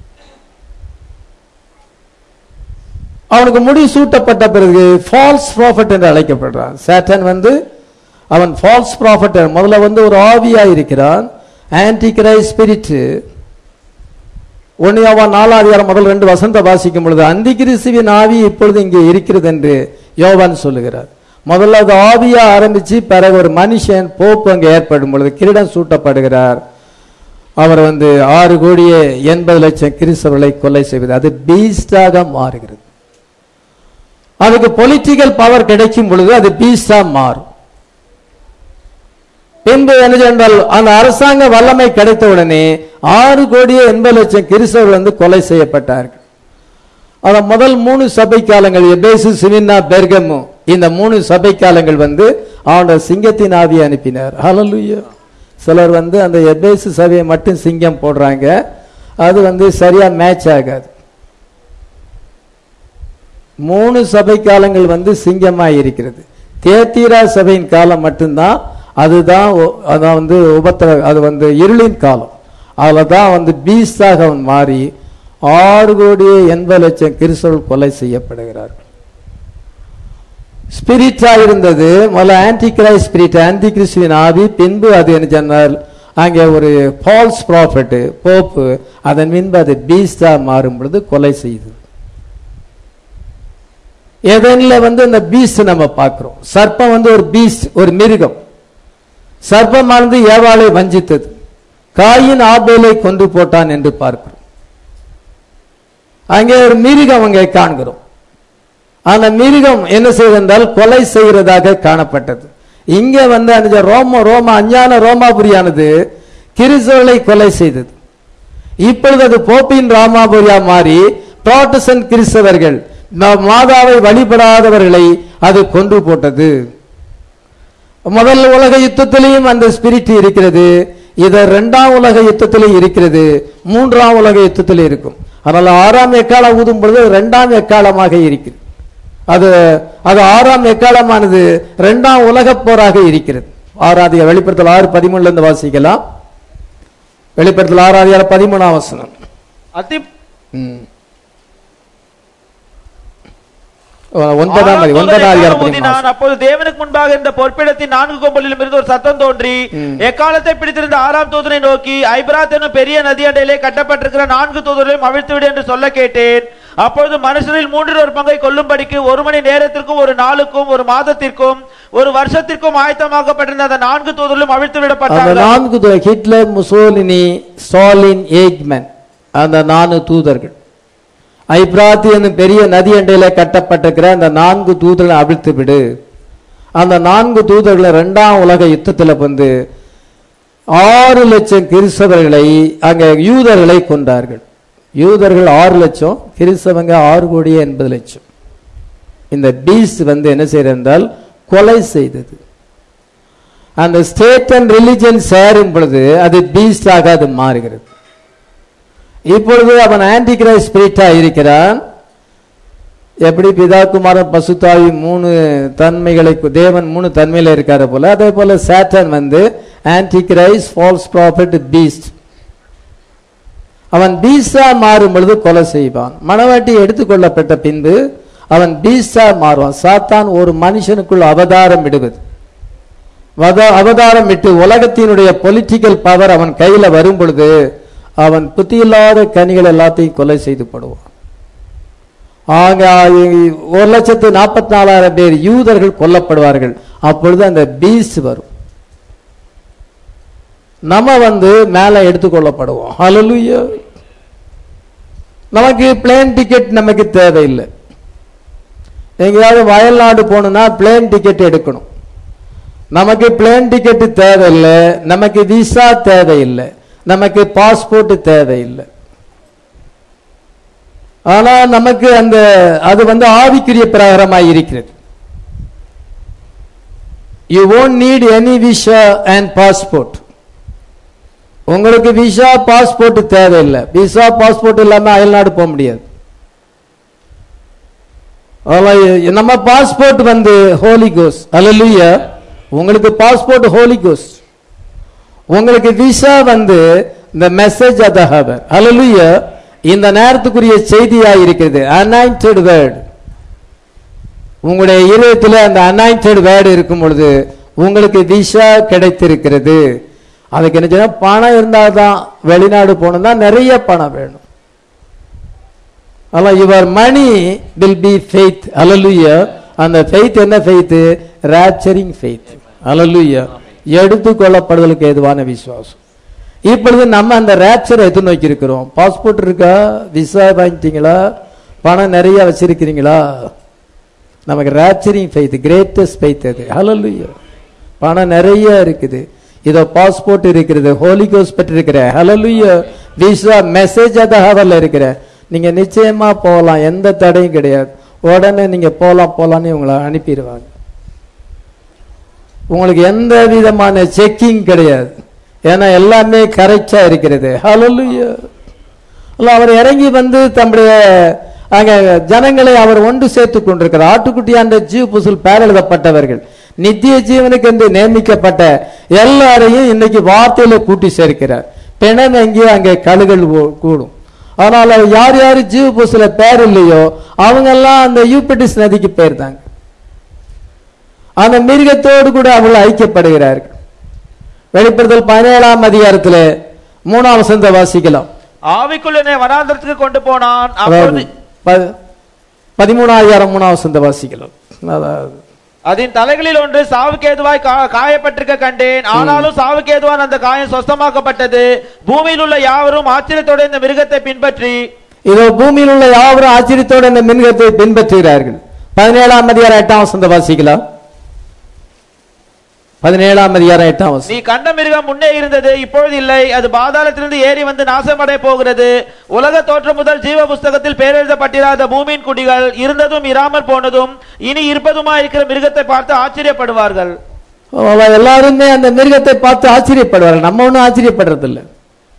அவனுக்கு முடி சூட்டப்பட்ட பிறகு ஃபால்ஸ் ப்ராஃபட் என்று அழைக்கப்படுறான் சேட்டன் வந்து அவன் ஃபால்ஸ் ப்ராஃபட் முதல்ல வந்து ஒரு ஆவியா இருக்கிறான் ஆன்டி கிரை ஸ்பிரிட் ஒன்னியாவா நாலாதிகாரம் முதல் ரெண்டு வசந்த வாசிக்கும் பொழுது அந்தி கிறிஸ்துவின் ஆவி இப்பொழுது இங்கே இருக்கிறது என்று யோவான் சொல்லுகிறார் முதல்ல அது ஆவியா ஆரம்பிச்சு பிறகு ஒரு மனுஷன் போப்பு அங்கே ஏற்படும் பொழுது கிரீடம் சூட்டப்படுகிறார் அவர் வந்து ஆறு கோடியே எண்பது லட்சம் கிறிஸ்தவர்களை கொலை செய்வது அது பீஸ்டாக மாறுகிறது அதுக்கு பொலிட்டிக்கல் பவர் கிடைக்கும் பொழுது அது பீஸ்டா மாறும் பின்பு என்ன சொன்னால் அந்த அரசாங்க வல்லமை கிடைத்த உடனே ஆறு கோடியே எண்பது லட்சம் கிறிஸ்தவர்கள் வந்து கொலை செய்யப்பட்டார்கள் அந்த முதல் மூணு சபை காலங்கள் எபேசு சிமின்னா பெர்கமு இந்த மூணு சபை காலங்கள் வந்து அவனோட சிங்கத்தின் ஆவியை அனுப்பினார் ஹalleluya சிலர் வந்து அந்த எபேசு சபையை மட்டும் சிங்கம் போடுறாங்க அது வந்து சரியா மேட்ச் ஆகாது மூணு சபை காலங்கள் வந்து சிங்கமாய் இருக்கிறது தேத்தீரா சபையின் காலம் மட்டும்தான் அதுதான் ஒ- அதான் வந்து உபத்திர அது வந்து இருளின் காலம் அதில் தான் வந்து பீஸ்டாக அவன் மாறி ஆறு கோடியே எண்பது லட்சம் கிறிஸ்தவர்கள் கொலை செய்யப்படுகிறார்கள் ஸ்பிரிட்டா இருந்தது முதல்ல ஆன்டி கிரைஸ்ட் ஸ்பிரிட் ஆன்டி கிறிஸ்துவின் ஆவி பின்பு அது என்ன சொன்னால் அங்கே ஒரு ஃபால்ஸ் ப்ராஃபிட் போப்பு அதன் பின்பு அது பீஸ்டா மாறும் பொழுது கொலை செய்யுது எதனில் வந்து அந்த பீஸ்ட் நம்ம பார்க்கிறோம் சர்ப்பம் வந்து ஒரு பீஸ்ட் ஒரு மிருகம் சர்ப்பமானது ஏவாளை வஞ்சித்தது காயின் ஆபேலை கொன்று போட்டான் என்று பார்க்கிறோம் அங்கே ஒரு மிருகம் அங்கே காண்கிறோம் அந்த மிருகம் என்ன செய்வதென்றால் கொலை செய்கிறதாக காணப்பட்டது இங்க வந்து அந்த ரோம ரோம அஞ்ஞான ரோமாபுரியானது கிறிஸ்தவர்களை கொலை செய்தது இப்பொழுது அது போப்பின் ராமாபுரியா மாறி புராட்டஸ்டன்ட் கிறிஸ்தவர்கள் ம- மாதாவை வழிபடாதவர்களை அது கொன்று போட்டது முதல் உலக யுத்தத்திலையும் அந்த ஸ்பிரிட் இருக்கிறது இது இரண்டாம் உலக யுத்தத்திலும் இருக்கிறது மூன்றாம் உலக யுத்தத்திலும் இருக்கும் அதனால ஆறாம் எக்காலம் ஊதும் பொழுது இரண்டாம் எக்காலமாக இருக்கிறது அது அது ஆறாம் எக்காலமானது இரண்டாம் உலகப் போராக இருக்கிறது ஆறாதிக வெளிப்படுத்தல் ஆறு பதிமூணுல இருந்து வாசிக்கலாம் வெளிப்படுத்தல் ஆறாதிகார பதிமூணாம் வசனம் அத்தி ம். ஒன்பதாம் அதி- ஒன்பதாம் அதிகாரம் பதிமூணாம் நான் அப்போது தேவனுக்கு முன்பாக இருந்த பொற்பிடத்தின் நான்கு கொம்பலிலும் இருந்து ஒரு சத்தம் தோன்றி எக்காலத்தை பிடித்திருந்த ஆறாம் தூதனை நோக்கி ஐபிராத் என்னும் பெரிய நதி அண்டையிலே கட்டப்பட்டிருக்கிற நான்கு தூதர்களையும் அவிழ்த்து விடு என்று சொல்ல கேட்டேன் அப்பொழுது மனுஷரில் மூன்றில் ஒரு பங்கை கொல்லும்படிக்கு ஒரு மணி நேரத்திற்கும் ஒரு நாளுக்கும் ஒரு மாதத்திற்கும் ஒரு வருஷத்திற்கும் ஆயத்தமாக்கப்பட்டிருந்த அந்த நான்கு தூதர்களும் அவிழ்த்து அந்த விடப்பட்டார்கள் நான்கு தூ- ஹிட்லர் முசோலினி ஸ்டாலின் ஏக்மன் அந்த நான்கு தூதர்கள் ஐப்ராத்தி என்னும் பெரிய நதி அண்டையில கட்டப்பட்டிருக்கிற அந்த நான்கு தூதர்களை அவிழ்த்து விடு அந்த நான்கு தூதர்களை இரண்டாம் உலக யுத்தத்துல வந்து ஆறு லட்சம் கிறிஸ்தவர்களை அங்க யூதர்களை கொண்டார்கள் யூதர்கள் ஆறு லட்சம் கிறிஸ்தவங்க ஆறு கோடியே எண்பது லட்சம் இந்த பீஸ் வந்து என்ன செய்யறது என்றால் கொலை செய்தது அந்த ஸ்டேட் அண்ட் ரிலிஜன் சேரும் பொழுது அது பீஸ்டாக அது மாறுகிறது இப்பொழுது அவன் ஆன்டி கிரைஸ்ட் ஸ்பிரிட்டா இருக்கிறான் எப்படி பிதா குமாரன் பசுத்தாவி மூணு தன்மைகளை கு- தேவன் மூணு தன்மையில இருக்காரு போல அதே போல சாட்டன் வந்து antichrist false prophet beast அவன் பீஸ்டா மாறும் பொழுது கொலை செய்வான் மணவாட்டி எடுத்துக்கொள்ளப்பட்ட பின்பு அவன் பீஸ்டா மாறுவான் சாத்தான் ஒரு மனுஷனுக்குள் அவதாரம் விடுவது வத- அவதாரம் விட்டு உலகத்தினுடைய பொலிட்டிக்கல் பவர் அவன் கையில வரும் பொழுது அவன் புத்தியில்லாத கனிகள் எல்லாத்தையும் கொலை செய்து போடுவான் ஆக ஒரு லட்சத்து நாற்பத்தி நாலாயிரம் பேர் யூதர்கள் கொல்லப்படுவார்கள் அப்பொழுது அந்த பீஸ் வரும் நம்ம வந்து மேல எடுத்துக்கொள்ளப்படுவோம் ஹalleluya நமக்கு பிளேன் டிக்கெட் நமக்கு தேவையில்லை எங்கேயாவது வயல்நாடு போகணும்னா பிளேன் டிக்கெட் எடுக்கணும் நமக்கு பிளேன் டிக்கெட் தேவையில்லை நமக்கு விசா தேவையில்லை நமக்கு பாஸ்போர்ட் தேவையில்லை ஆனா நமக்கு அந்த அது வந்து ஆவிக்குரிய பிரகாரமாய் இருக்கிறது you won't need any visa and passport உங்களுக்கு விசா பாஸ்போர்ட் தேவையில்லை விசா பாஸ்போர்ட் இல்லாம அயல்நாடு போக முடியாது அதெல்லாம் நம்ம பாஸ்போர்ட் வந்து ஹோலி கோஸ் அல்லலுயா உங்களுக்கு பாஸ்போர்ட் ஹோலி கோஸ் உங்களுக்கு விசா வந்து இந்த மெசேஜ் அத ஹவர் அல்லலுயா இந்த நேரத்துக்குரிய செய்தியா இருக்கிறது அனாயிண்டட் வேர்ட் உங்களுடைய இருதயத்தில் அந்த அனாயிண்டட் வேர்டு இருக்கும் பொழுது உங்களுக்கு விசா கிடைத்திருக்கிறது அதுக்கு என்ன செய்யணும் பணம் இருந்தால் தான் வெளிநாடு போகணும்னா நிறைய பணம் வேணும் அல்ல your money will be faith hallelujah அந்த ஃபெய்த் என்ன ஃபெய்த் ராப்சரிங் ஃபெய்த் அலலுயா எடுத்துக்கொள்ளப்படுதலுக்கு ஏதுவான விசுவாசம் இப்பொழுது நம்ம அந்த ரேப்சரை எது நோக்கி இருக்கிறோம் பாஸ்போர்ட் இருக்கா விசா வாங்கிட்டீங்களா பணம் நிறைய வச்சிருக்கிறீங்களா நமக்கு ரேப்சரிங் ஃபெய்த் கிரேட்டஸ்ட் ஃபெய்த் அது ஹலலுயா பணம் நிறைய இருக்குது இதோ பாஸ்போர்ட் இருக்கிறது ஹோலிகோஸ் பெற்றிருக்கிற ஹலலுயா விசா மெசேஜ் அத ஹவர்ல இருக்கிற நீங்க நிச்சயமா போகலாம் எந்த தடையும் கிடையாது உடனே நீங்க போலாம் போலாம்னு உங்களை அனுப்பிடுவாங்க உங்களுக்கு எந்த விதமான செக்கிங் கிடையாது ஏன்னா எல்லாமே கரெக்டா இருக்கிறது ஹalleluya அல்ல அவர் இறங்கி வந்து தம்முடைய அங்க ஜனங்களை அவர் ஒன்று சேர்த்துக் கொண்டிருக்கிறார் ஆட்டுக்குட்டியாண்ட ஜீவ புசுல் பேரெழுதப்பட்டவர்கள் நித்திய ஜீவனுக்கு என்று நியமிக்கப்பட்ட எல்லாரையும் இன்னைக்கு வார்த்தையில கூட்டி சேர்க்கிறார் பிணம் எங்கேயோ அங்கே கழுகள் ஓ- கூடும் அதனால யார் யார் ஜீவ புஸ்ல பேர் இல்லையோ அவங்க எல்லாம் அந்த யூபிட்டிஸ் நதிக்கு போயிருந்தாங்க அந்த மிருகத்தோடு கூட அவர்கள் ஐக்கியப்படுகிறார்கள் வெளிப்படுத்தல் பதினேழாம் அதிகாரத்தில் மூணாம் வசந்த வாசிக்கலாம் ஆவிக்குள் என்னை வனாந்தரத்துக்கு கொண்டு போனான் அதாவது அப்பொழுது ப- பதிமூணாயிரம் மூணாம் வசந்த வாசிக்கலாம் அதாவது அதன் தலைகளில் ஒன்று சாவுக்கேதுவாய் கா- காயப்பட்டிருக்க கண்டேன் ஆனாலும் சாவுக்கேதுவான் அந்த காயம் சொஸ்தமாக்கப்பட்டது பூமியில் உள்ள யாவரும் ஆச்சரியத்தோடு இந்த மிருகத்தை பின்பற்றி இதோ பூமியில் உள்ள யாவரும் ஆச்சரியத்தோடு இந்த மின்கத்தை பின்பற்றுகிறார்கள் பதினேழாம் அதிகாரம் எட்டாம் வசந்த வாசிக்கலாம் பதினேழாம் அதிகாரம் எட்டாம் நீ வசனம் கண்ட மிருகம் முன்னே இருந்தது இப்பொழுது இல்லை அது பாதாளத்திலிருந்து ஏறி வந்து நாசமடைய போகிறது உலக தோற்றம் முதல் ஜீவ புஸ்தகத்தில் பேரெழுதப்பட்டிராத பூமியின் குடிகள் இருந்ததும் இராமல் போனதும் இனி இருப்பதுமா இருக்கிற மிருகத்தை பார்த்து ஆச்சரியப்படுவார்கள் அவ எல்லாருமே அந்த மிருகத்தை பார்த்து ஆச்சரியப்படுவார்கள் நம்ம ஒன்றும் ஆச்சரியப்படுறது இல்லை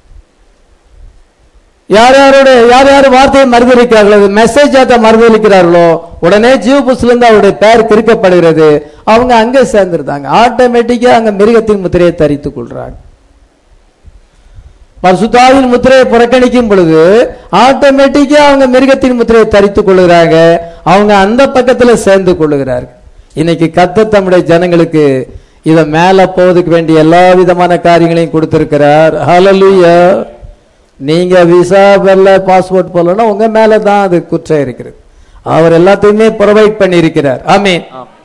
யார் யாரோட யார் யார் வார்த்தையை மறுதளிக்கிறார்களோ மெசேஜ் ஆத்த மறுதளிக்கிறார்களோ உடனே ஜீவ புஸ்திலிருந்து அவருடைய பெயர் கிறுக்கப்படுகிறது அவங்க அங்கே சேர்ந்துருந்தாங்க ஆட்டோமேட்டிக்கா அங்க மிருகத்தின் முத்திரையை தரித்துக் கொள்றாங்க பரிசுத்தாவின் முத்திரையை புறக்கணிக்கும் பொழுது ஆட்டோமேட்டிக்கா அவங்க மிருகத்தின் முத்திரையை தரித்துக் கொள்கிறாங்க அவங்க அந்த பக்கத்துல சேர்ந்து கொள்ளுகிறார்கள் இன்னைக்கு கத்த தம்முடைய ஜனங்களுக்கு இத மேல போவதுக்கு வேண்டிய எல்லா விதமான காரியங்களையும் கொடுத்திருக்கிறார் ஹalleluya நீங்க விசா வரல பாஸ்போர்ட் போலன்னா உங்க மேல தான் அது குற்றம் இருக்கிறது அவர் எல்லாத்தையுமே ப்ரொவைட் பண்ணி இருக்கிறார் ஆமென்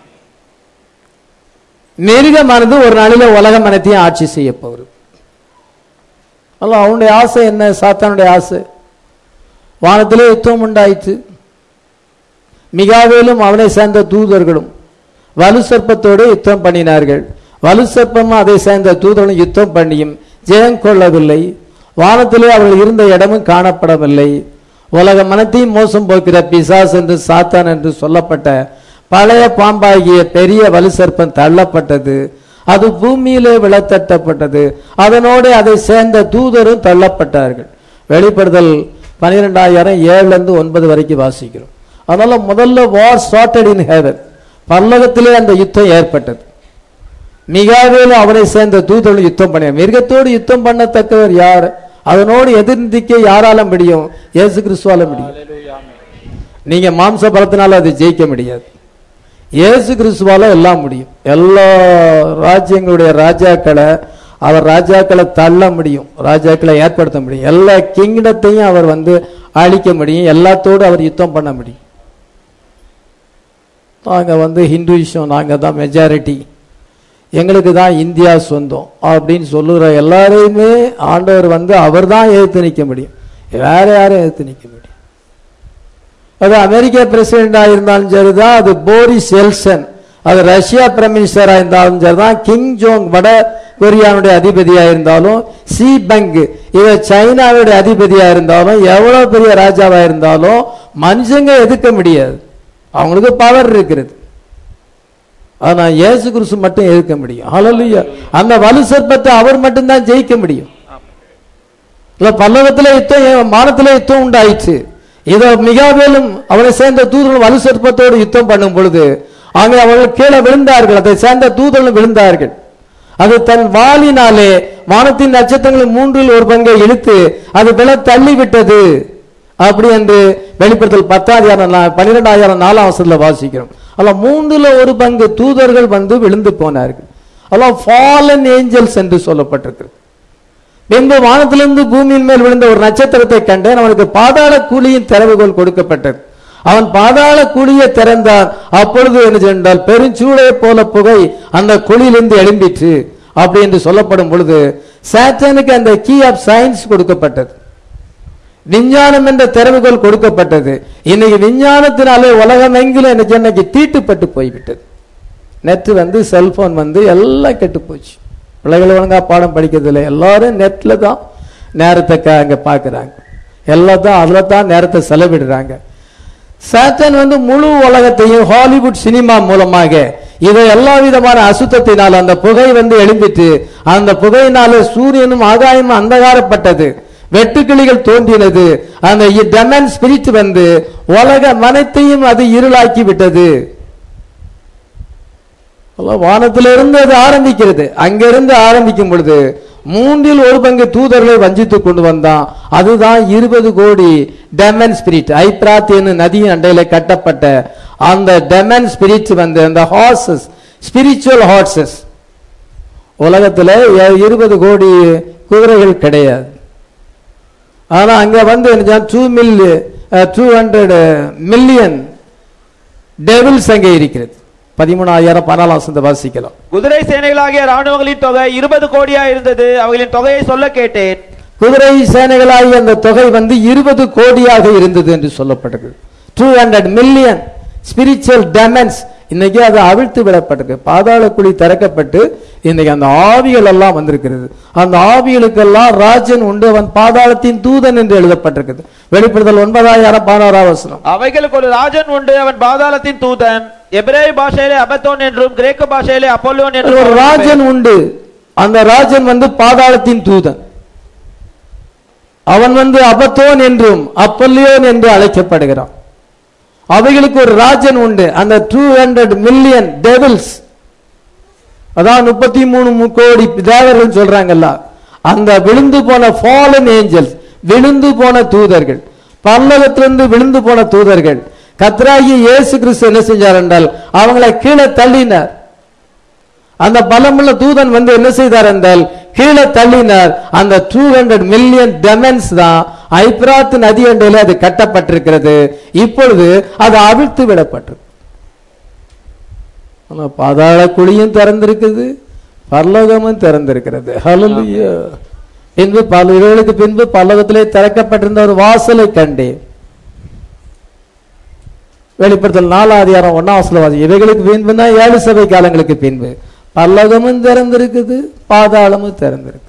மிருகமானது ஒரு நாளில உலகம் அனைத்தையும் ஆட்சி செய்ய போகுது அல்ல அவனுடைய ஆசை என்ன சாத்தானுடைய ஆசை வானத்திலே யுத்தம் உண்டாயிற்று மிகாவேலும் அவனை சேர்ந்த தூதர்களும் வலு சர்ப்பத்தோடு யுத்தம் பண்ணினார்கள் வலு சர்ப்பமும் அதை சேர்ந்த தூதர்களும் யுத்தம் பண்ணியும் ஜெயம் கொள்ளவில்லை வானத்திலே அவர்கள் இருந்த இடமும் காணப்படவில்லை உலக மனத்தையும் மோசம் போக்கிற பிசாஸ் என்று சாத்தான் என்று சொல்லப்பட்ட பழைய பாம்பாகிய பெரிய வலு சர்ப்பம் தள்ளப்பட்டது அது பூமியிலே விழத்தட்டப்பட்டது அதனோடு அதை சேர்ந்த தூதரும் தள்ளப்பட்டார்கள் வெளிப்படுதல் பனிரெண்டாயிரம் ஏழுல இருந்து ஒன்பது வரைக்கும் வாசிக்கிறோம் அதனால முதல்ல வார் ஸ்டார்டட் இன் ஹெவன் பல்லகத்திலே அந்த யுத்தம் ஏற்பட்டது மிகாவேலும் அவனை சேர்ந்த தூதர்கள் யுத்தம் பண்ண மிருகத்தோடு யுத்தம் பண்ணத்தக்கவர் யார் அதனோடு எதிர்ந்திக்க யாரால முடியும் இயேசு கிறிஸ்துவால முடியும் நீங்க மாம்ச பலத்தினால அதை ஜெயிக்க முடியாது இயேசு கிறிஸ்துவால எல்லாம் முடியும் எல்லா ராஜ்யங்களுடைய ராஜாக்களை அவர் ராஜாக்களை தள்ள முடியும் ராஜாக்களை ஏற்படுத்த முடியும் எல்லா கிங்டத்தையும் அவர் வந்து அழிக்க முடியும் எல்லாத்தோடு அவர் யுத்தம் பண்ண முடியும் நாங்க வந்து ஹிந்துயிசம் நாங்க தான் மெஜாரிட்டி எங்களுக்கு தான் இந்தியா சொந்தம் அப்படின்னு சொல்லுகிற எல்லாரையுமே ஆண்டவர் வந்து அவர் தான் எதிர்த்து நிற்க முடியும் வேற யாரும் எதிர்த்து நிற்க முடியும் அது அமெரிக்க பிரசிடென்டா இருந்தாலும் சரிதான் அது போரிஸ் எல்சன் அது ரஷ்யா பிரைம் மினிஸ்டரா இருந்தாலும் சரிதான் கிங் ஜோங் வட கொரியாவுடைய அதிபதியா இருந்தாலும் சி பங் இவ சைனாவுடைய அதிபதியா இருந்தாலும் எவ்வளவு பெரிய ராஜாவா இருந்தாலும் மனுஷங்க எதிர்க்க முடியாது அவங்களுக்கு பவர் இருக்கிறது ஆனா இயேசு கிறிஸ்து மட்டும் எதிர்க்க முடியும் ஹalleluya அந்த வலு சர்ப்பத்தை அவர் மட்டும்தான் ஜெயிக்க முடியும் இல்ல பல்லவத்துல யுத்தம் ஏன் வானத்துல யுத்தம் உண்டாயிற்று இதோ மிகாவேலும் அவனை சேர்ந்த தூதர்கள் வலு சர்ப்பத்தோடு யுத்தம் பண்ணும் பொழுது அங்கே அவர்கள் கீழே விழுந்தார்கள் அதை சேர்ந்த தூதர்கள் விழுந்தார்கள் அது தன் வாளினாலே வானத்தின் நட்சத்திரங்களின் மூன்றில் ஒரு பங்கை இழுத்து அது விழ தள்ளி விட்டது அப்படி என்று வெளிப்படுத்தல் பத்தாயிரம் பன்னிரெண்டாயிரம் நாலாம் வருஷத்துல வாசிக்கிறோம் அல்ல மூன்றுல ஒரு பங்கு தூதர்கள் வந்து விழுந்து போனார்கள் அல்ல ஃபாலன் ஏஞ்சல்ஸ் என்று சொல்லப்பட்டிருக்கு பின்பு வானத்திலிருந்து பூமியின் மேல் விழுந்த ஒரு நட்சத்திரத்தை கண்டேன் அவனுக்கு பாதாள கூலியின் திறவுகோல் கொடுக்கப்பட்டது அவன் பாதாள குழியை திறந்தான் அப்பொழுது என்ன சென்றால் பெருஞ்சூளை போல புகை அந்த குழியிலிருந்து எழும்பிற்று அப்படி என்று சொல்லப்படும் பொழுது சாத்தானுக்கு அந்த கீ ஆஃப் சயின்ஸ் கொடுக்கப்பட்டது விஞ்ஞானம் என்ற திறவுகோல் கொடுக்கப்பட்டது இன்னைக்கு விஞ்ஞானத்தினாலே உலகம் எங்கிலும் எனக்கு இன்னைக்கு தீட்டுப்பட்டு போய்விட்டது நெட் வந்து செல்போன் வந்து எல்லாம் கெட்டு போச்சு பிள்ளைகள் ஒழுங்கா பாடம் படிக்கிறது இல்லை எல்லாரும் நெட்ல தான் நேரத்தை க- அங்க பாக்குறாங்க எல்லாம் தான் அதுல தான் நேரத்தை செலவிடுறாங்க சாத்தன் வந்து முழு உலகத்தையும் ஹாலிவுட் சினிமா மூலமாக இதை எல்லா விதமான அசுத்தத்தினால் அந்த புகை வந்து எழும்பிட்டு அந்த புகையினால சூரியனும் ஆகாயமும் அந்தகாரப்பட்டது வெட்டுக்கிளிகள் தோன்றினது அந்த டெமன் ஸ்பிரிட் வந்து உலக மனத்தையும் அது இருளாக்கி விட்டது அல்ல, வானத்திலிருந்து அது ஆரம்பிக்கிறது அங்கிருந்து ஆரம்பிக்கும் பொழுது மூன்றில் ஒரு பங்கு தூதர்களை வஞ்சித்து கொண்டு வந்தான் அதுதான் இருபது கோடி டெமன் ஸ்பிரிட் ஐப்ராத் என்னும் நதியின் அண்டையில கட்டப்பட்ட அந்த டெமன் ஸ்பிரிட் வந்து அந்த ஹார்சஸ் ஸ்பிரிச்சுவல் ஹார்சஸ் உலகத்துல இருபது கோடி குதிரைகள் கிடையாது ஆனா அங்க வந்து two mil two hundred million devils அங்கே இருக்கிறது பதிமூணாயிரம் பன்னெண்டாம் வசந்த வாசிக்கலாம் குதிரை சேனைகளாகிய ராணுவங்களின் தொகை இருபது கோடியா இருந்தது அவைகளின் தொகையை சொல்ல கேட்டேன் குதிரை சேனைகளாகிய அந்த தொகை வந்து இருபது கோடியாக இருந்தது என்று சொல்லப்பட்டது two hundred million spiritual demons இன்னைக்கு அது அவிழ்த்து விடப்பட்டிருக்கு பாதாள குழி திறக்கப்பட்டு இன்னைக்கு அந்த ஆவிகள் எல்லாம் வந்திருக்கிறது அந்த ஆவிகளுக்கெல்லாம் ராஜன் உண்டு அவன் பாதாளத்தின் தூதன் என்று எழுதப்பட்டிருக்குது வெளிப்படுத்தல் ஒன்பதாயிரம் பதினோராம் வசனம் அவைகளுக்கு ஒரு ராஜன் உண்டு அவன் பாதாளத்தின் தூதன் எபிரேய பாஷையிலே அபத்தோன் என்றும் கிரேக்க பாஷையிலே அப்போலோன் என்றும் ஒரு அவனுக்கு ராஜன் உண்டு அந்த ராஜன் வந்து பாதாளத்தின் தூதன் அவன் வந்து அபத்தோன் என்றும் அப்பல்லியோன் என்று அழைக்கப்படுகிறான் அவைகளுக்கு ஒரு ராஜன் உண்டு அந்த டூ ஹண்ட்ரட் மில்லியன் டெவில்ஸ் அதான் முப்பத்தி மூணு கோடி தேவர்கள் சொல்றாங்கல்ல அந்த விழுந்து போன ஃபாலன் ஏஞ்சல்ஸ் விழுந்து போன தூதர்கள் பல்லவத்திலிருந்து விழுந்து போன தூதர்கள் கத்ராகி இயேசு கிறிஸ்து என்ன செஞ்சார் என்றால் அவங்களை கீழே தள்ளினார் அந்த பலமுள்ள தூதன் வந்து என்ன செய்தார் என்றால் கீழே தள்ளினார் அந்த டூ ஹண்ட்ரட் மில்லியன் டெமன்ஸ் தான் ஐப்ராத் நதி அண்டையில அது கட்டப்பட்டிருக்கிறது இப்பொழுது அது அவிழ்த்து விடப்பட்டிருக்கு ஆனா பாதாள குழியும் திறந்திருக்குது பரலோகமும் திறந்திருக்கிறது ஹalleluya பின்பு பல இவர்களுக்கு பின்பு பல்லவத்திலே திறக்கப்பட்டிருந்த ஒரு வாசலை கண்டேன் வெளிப்படுத்தல் நாலாம் அதிகாரம் ஒன்னாம் வசனவாதி இவைகளுக்கு பின்புனா ஏழு சபை காலங்களுக்கு பின்பு பல்லகமும் திறந்திருக்குது பாதாளமும் திறந்திருக்கு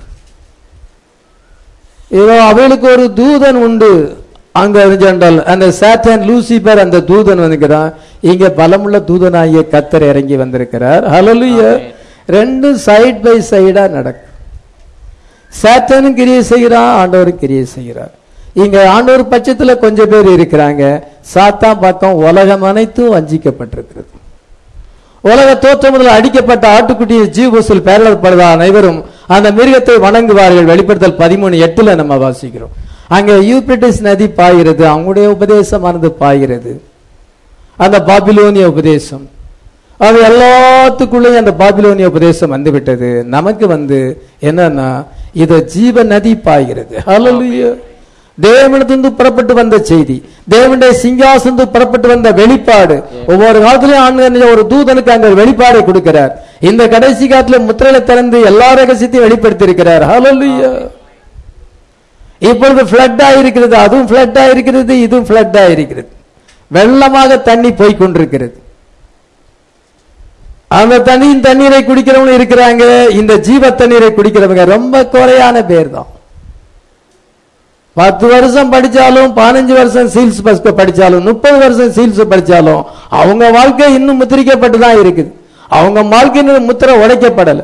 இதோ அவைகளுக்கு ஒரு தூதன் உண்டு அங்க இருந்தால் அந்த சாத்தான் லூசிபர் அந்த தூதன் வந்துக்கிறான் இங்க பலமுள்ள தூதனாகிய கத்தர் இறங்கி வந்திருக்கிறார் ஹalleluya ரெண்டு சைடு பை சைடா நடக்கும் சாத்தானும் கிரியை செய்கிறான் ஆண்டவரும் கிரியை செய்கிறார் இங்க ஆண்டவர் பட்சத்துல கொஞ்சம் பேர் இருக்கிறாங்க சாத்தான் பக்கம் உலகம் அனைத்தும் வஞ்சிக்கப்பட்டிருக்கிறது உலக தோற்றம் முதல் அடிக்கப்பட்ட ஆட்டுக்குட்டியை ஜீவசூல் பேரப்படுதா அனைவரும் அந்த மிருகத்தை வணங்குவார்கள் வெளிப்படுத்தல் பதிமூணு எட்டுல நம்ம வாசிக்கிறோம் அங்க யூபிரிட்டிஸ் நதி பாய்கிறது அவங்களுடைய உபதேசமானது பாய்கிறது அந்த பாபிலோனிய உபதேசம் அது எல்லாத்துக்குள்ளேயும் அந்த பாபிலோனிய உபதேசம் வந்து விட்டது நமக்கு வந்து என்னன்னா இது ஜீவ நதி பாய்கிறது ஹalleluya தேவனிடத்திலிருந்து புறப்பட்டு வந்த செய்தி தேவனுடைய சிங்காசந்து புறப்பட்டு வந்த வெளிப்பாடு ஒவ்வொரு காலத்திலும் ஆண்டு ஒரு தூதனுக்கு அங்க வெளிப்பாடை கொடுக்கிறார் இந்த கடைசி காலத்துல முத்திரையில திறந்து எல்லா ரகசியத்தையும் வெளிப்படுத்தி இருக்கிறார் ஹalleluya இப்பொழுது ஃபிளட் ஆயிருக்கிறது அதுவும் ஃபிளட் ஆயிருக்கிறது இதுவும் ஃபிளட் ஆயிருக்கிறது வெள்ளமாக தண்ணி போய் கொண்டிருக்கிறது அந்த தண்ணியின் தண்ணீரை குடிக்கிறவங்க இருக்கிறாங்க இந்த ஜீவ தண்ணீரை குடிக்கிறவங்க ரொம்ப குறையான பேர் தான் பத்து வருஷம் படிச்சாலும் பதினஞ்சு வருஷம் சீல்ஸ் பஸ் படிச்சாலும் முப்பது வருஷம் சீல்ஸ் படிச்சாலும் அவங்க வாழ்க்கை இன்னும் முத்திரிக்கப்பட்டு தான் இருக்குது அவங்க வாழ்க்கை இன்னும் முத்திரை உடைக்கப்படல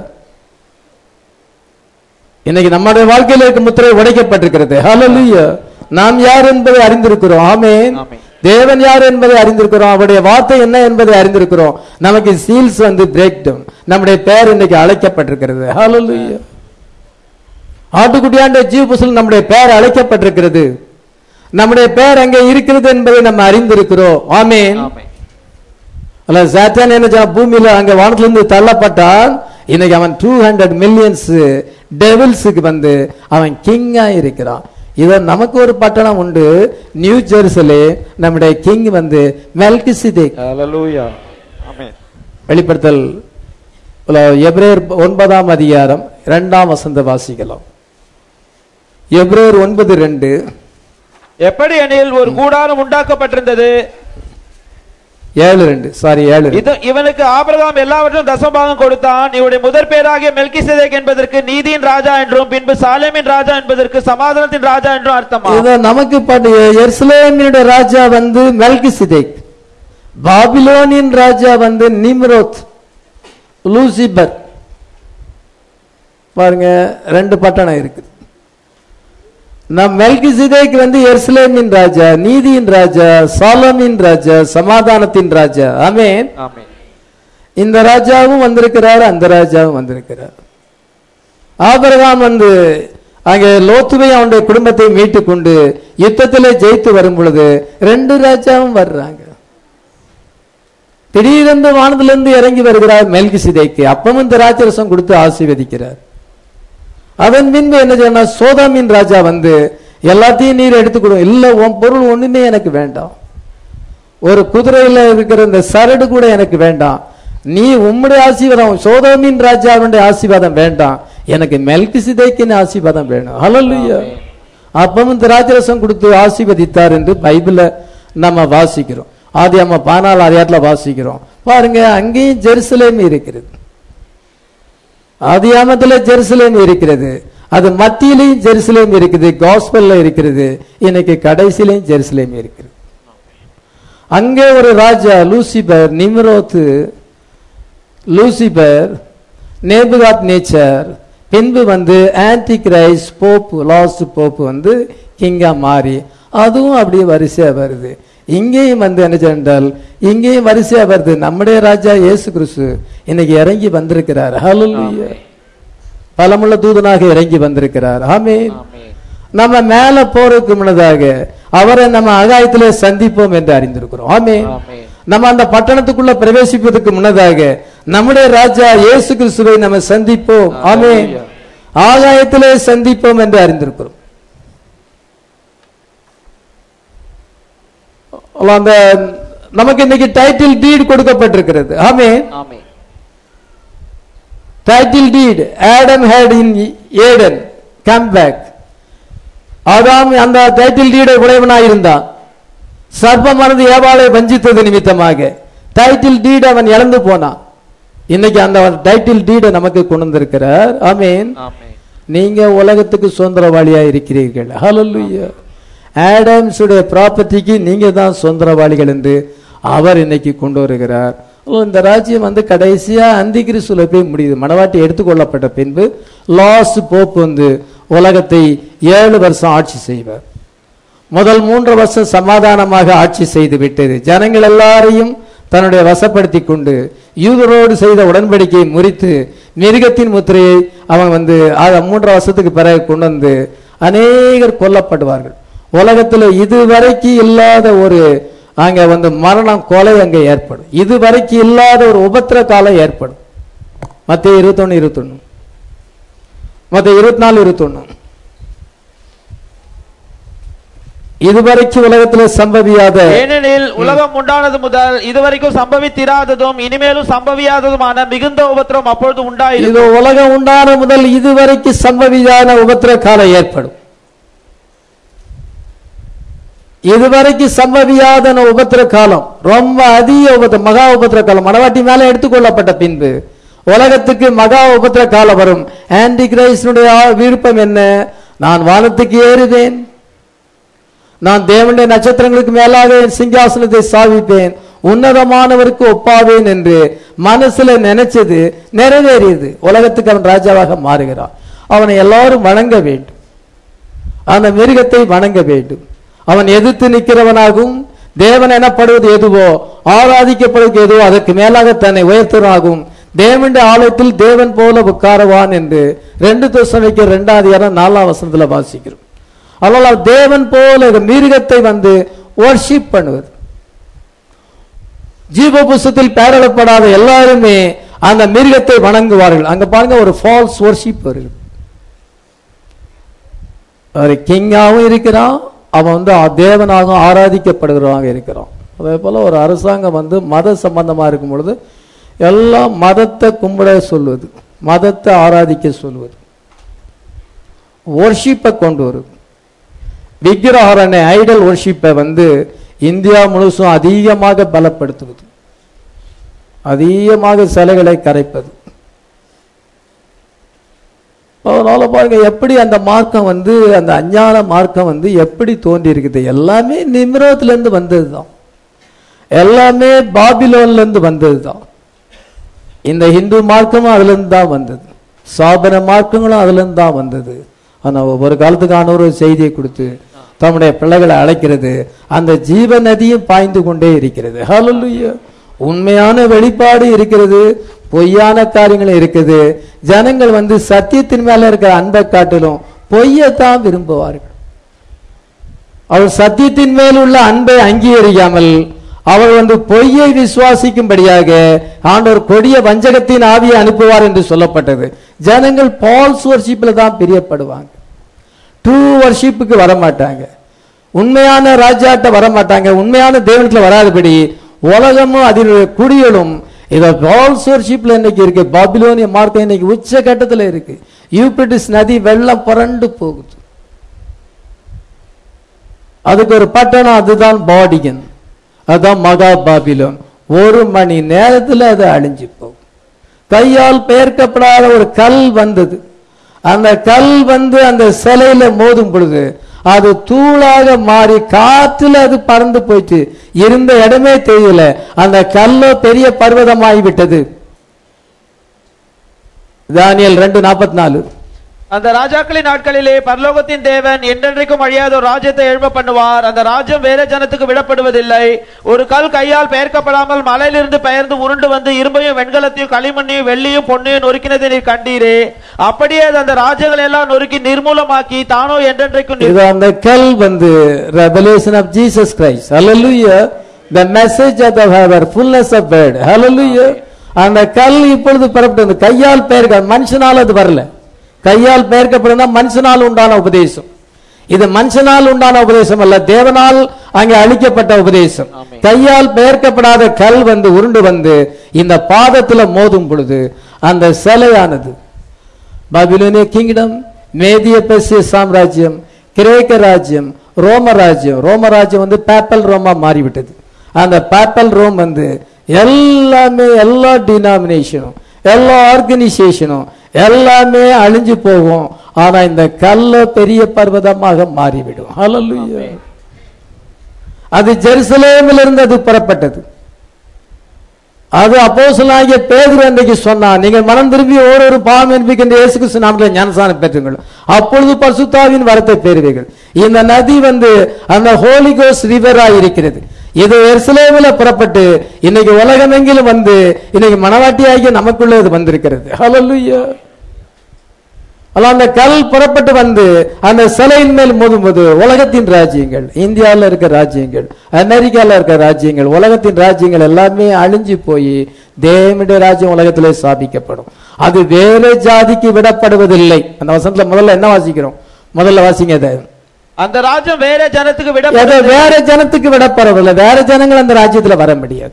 இன்னைக்கு நம்முடைய வாழ்க்கையில இருக்க முத்திரை உடைக்கப்பட்டிருக்கிறது ஹalleluya நாம் யார் என்பதை அறிந்திருக்கிறோம் ஆமென் ஆமென். தேவன் யார் என்பதை அறிந்திருக்கிறோம் அவருடைய வார்த்தை என்ன என்பதை அறிந்திருக்கிறோம் நமக்கு சீல்ஸ் வந்து பிரேக் டவுன் நம்முடைய பெயர் இன்னைக்கு அழைக்கப்பட்டிருக்கிறது ஹalleluya ஆட்டுக்குட்டியாண்ட ஜீவ புசல் நம்முடைய பெயர் அழைக்கப்பட்டிருக்கிறது நம்முடைய பெயர் அங்கே இருக்கிறது என்பதை நம்ம அறிந்திருக்கிறோம் ஆமென் ஆமென். அல்ல சாத்தான் என்ன செய்வான்? பூமியில அங்க வானத்திலிருந்து தள்ளப்பட்டான் இன்னைக்கு அவன் டூ ஹண்ட்ரட் மில்லியன்ஸ் டெவில்ஸுக்கு வந்து அவன் கிங்கா இருக்கிறான் இத நமக்கு ஒரு பட்டணம் உண்டு நியூ ஜெருசலே நம்முடைய கிங் வந்து மெல்கிசிதேக் Hallelujah. ஆமென். வெளிப்படுத்தல் எப்ரேர் ஒன்பதாம் அதிகாரம் இரண்டாம் வசந்த வாசிக்கலாம் எப்ரேர் ஒன்பது ரெண்டு எப்படி எனில் ஒரு கூடாரம் உண்டாக்கப்பட்டிருந்தது ஏழு ரெண்டு சாரி ஏழு ரெண்டு. இது இவனுக்கு ஆபிரகாம் எல்லாவற்றும் தசமபாகம் கொடுத்தான் இவருடைய முதற் பேராகிய மெல்கிசேதேக் என்பதற்கு நீதியின் ராஜா என்றும் பின்பு சாலேமின் ராஜா என்பதற்கு சமாதானத்தின் ராஜா என்றும் அர்த்தமா இதோ நமக்கு பாட்டு எருசலேமினுடைய ராஜா வந்து மெல்கிசிதேக் பாபிலோனின் ராஜா வந்து நிம்ரோத் லூசிபர் பாருங்க ரெண்டு பட்டணம் இருக்குது நம் மெல்கிசிதேக் வந்து எருசலேமின் ராஜா நீதியின் ராஜா சாலமின் ராஜா சமாதானத்தின் ராஜா ஆமென் ஆமென் இந்த ராஜாவும் வந்திருக்கிறார் அந்த ராஜாவும் வந்திருக்கிறார் ஆபிரகாம் வந்து அங்கே லோத்துவை அவனுடைய குடும்பத்தை மீட்டு கொண்டு யுத்தத்திலே ஜெயித்து வரும் பொழுது ரெண்டு ராஜாவும் வர்றாங்க திடீரென்று வானத்திலிருந்து இறங்கி வருகிறார் மெல்கி சிதைக்கு அப்பவும் திராட்சரசம் கொடுத்து ஆசீர்வதிக்கிறார் அதன் பின்பு என்ன சொன்னா சோதாமின் ராஜா வந்து எல்லாத்தையும் நீர் எடுத்துக்கொடு இல்ல உன் பொருள் ஒண்ணுமே எனக்கு வேண்டாம் ஒரு குதிரையில இருக்கிற இந்த சரடு கூட எனக்கு வேண்டாம் நீ உம்முடைய ஆசீர்வாதம் சோதோமின் ராஜாவுடைய ஆசீர்வாதம் வேண்டாம் எனக்கு மெல்கி சிதைக்கின் ஆசீர்வாதம் வேணும் ஹalleluya அப்பவும் திராட்சரசம் கொடுத்து ஆசீர்வதித்தார் என்று பைபிள நம்ம வாசிக்கிறோம் ஆதி அம்மா பானால் அதிகாரத்தில் வாசிக்கிறோம் பாருங்க அங்கேயும் ஜெருசலேம் இருக்கிறது ஆதியாமத்துல ஜெருசலேம் இருக்கிறது அது மத்தியிலையும் ஜெருசலேம் இருக்குது காஸ்பல்ல இருக்கிறது இன்னைக்கு கடைசியிலையும் ஜெருசலேம் இருக்கிறது அங்கே ஒரு ராஜா Lucifer Nimrod Lucifer Nebuchadnezzar பின்பு வந்து antichrist pope last pope வந்து கிங்கா மாறி அதுவும் அப்படியே வரிசையா வருது இங்கேயும் வந்து என்ன சென்றால் இங்கேயும் வரிசையா வருது நம்முடைய ராஜா இயேசு கிறிஸ்து இன்னைக்கு இறங்கி வந்திருக்கிறார் ஹalleluya பலமுள்ள தூதனாக இறங்கி வந்திருக்கிறார் ஆமென் ஆமென். நம்ம மேல போறதுக்கு முன்னதாக அவரை நம்ம அகாயத்திலே சந்திப்போம் என்று அறிந்திருக்கிறோம் ஆமென் ஆமென். நம்ம அந்த பட்டணத்துக்குள்ள பிரவேசிப்பதற்கு முன்னதாக நம்முடைய ராஜா இயேசு கிறிஸ்துவை நம்ம சந்திப்போம் ஆமென் ஆகாயத்திலே சந்திப்போம் என்று அறிந்திருக்கிறோம் அந்த நமக்கு இன்னைக்கு டைட்டில் டீட் கொடுக்கப்பட்டிருக்கிறது amen amen. Title deed Adam had in Eden come back ஆதாம் அந்த டைட்டில் டீடை உடையவனாய் இருந்தான் சர்ப்பமானது ஏவாளை வஞ்சித்தது நிமித்தமாக டைட்டில் டீட் அவன் இழந்து போனான் இன்னைக்கு அந்த டைட்டில் டீடை நமக்கு கொண்டு வந்திருக்கிறார் ஆமீன் ஆமென். நீங்க உலகத்துக்கு சுதந்திரவாளியா இருக்கிறீர்கள் ஹalleluya ஆடம்ஸ் உடைய ப்ராப்பர்ட்டிக்கு நீங்க தான் சுதந்திரவாளிகள் என்று அவர் இன்னைக்கு கொண்டு வருகிறார் ஓ, இந்த ராஜ்யம் வந்து கடைசியா அந்தி கிறிஸ்துல போய் முடியுது மணவாட்டி எடுத்துக்கொள்ளப்பட்ட பின்பு லாஸ் போப் வந்து உலகத்தை ஏழு வருஷம் ஆட்சி செய்வார் முதல் மூன்று வருஷம் சமாதானமாக ஆட்சி செய்து விட்டது ஜனங்கள் எல்லாரையும் தன்னுடைய வசப்படுத்தி கொண்டு யூதரோடு செய்த உடன்படிக்கையை முறித்து மிருகத்தின் முத்திரையை அவன் வந்து அத- மூன்று வருஷத்துக்கு பிறகு கொண்டு வந்து அநேகர் கொல்லப்படுவார்கள் உலகத்தில் இதுவரைக்கும் இல்லாத ஒரு அங்க வந்து மரணம் கொலை அங்கே ஏற்படும் இதுவரைக்கும் இல்லாத ஒரு உபத்திர காலம் ஏற்படும் மத்திய இருபத்தொன்னு இருபத்தொன்னு மத்திய இருபத்தி நாலு இருபத்தொன்னு இதுவரைக்கும் உலகத்தில் சம்பவியாத ஏனெனில் உலகம் உண்டானது முதல் இதுவரைக்கும் சம்பவித்திராததும் இனிமேலும் சம்பவியாததுமான மிகுந்த உபத்திரம் அப்பொழுது உண்டாயிருக்கு இது உலகம் உண்டான முதல் இதுவரைக்கும் சம்பவியான உபத்திர காலம் ஏற்படும் இதுவரைக்கும் சம்பவியாத உபத்திர காலம் ரொம்ப அதிக உபத்திர மகா உபத்திர காலம் மனவாட்டி மேல எடுத்துக்கொள்ளப்பட்ட பின்பு உலகத்துக்கு மகா உபத்திர காலம் வரும் ஆன்டி கிரைஸ்டுடைய விருப்பம் என்ன நான் வானத்துக்கு ஏறுவேன் நான் தேவனுடைய நட்சத்திரங்களுக்கு மேலாக என் சிங்காசனத்தை சாவிப்பேன் உன்னதமானவருக்கு ஒப்பாவேன் என்று மனசுல நினைச்சது நிறைவேறியது உலகத்துக்கு அவன் ராஜாவாக மாறுகிறான் அவனை எல்லாரும் வணங்க வேண்டும் அந்த மிருகத்தை வணங்க வேண்டும் அவன் எதிர்த்து நிற்கிறவனாகவும் தேவன் எனப்படுவது எதுவோ ஆராதிக்கப்படுவது எதுவோ அதற்கு மேலாக தன்னை உயர்த்தவனாகவும் தேவனுடைய ஆலயத்தில் தேவன் போல உட்காருவான் என்று ரெண்டு தோசனைக்கு ரெண்டாவது இடம் நாலாம் வசனத்துல வாசிக்கிறோம் அதனால் தேவன் போல ஒரு மிருகத்தை வந்து worship பண்ணுவது ஜீவ புஸ்தத்தில் பெயரிடப்படாத எல்லாருமே அந்த மிருகத்தை வணங்குவார்கள் அங்க பாருங்க ஒரு ஃபால்ஸ் worship வருகிறது ஒரு கிங்காவும் இருக்கிறான் அவன் வந்து ஆ- தேவனாகவும் ஆராதிக்கப்படுகிறவனாக இருக்கிறான் அதே போல ஒரு அரசாங்கம் வந்து மத சம்பந்தமா இருக்கும் பொழுது எல்லாம் மதத்தை கும்பிட சொல்வது மதத்தை ஆராதிக்க சொல்வது ஒர்ஷிப்பை கொண்டு வரும் விக்கிரஹரணை ஐடல் ஒர்ஷிப்பை வந்து இந்தியா முழுசும் அதிகமாக பலப்படுத்துவது அதிகமாக சிலைகளை கரைப்பது அதனால பாருங்க எப்படி அந்த மார்க்கம் வந்து அந்த அஞ்ஞான மார்க்கம் வந்து எப்படி தோன்றி இருக்குது எல்லாமே நிம்ரோத்ல இருந்து வந்ததுதான் எல்லாமே பாபிலோன்ல இருந்து வந்ததுதான் இந்த ஹிந்து மார்க்கமும் அதுல இருந்து தான் வந்தது சாபன மார்க்கங்களும் அதுல இருந்து தான் வந்தது ஆனா ஒவ்வொரு காலத்துக்கான ஒரு செய்தியை கொடுத்து தம்முடைய பிள்ளைகளை அழைக்கிறது அந்த ஜீவ நதியும் பாய்ந்து கொண்டே இருக்கிறது ஹalleluya உண்மையான வெளிப்பாடு இருக்கிறது பொய்யான காரியங்களும் இருக்குது ஜனங்கள் வந்து சத்தியத்தின் மேல இருக்கிற அன்பை காட்டிலும் பொய்யத்தான் விரும்புவார்கள் அவர் சத்தியத்தின் மேல் உள்ள அன்பை அங்கீகரிக்காமல் அவர் வந்து பொய்யை விசுவாசிக்கும்படியாக ஆண்டவர் கொடிய வஞ்சகத்தின் ஆவியை அனுப்புவார் என்று சொல்லப்பட்டது ஜனங்கள் பால்ஸ் வர்ஷிப்ல தான் பிரியப்படுவாங்க ட்ரூ வர்ஷிப்புக்கு வர மாட்டாங்க உண்மையான ராஜாட்ட வர மாட்டாங்க உண்மையான தேவனத்துல வராதபடி உலகமும் அதனுடைய குடிகளும் இத பால்ஸ் வர்ஷிப்ல இன்னைக்கு இருக்கு பாபிலோனிய மார்க்கம் இன்னைக்கு உச்ச கட்டத்துல இருக்கு யூபிரிட்டிஸ் நதி வெள்ளம் புரண்டு போகுது அதுக்கு ஒரு பட்டணம் அதுதான் பாடிகன் அதுதான் மகா பாபிலோன் ஒரு மணி நேரத்துல அது அழிஞ்சு போகும் கையால் பெயர்க்கப்படாத ஒரு கல் வந்தது அந்த கல் வந்து அந்த சிலையில மோதும் பொழுது அது தூளாக மாறி காற்றுல அது பறந்து போயிட்டு இருந்த இடமே தெரியல அந்த கல்லோ பெரிய பர்வதமாகி விட்டது தானியல் ரெண்டு நாற்பத்தி நாலு அந்த ராஜாக்களின் நாட்களிலே பரலோகத்தின் தேவன் என்றென்றைக்கும் அழியாத ஒரு ராஜ்யத்தை எழுப்ப பண்ணுவார் அந்த ராஜ்யம் வேற ஜனத்துக்கு விடப்படுவதில்லை ஒரு கல் கையால் பெயர்க்கப்படாமல் மலையிலிருந்து பெயர்ந்து உருண்டு வந்து இரும்பையும் வெண்கலத்தையும் களிமண்ணையும் வெள்ளியும் பொன்னையும் நொறுக்கினதை நீர் கண்டீரே அப்படியே அது அந்த ராஜ்யங்களை எல்லாம் நொறுக்கி நிர்மூலமாக்கி தானோ என்றென்றைக்கும் நிர்- இது அந்த கல் வந்து revelation of Jesus Christ hallelujah the message of the hour fullness of word hallelujah அந்த கல் இப்பொழுது பெறப்பட்டது கையால் பெயர்க்க மனுஷனால் அது வரல கையால் பெயர்க்கப்படுனா மனுஷனால் உண்டான உபதேசம் இது மனுஷனால் உண்டான உபதேசம் அல்ல தேவனால் அங்கே அளிக்கப்பட்ட உபதேசம் கையால் பெயர்க்கப்படாத கல் வந்து உருண்டு வந்து இந்த பாதத்துல மோதும் பொழுது அந்த சிலையானது பாபிலோனிய கிங்டம் மேதிய பெர்சிய சாம்ராஜ்யம் கிரேக்க ராஜ்யம் ரோம ராஜ்யம் ரோம ராஜ்யம் வந்து பேப்பல் ரோமா மாறிவிட்டது அந்த பேப்பல் ரோம் வந்து எல்லாமே எல்லா டினாமினேஷனும் எல்லா ஆர்கனைசேஷனும் எல்லாமே அழிஞ்சு போகும் ஆனா இந்த கல்ல பெரிய பர்வதமாக மாறிவிடும் ஹalleluya அது ஜெருசலேமிலிருந்து அது புறப்பட்டது அது அப்போஸ்தலனாகிய பேதுரு அன்றைக்கு சொன்னான் நீங்கள் மனம் திரும்பி ஓரொரு பாவம் என்பிக்கின்ற இயேசு கிறிஸ்து நாமத்தில் ஞானசானம் பெற்றுங்கள் அப்பொழுது பரிசுத்தாவின் வரத்தை பெறுவீர்கள் இந்த நதி வந்து அந்த ஹோலி கோஸ் ரிவரா இருக்கிறது இது எருசலேமில் புறப்பட்டு இன்னைக்கு உலகமெங்கிலும் வந்து இன்னைக்கு மனவாட்டியாகிய நமக்குள்ளே இது வந்திருக்கிறது ஹalleluya அல்ல அந்த கல் புறப்பட்டு வந்து அந்த சிலையின் மேல் மோதும்போது உலகத்தின் ராஜ்யங்கள் இந்தியாவில் இருக்க ராஜ்யங்கள் அமெரிக்காவில் இருக்க ராஜ்யங்கள் உலகத்தின் ராஜ்யங்கள் எல்லாமே அழிஞ்சு போய் தேவனுடைய ராஜ்யம் உலகத்திலே ஸ்தாபிக்கப்படும் அது வேறு ஜாதிக்கு விடப்படுவதில்லை அந்த வசனத்துல முதல்ல என்ன வாசிக்கிறோம் முதல்ல வாசிங்க அதை அந்த ராஜ்யம் வேற ஜனத்துக்கு எதை விட வேற ஜனத்துக்கு விடப்படுறதில்லை வேற ஜனங்கள் அந்த ராஜ்யத்துல வர முடியாது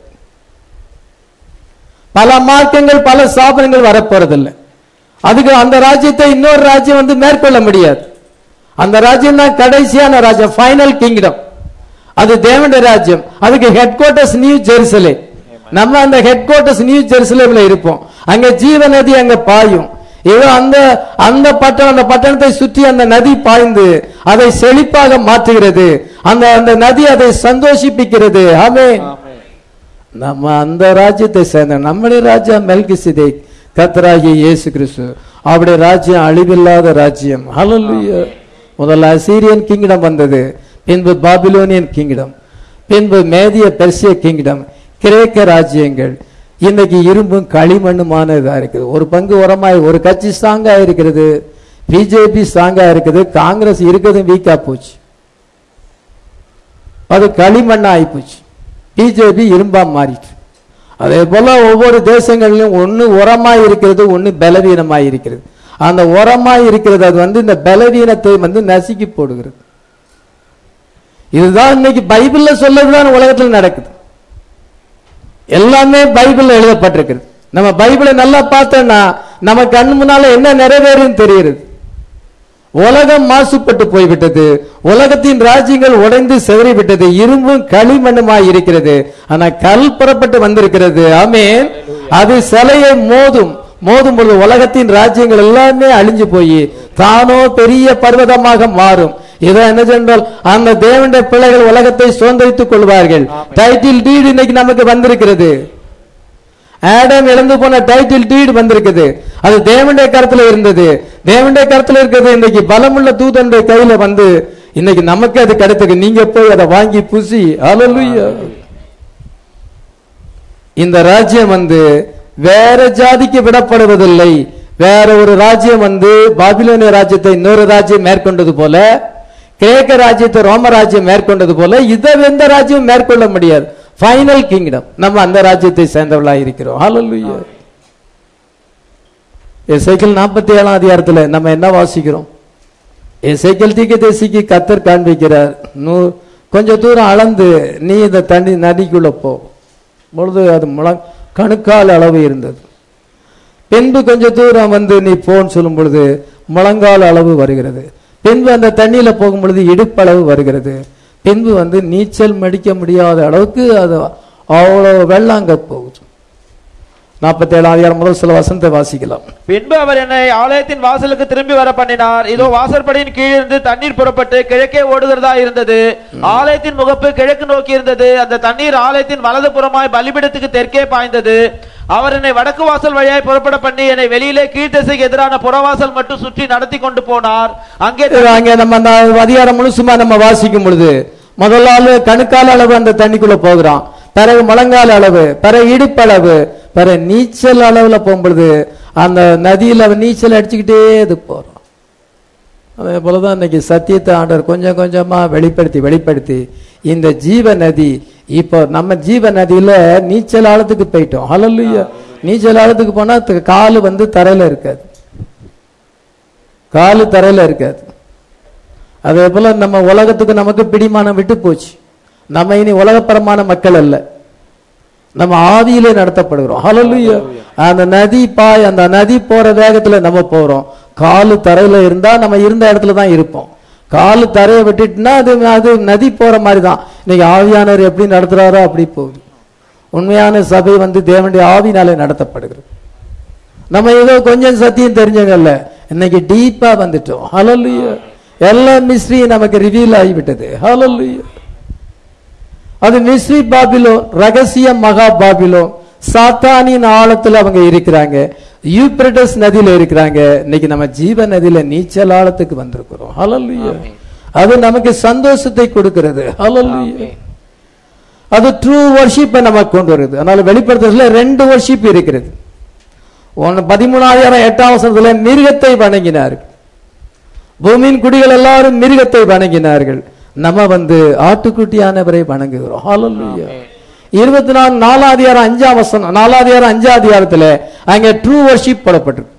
பல மார்க்கங்கள் பல ஸ்தாபனங்கள் வரப்போறதில்லை அதுக்கு அந்த ராஜ்யத்தை இன்னொரு ராஜ்யம் வந்து மேற்கொள்ள முடியாது அந்த ராஜ்யம் தான் கடைசியான ராஜ்யம் ஃபைனல் கிங்டம் அது தேவனுடைய ராஜ்யம் அதுக்கு ஹெட் குவார்டர்ஸ் நியூ ஜெருசலே நம்ம அந்த ஹெட் குவார்டர்ஸ் நியூ ஜெருசலேம்ல இருப்போம் அங்க ஜீவ நதி அங்க பாயும் ஏதோ அந்த அந்த பட்டணம் அந்த பட்டணத்தை சுற்றி அந்த நதி பாய்ந்து அதை செழிப்பாக மாற்றுகிறது அந்த அந்த நதி அதை சந்தோஷிப்பிக்கிறது ஆமென் நம்ம அந்த ராஜ்யத்தை சேர்ந்த நம்முடைய ராஜா மெல்கி சிதேக் கத்தராகிய இயேசு கிறிஸ்து அவருடைய ராஜ்யம் அழிவில்லாத ராஜ்யம் ஹalleluya முதல்ல அசீரியன் கிங்டம் வந்தது பின்பு பாபிலோனியன் கிங்டம் பின்பு மேதிய பெர்சிய கிங்டம் கிரேக்க ராஜ்யங்கள் இன்னைக்கு இரும்பும் களிமண்ணுமான இதா இருக்குது ஒரு பங்கு உரமாய் ஒரு கட்சி ஸ்ட்ராங்கா இருக்கிறது பிஜேபி ஸ்ட்ராங்கா இருக்குது காங்கிரஸ் இருக்கிறதும் வீக்கா போச்சு அது களிமண்ணா ஆயிப்போச்சு பிஜேபி இரும்பா மாறிட்டு அதே போல ஒவ்வொரு தேசங்களிலும் ஒண்ணு உரமாய் இருக்கிறது ஒண்ணு பலவீனமாய் இருக்கிறது அந்த உரமாய் இருக்கிறது அது வந்து இந்த பலவீனத்தை வந்து நசுக்கி போடுகிறது இதுதான் இன்னைக்கு பைபிள்ல சொல்லதுதான் உலகத்துல நடக்குது எல்லாமே பைபிள்ல எழுதப்பட்டிருக்கிறது நம்ம பைபிளை நல்லா பார்த்தோம்னா நம்ம கண் முன்னால என்ன நிறைவேறும் தெரிகிறது உலகம் மாசுபட்டு போய்விட்டது உலகத்தின் ராஜ்யங்கள் உடைந்து சிதறிவிட்டது இரும்பும் களிமண்ணுமாய் இருக்கிறது ஆனா கல் புறப்பட்டு வந்திருக்கிறது ஆமென் அது சிலையை மோதும் மோதும் பொழுது உலகத்தின் ராஜ்யங்கள் எல்லாமே அழிஞ்சு போய் தானோ பெரிய பர்வதமாக மாறும் இதை என்ன சென்றால் அந்த தேவனுடைய பிள்ளைகள் உலகத்தை சுதந்திரித்துக் கொள்வார்கள் டைட்டில் டீடு இன்னைக்கு நமக்கு வந்திருக்கிறது ஆடம் இழந்து போன டைட்டில் டீடு வந்திருக்குது அது தேவனுடைய கருத்துல இருந்தது தேவனுடைய கருத்துல இருக்கிறது இன்னைக்கு பலமுள்ள தூதனுடைய கையில வந்து இன்னைக்கு நமக்கு அது கிடைத்தது நீங்க போய் அதை வாங்கி புசி ஹalleluya Hallelujah. அது தேவனுடைய கருத்துல இருக்கிறது இன்னைக்கு நமக்கு அது கிடைத்தது நீங்க போய் அதை வாங்கி புசி ஹalleluya. அது தேவனுடைய கருத்துல இருக்கிறது இன்னைக்கு நமக்கு அது கிடைத்தது நீங்க போய் அதை வாங்கி புசி ஹalleluya. அது தேவனுடைய கருத்துல இருக்கிறது இன்னைக்கு நமக்கு அது கிடைத்தது நீங்க போய் அதை வாங்கி புசி ஹalleluya. இந்த ராஜ்யம் வந்து வேற ஜாதிக்கு விடப்படுவதில்லை வேற ஒரு ராஜ்யம் வந்து பாபிலோனிய ராஜ்யத்தை இன்னொரு ராஜ்யம் மேற்கொண்டது போல கிரேக்க ராஜ்யத்தை ரோம ராஜ்யம் மேற்கொண்டது போல இதை எந்த ராஜ்யம் மேற்கொள்ள முடியாது ஃபைனல் கிங்டம் நம்ம அந்த ராஜ்யத்தை சேர்ந்தவர்களாக இருக்கிறோம் ஹalleluya எசைக்கல் நாற்பத்தி ஏழாம் அதிகாரத்துல நம்ம என்ன வாசிக்கிறோம் எசைக்கல் தீர்க்கதரிசிக்கு கத்தர் காண்பிக்கிறார் நூ கொஞ்ச தூரம் அளந்து நீ இந்த தண்ணி நதிக்குள்ள போ பொழுது அது முழ கணுக்கால் அளவு இருந்தது பின்பு கொஞ்ச தூரம் வந்து நீ போன்னு சொல்லும் பொழுது முழங்கால் அளவு வருகிறது பின்பு அந்த தண்ணியில போகும் பொழுது இடுப்பளவு வருகிறது பின்பு வந்து நீச்சல் மடிக்க முடியாத அளவுக்கு அது அவ்வளோ வெள்ளம் அங்க போகுது நாற்பத்தி ஏழாம் அதிகாரம் முதல் சில வசனத்தை வாசிக்கலாம் பின்பு அவர் என்னை ஆலயத்தின் வாசலுக்கு திரும்பி வர பண்ணினார் இதோ வாசற்படியின் கீழிருந்து தண்ணீர் புறப்பட்டு கிழக்கே ஓடுகிறதா இருந்தது ஆலயத்தின் முகப்பு கிழக்கு நோக்கி இருந்தது அந்த தண்ணீர் ஆலயத்தின் வலது புறமாய் பலிபிடத்துக்கு தெற்கே பாய்ந்தது அவர் என்னை வடக்கு வாசல் வழியாய் புறப்பட பண்ணி என்னை வெளியிலே கீழ்த்திசைக்கு எதிரான புறவாசல் மட்டும் சுற்றி நடத்தி கொண்டு போனார் அங்கே இது அங்க நம்ம அந்த அதிகாரம் முழுசுமா நம்ம வாசிக்கும் பொழுது முதல் ஆளு கணுக்கால அளவு அந்த தண்ணிக்குள்ள போகிறான் பிறகு முழங்கால் அளவு பிறகு இடுப்பளவு பிறகு நீச்சல் அளவுல போகும்பொழுது அந்த நதியில அவன் நீச்சல் அடிச்சுக்கிட்டே இது போறான் அதே போலதான் இன்னைக்கு சத்தியத்தை ஆண்டவர் கொஞ்சம் கொஞ்சமா வெளிப்படுத்தி வெளிப்படுத்தி இந்த ஜீவ நதி இப்போ நம்ம ஜீவ நதியில நீச்சல் ஆழத்துக்கு போயிட்டோம் ஹalleluya நீச்சல் ஆழத்துக்கு போனா த- காலு வந்து தரையில இருக்காது காலு தரையில இருக்காது அதே போல நம்ம உலகத்துக்கு நமக்கு பிடிமானம் விட்டு போச்சு நம்ம இனி உலகப்பரமான மக்கள் அல்ல நம்ம ஆவியிலே நடத்தப்படுகிறோம் ஹalleluya அந்த நதி பாய் அந்த நதி போற வேகத்துல நம்ம போறோம் காலு தரையில இருந்தா நம்ம இருந்த இடத்துல தான் இருப்போம் காலு தரையை விட்டுட்டுனா அது அது நதி போற மாதிரி தான் இன்னைக்கு ஆவியானவர் எப்படி நடத்துறாரோ அப்படி போகுது உண்மையான சபை வந்து தேவனுடைய ஆவினாலே நடத்தப்படுகிறது நம்ம ஏதோ கொஞ்சம் சத்தியம் தெரிஞ்சவங்கல்ல இன்னைக்கு டீப்பா வந்துட்டோம் ஹalleluya எல்லா மிஸ்ட்ரியும் நமக்கு ரிவீல் ஆகிவிட்டது ஹalleluya அது மிஸ்ரி பாபிலோ ரகசிய மகா பாபிலோ சாத்தானின் ஆழத்துல அவங்க இருக்கிறாங்க யூப்ரட்டஸ் நதியில இருக்கிறாங்க இன்னைக்கு நம்ம ஜீவ நதியில நீச்சல் ஆழத்துக்கு வந்திருக்கிறோம் ஹalleluya அது நமக்கு சந்தோஷத்தை கொடுக்கிறது ஹalleluya அது ட்ரூ வர்ஷிப்பை நமக்கு கொண்டு வருது அதனால வெளிப்படுத்துறதுல ரெண்டு வர்ஷிப் இருக்கிறது ஒன்னு பதிமூணாயிரம் எட்டாம் வசனத்துல மிருகத்தை வணங்கினார்கள் பூமியின் குடிகள் எல்லாரும் மிருகத்தை வணங்கினார்கள் நம்ம வந்து ஆட்டுக்குட்டியானவரை வணங்குகிறோம் ஹalleluya இருபத்தி நாலு நாலாதிகாரம் அஞ்சாம் வசனம் நாலாதிகாரம் அஞ்சாம் அதிகாரத்துல அங்க ட்ரூ வர்ஷிப் போடப்பட்டிருக்கு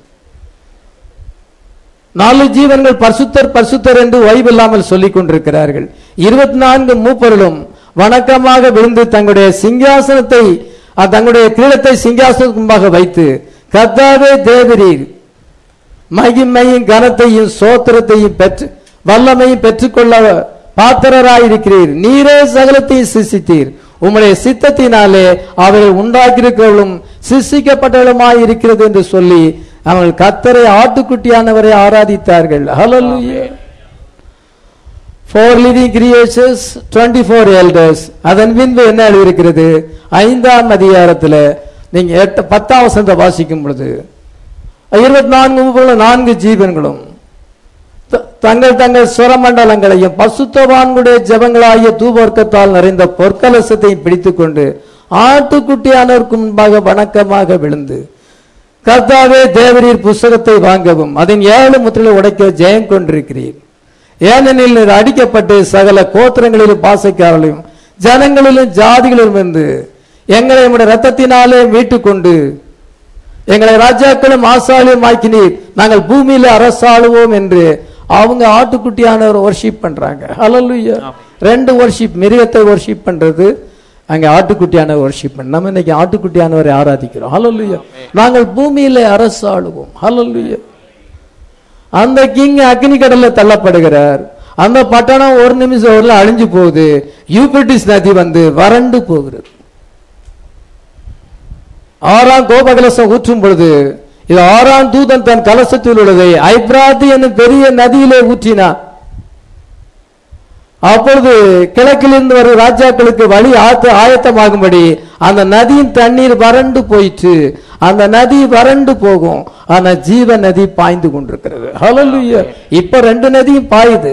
நாலு ஜீவன்கள் பரிசுத்தர் பரிசுத்தர் என்று ஓய்வில்லாமல் சொல்லிக் கொண்டிருக்கிறார்கள் இருபத்தி நான்கு மூப்பர்களும் வணக்கமாக விழுந்து தங்களுடைய சிங்காசனத்தை அஹ், தங்களுடைய கிரீடத்தை சிங்காசனத்துக்கு முன்பாக வைத்து கர்த்தாவே தேவரீர் மகிமையும் கனத்தையும் சோத்திரத்தையும் பெற்று வல்லமையும் பெற்றுக்கொள்ள பாத்திரராயிருக்கிறீர் நீரே சகலத்தையும் சிசித்தீர் உம்முடைய சித்தத்தினாலே அவர்கள் உண்டாக்கியிருக்கிறவர்களும் சிசிக்கப்பட்டவர்களுமாய் இருக்கிறது என்று சொல்லி அவர்கள் கத்தரை ஆட்டுக்குட்டியானவரை ஆராதித்தார்கள் hallelujah four living creations twenty four elders அதன் பின்பு என்ன எழுதியிருக்கிறது ஐந்தாம் அதிகாரத்துல நீங்க எட்டு பத்தாம் வசனத்தை வாசிக்கும் பொழுது இருபத்தி நான்கு முப்பது நான்கு ஜீவன்களும் த- தங்கள் தங்கள் சுரமண்டலங்களையும் பசுத்தவான்களுடைய ஜெபங்களாகிய தூபவர்க்கத்தால் நிறைந்த பொற்கலசத்தையும் பிடித்துக்கொண்டு ஆட்டுக்குட்டியானவருக்கு முன்பாக வணக்கமாக விழுந்து கர்த்தாவே தேவரீர் புஸ்தகத்தை வாங்கவும் அதன் ஏழு முத்திரை உடைக்க ஜெயம் கொண்டிருக்கிறீர் ஏனெனில் இது அடிக்கப்பட்டு சகல கோத்திரங்களிலும் பாசைக்காரர்களையும் ஜனங்களிலும் ஜாதிகளிலும் இருந்து எங்களை உம்முடைய ரத்தத்தினாலே மீட்டுக் கொண்டு எங்களை ராஜாக்களும் ஆசாலியும் ஆக்கினீர் நாங்கள் பூமியில அரசாளுவோம் என்று அவங்க ஆட்டுக்குட்டியானவர் வர்ஷிப் பண்றாங்க ஹalleluya ரெண்டு வர்ஷிப் மிருகத்தை வர்ஷிப் பண்றது அங்க ஆட்டுக்குட்டியானவர் வர்ஷிப் பண்ண நம்ம இன்னைக்கு ஆட்டுக்குட்டியானவரை ஆராதிக்கிறோம் ஹalleluya நாங்கள் பூமியில அரசாளுவோம் ஹalleluya அந்த கிங் அக்னி கடல்ல தள்ளப்படுகிறார் அந்த பட்டணம் ஒரு நிமிஷம் ஒரு அழிஞ்சு போகுது யூபிரிட்டிஸ் நதி வந்து வறண்டு போகிறது ஆறாம் கோபகலசம் ஊற்றும் பொழுது இது ஆறாம் தூதன் தன் கலசத்தில் உள்ளதை ஐப்ராத்து என்னும் பெரிய நதியிலே ஊற்றினான் அப்பொழுது கிழக்கிலிருந்து வரும் ராஜாக்களுக்கு வழி ஆத்து ஆயத்தமாகும்படி அந்த நதியின் தண்ணீர் வறண்டு போயிற்று அந்த நதி வறண்டு போகும் ஆனா ஜீவ நதி பாய்ந்து கொண்டிருக்கிறது ஹalleluya இப்ப ரெண்டு நதியும் பாயுது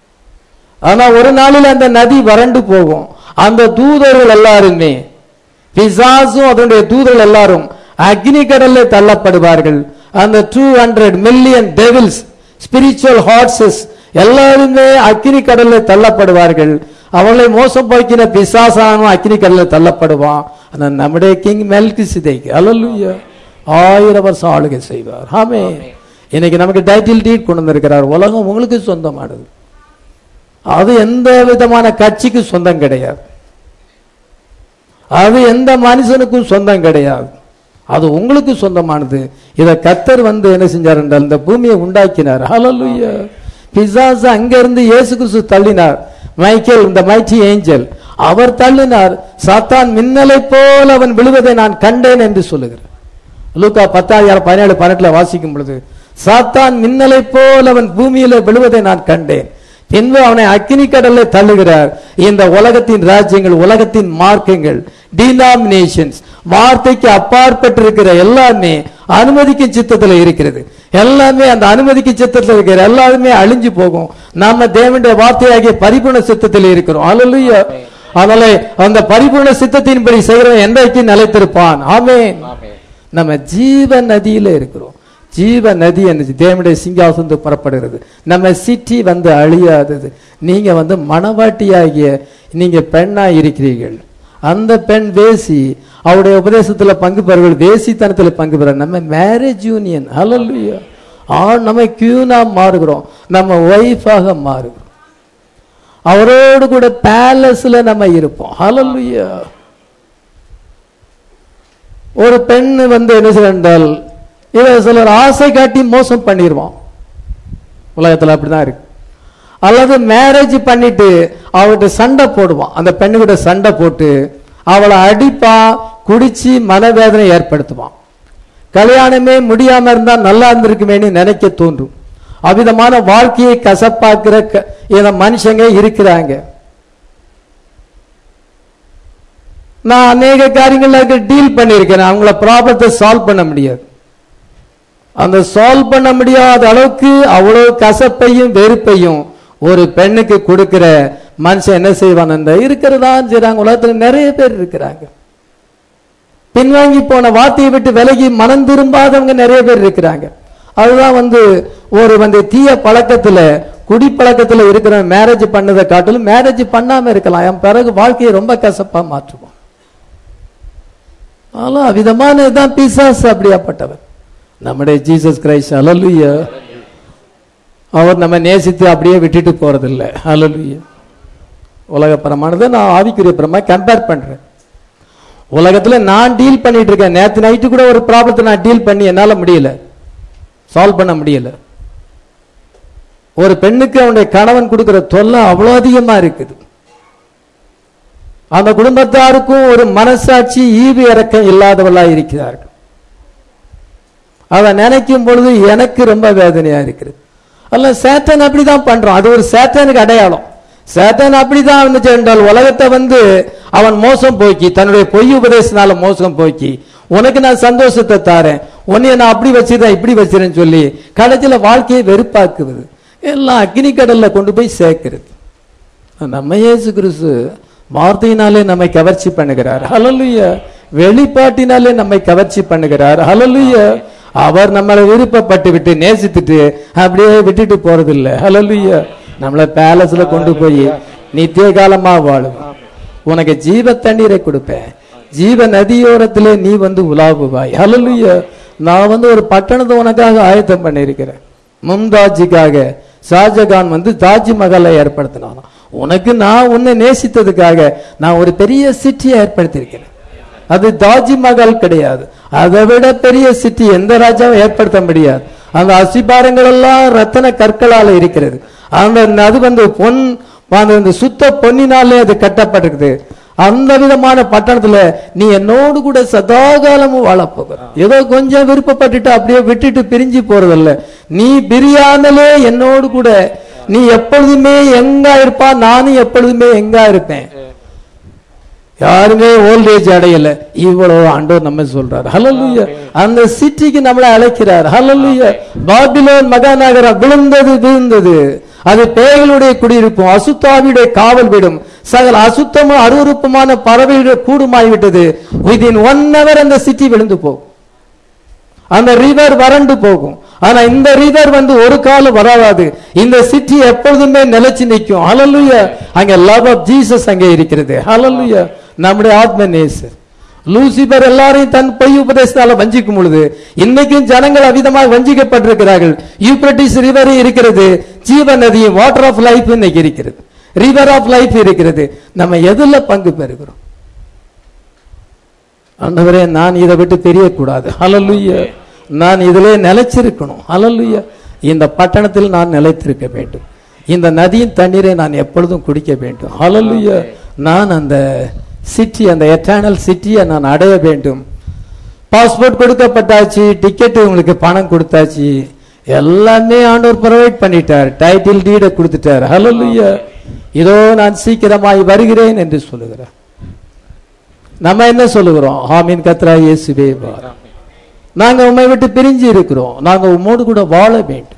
ஆனா ஒரு நாளில் அந்த நதி வறண்டு போகும் அந்த தூதர்கள் எல்லாருமே பிசாசும் அதனுடைய தூதர்கள் எல்லாரும் அக்னி கடல்ல தள்ளப்படுவார்கள் அந்த two hundred million devils spiritual horses எல்லாருமே அக்னி கடல்ல தள்ளப்படுவார்கள் அவளை மோசம் போக்கின பிசாசானும் அக்னி கடல்ல தள்ளப்படுவான் ஆனா நம்முடைய கிங் மெல்கி சிதைக்கு அல்லல்லுயா ஆயிரம் வருஷம் ஆளுகை செய்வார் ஆமே இன்னைக்கு நமக்கு டைட்டில் டீட் கொண்டு வந்திருக்கிறார் உலகம் உங்களுக்கு சொந்தமானது அது எந்த விதமான கட்சிக்கு சொந்தம் கிடையாது அது எந்த மனுஷனுக்கும் சொந்தம் கிடையாது அது உங்களுக்கு சொந்தமானது இத கத்தர் வந்து என்ன செஞ்சார் என்றால் இந்த பூமியை உண்டாக்கினார் ஹalleluya பிசாசு அங்க இருந்து இயேசு கிறிஸ்து தள்ளினார் மைக்கேல் இந்த மைட்டி ஏஞ்சல் அவர் தள்ளினார் சாத்தான் மின்னலை போல் அவன் விழுவதை நான் கண்டேன் என்று சொல்லுகிறார் லூக்கா பத்தாயிரம் பதினேழு பதினெட்டுல வாசிக்கும் பொழுது சாத்தான் மின்னலை போல் அவன் பூமியில விழுவதை நான் கண்டேன் பின்பு அவனை அக்கினி கடல்ல தள்ளுகிறார் இந்த உலகத்தின் ராஜ்யங்கள் உலகத்தின் மார்க்கங்கள் டினாமினேஷன்ஸ் வார்த்தைக்கு அப்பாற்பட்டிருக்கிற எல்லாமே அனுமதிக்கும் சித்தத்துல இருக்கிறது எல்லாமே அந்த அனுமதிக்கும் சித்தத்தில் இருக்கிற எல்லாருமே அழிஞ்சு போகும் நாம தேவனுடைய வார்த்தையாகிய பரிபூர்ண சித்தத்தில் இருக்கிறோம் அல்லையா அதனால அந்த பரிபூர்ண சித்தத்தின்படி செய்கிறவன் என்றைக்கு நிலைத்திருப்பான் ஆமென் நம்ம ஜீவ நதியில இருக்கிறோம் ஜீவ நதி என்ன தேவனுடைய சிங்காசந்து புறப்படுகிறது நம்ம சிட்டி வந்து அழியாதது நீங்க வந்து மணவாட்டியாகிய நீங்க பெண்ணா இருக்கிறீர்கள் அந்த பெண் வேசி அவருடைய உபதேசத்துல பங்கு பெறுகள் வேசித்தனத்துல பங்கு பெற நம்ம மேரேஜ் யூனியன் ஹalleluya ஆண் நம்ம கியூனா மாறுகிறோம் நம்ம ஒய்ஃபாக மாறுகிறோம் அவரோடு கூட பேலஸ்ல நம்ம இருப்போம் ஹalleluya ஒரு பெண் வந்து என்ன செய்தால் இவ சிலர் ஆசை காட்டி மோசம் பண்ணிடுவான் உலகத்துல அப்படிதான் இருக்கு அல்லது மேரேஜ் பண்ணிட்டு அவகிட்ட சண்டை போடுவான் அந்த பெண்ணுகிட்ட சண்டை போட்டு அவளை அடிப்பான் குடிச்சு மனவேதனை ஏற்படுத்துவான் கல்யாணமே முடியாம இருந்தா நல்லா இருந்திருக்குமேன்னு நினைக்க தோன்றும் அவ்விதமான வாழ்க்கையை கசப்பாக்குற க- இந்த மனுஷங்க இருக்கிறாங்க நான் அநேக காரியங்களுக்கு டீல் பண்ணியிருக்கிறேன் அவங்கள ப்ராப்ளத்தை சால்வ் பண்ண முடியாது அந்த சால்வ் பண்ண முடியாத அளவுக்கு அவ்வளவு கசப்பையும் வெறுப்பையும் ஒரு பெண்ணுக்கு கொடுக்கிற மனுஷன் என்ன செய்வான் அந்த இருக்கிறதா செய்றாங்க உலகத்துல நிறைய பேர் இருக்கிறாங்க பின்வாங்கி போன வார்த்தையை விட்டு விலகி மனம் திரும்பாதவங்க நிறைய பேர் இருக்கிறாங்க அதுதான் வந்து ஒரு வந்து தீய பழக்கத்துல குடி பழக்கத்துல இருக்கிற மேரேஜ் பண்ணதை காட்டிலும் மேரேஜ் பண்ணாம இருக்கலாம் என் பிறகு வாழ்க்கையை ரொம்ப கசப்பா மாற்றுவோம் ஆனால் அவ்விதமான இதுதான் பிசாசு அப்படியாப்பட்டவர் நம்முடைய ஜீசஸ் கிரைஸ்ட் அலலுயா அவர் நம்ம நேசித்து அப்படியே விட்டுட்டு போறதில்லை அலலுயா உலகப்பரமானதை நான் ஆவிக்குரிய பரமா கம்பேர் பண்றேன் உலகத்துல நான் டீல் பண்ணிட்டு இருக்கேன் நேத்து நைட்டு கூட ஒரு ப்ராப்ளத்தை நான் டீல் பண்ணி என்னால முடியல சால்வ் பண்ண முடியல ஒரு பெண்ணுக்கு அவனுடைய கணவன் கொடுக்கிற தொல்லை அவ்வளவு அதிகமா இருக்குது அந்த குடும்பத்தாருக்கும் ஒரு மனசாட்சி ஈவு இறக்கம் இல்லாதவர்களா இருக்கிறார்கள் அதை நினைக்கும் பொழுது எனக்கு ரொம்ப வேதனையா இருக்குது அல்ல சேட்டன் அப்படிதான் பண்றான் அது ஒரு சேட்டனுக்கு அடையாளம் சேட்டன் அப்படிதான் இருந்துச்சு என்றால் உலகத்தை வந்து அவன் மோசம் போக்கி தன்னுடைய பொய் உபதேசனால மோசம் போக்கி உனக்கு நான் சந்தோஷத்தை தாரேன் உன்னைய நான் அப்படி வச்சிருந்தேன் இப்படி வச்சிருந்தேன்னு சொல்லி கடைசியில வாழ்க்கையை வெறுப்பாக்குவது எல்லாம் அக்னி கடல்ல கொண்டு போய் சேர்க்கிறது நம்ம இயேசு கிறிஸ்து வார்த்தையினாலே நம்மை கவர்ச்சி பண்ணுகிறார் ஹalleluya வெளிப்பாட்டினாலே நம்மை கவர்ச்சி பண்ணுகிறார் ஹalleluya அவர் நம்மளை விருப்பப்பட்டு விட்டு நேசித்துட்டு அப்படியே விட்டுட்டு போறதில்ல ஹalleluya நம்மளை பேலஸ்ல கொண்டு போய் நித்திய காலமா வாழும் உனக்கு ஜீவ தண்ணீரை கொடுப்பேன் ஜீவ நதியோரத்திலே நீ வந்து உலாவுவாய் ஹalleluya நான் வந்து ஒரு பட்டணத்தை உனக்காக ஆயத்தம் பண்ணியிருக்கிறேன் மும்தாஜுக்காக ஷாஜகான் வந்து தாஜ்மஹாலை ஏற்படுத்தினான் உனக்கு நான் உன்னை நேசித்ததுக்காக நான் ஒரு பெரிய சிட்டியை ஏற்படுத்தியிருக்கிறேன் அது தாஜ்மஹால் கிடையாது அதை விட பெரிய சிட்டி எந்த ராஜாவும் ஏற்படுத்த முடியாது அந்த அசிபாரங்கள் எல்லாம் ரத்தன கற்களால இருக்கிறது அந்த அது வந்து பொன் அந்த இந்த சுத்த பொன்னினாலே அது கட்டப்பட்டிருக்குது அந்த விதமான பட்டணத்துல நீ என்னோடு கூட சதாகாலமும் வாழப்போகிற ஏதோ கொஞ்சம் விருப்பப்பட்டுட்டு அப்படியே விட்டுட்டு பிரிஞ்சு போறதில்ல நீ பிரியாமலே என்னோடு கூட நீ எப்பொழுதுமே எங்க இருப்பா நானும் எப்பொழுதுமே எங்க இருப்பேன் யாருமே ஓல்டேஜ் அடையல இவ்வளவு ஆண்டவர் நம்ம சொல்றாரு ஹalleluya அந்த சிட்டிக்கு நம்மளை அழைக்கிறார் ஹalleluya பாபிலோன் மகாநகரம் விழுந்தது விழுந்தது அது பேய்களுடைய குடியிருப்பும் அசுத்தாவியுடைய காவல் வீடும் சகல அசுத்தமும் அருவருப்புமான பறவைகளுடைய கூடுமாய்விட்டது விதின் ஒன் ஹவர் அந்த சிட்டி விழுந்து போகும் அந்த ரிவர் வறண்டு போகும் ஆனா இந்த ரிவர் வந்து ஒரு காலம் வராது இந்த சிட்டி எப்பொழுதுமே நிலைச்சு நிற்கும் ஹalleluya அங்க லவ் ஆஃப் ஜீசஸ் அங்கே இருக்கிறது ஹalleluya நம்முடைய ஆத்ம நேசர் லூசிபர் எல்லாரையும் தன் பொய் உபதேசத்தால வஞ்சிக்கும் பொழுது இன்னைக்கும் ஜனங்கள் அவிதமாக வஞ்சிக்கப்பட்டிருக்கிறார்கள் யூப்ரட்டிஸ் ரிவர் இருக்கிறது ஜீவ நதியும் வாட்டர் ஆஃப் லைஃப் இன்னைக்கு இருக்கிறது ரிவர் ஆஃப் லைஃப் இருக்கிறது நம்ம எதுல பங்கு பெறுகிறோம் ஆண்டவரே நான் இதை விட்டு தெரியக்கூடாது ஹalleluya நான் இதிலே நிலைச்சிருக்கணும் ஹalleluya இந்த பட்டணத்தில் நான் நிலைத்திருக்க வேண்டும் இந்த நதியின் தண்ணீரை நான் எப்பொழுதும் குடிக்க வேண்டும் ஹalleluya நான் அந்த சிட்டி அந்த எட்டர்னல் சிட்டியை நான் அடைய வேண்டும் பாஸ்போர்ட் கொடுக்கப்பட்டாச்சு டிக்கெட் உங்களுக்கு பணம் கொடுத்தாச்சு எல்லாமே ஆண்டவர் ப்ரொவைட் பண்ணிட்டார் டைட்டில் டீடை கொடுத்துட்டார் ஹalleluya இதோ நான் சீக்கிரமாய் வருகிறேன் என்று சொல்லுகிறார் நம்ம என்ன சொல்லுகிறோம் ஆமீன் கத்ரா இயேசுவே வா நாங்க உண்மை விட்டு பிரிஞ்சு இருக்கிறோம் நாங்க உம்மோடு கூட வாழ வேண்டும்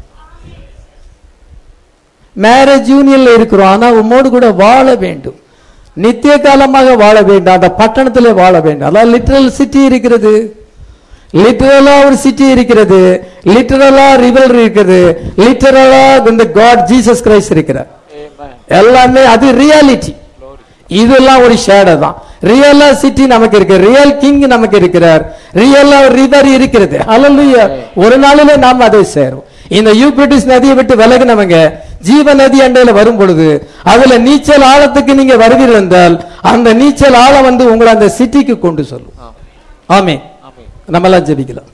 மேரேஜ் யூனியன்ல இருக்கிறோம் ஆனா உம்மோடு கூட வாழ வேண்டும் நித்திய காலமாக வாழ வேண்டும் அந்த பட்டணத்திலே வாழ வேண்டும் அதான் லிட்டரல் சிட்டி இருக்கிறது லிட்டரலா ஒரு சிட்டி இருக்கிறது லிட்டரலா ரிவல் இருக்கிறது லிட்டரலா இந்த காட் ஜீசஸ் கிரைஸ்ட் இருக்கிறார் எல்லாமே அது ரியாலிட்டி இதெல்லாம் ஒரு ஷேடோ தான் ரியலா சிட்டி நமக்கு இருக்கு ரியல் கிங் நமக்கு இருக்கிறார் ரியலா ரிவர் இருக்கிறது ஹalleluya ஒரு நாளில நாம் அதை சேரும் இந்த யூப்ரட்டிஸ் நதியை விட்டு விலகினவங்க ஜீவ நதி அண்டையில வரும் பொழுது அதுல நீச்சல் ஆழத்துக்கு நீங்க வருவீர்கள் என்றால் அந்த நீச்சல் ஆழம் வந்து உங்களை அந்த சிட்டிக்கு கொண்டு சொல்லும் ஆமே நம்மலாம் ஜெபிக்கலாம்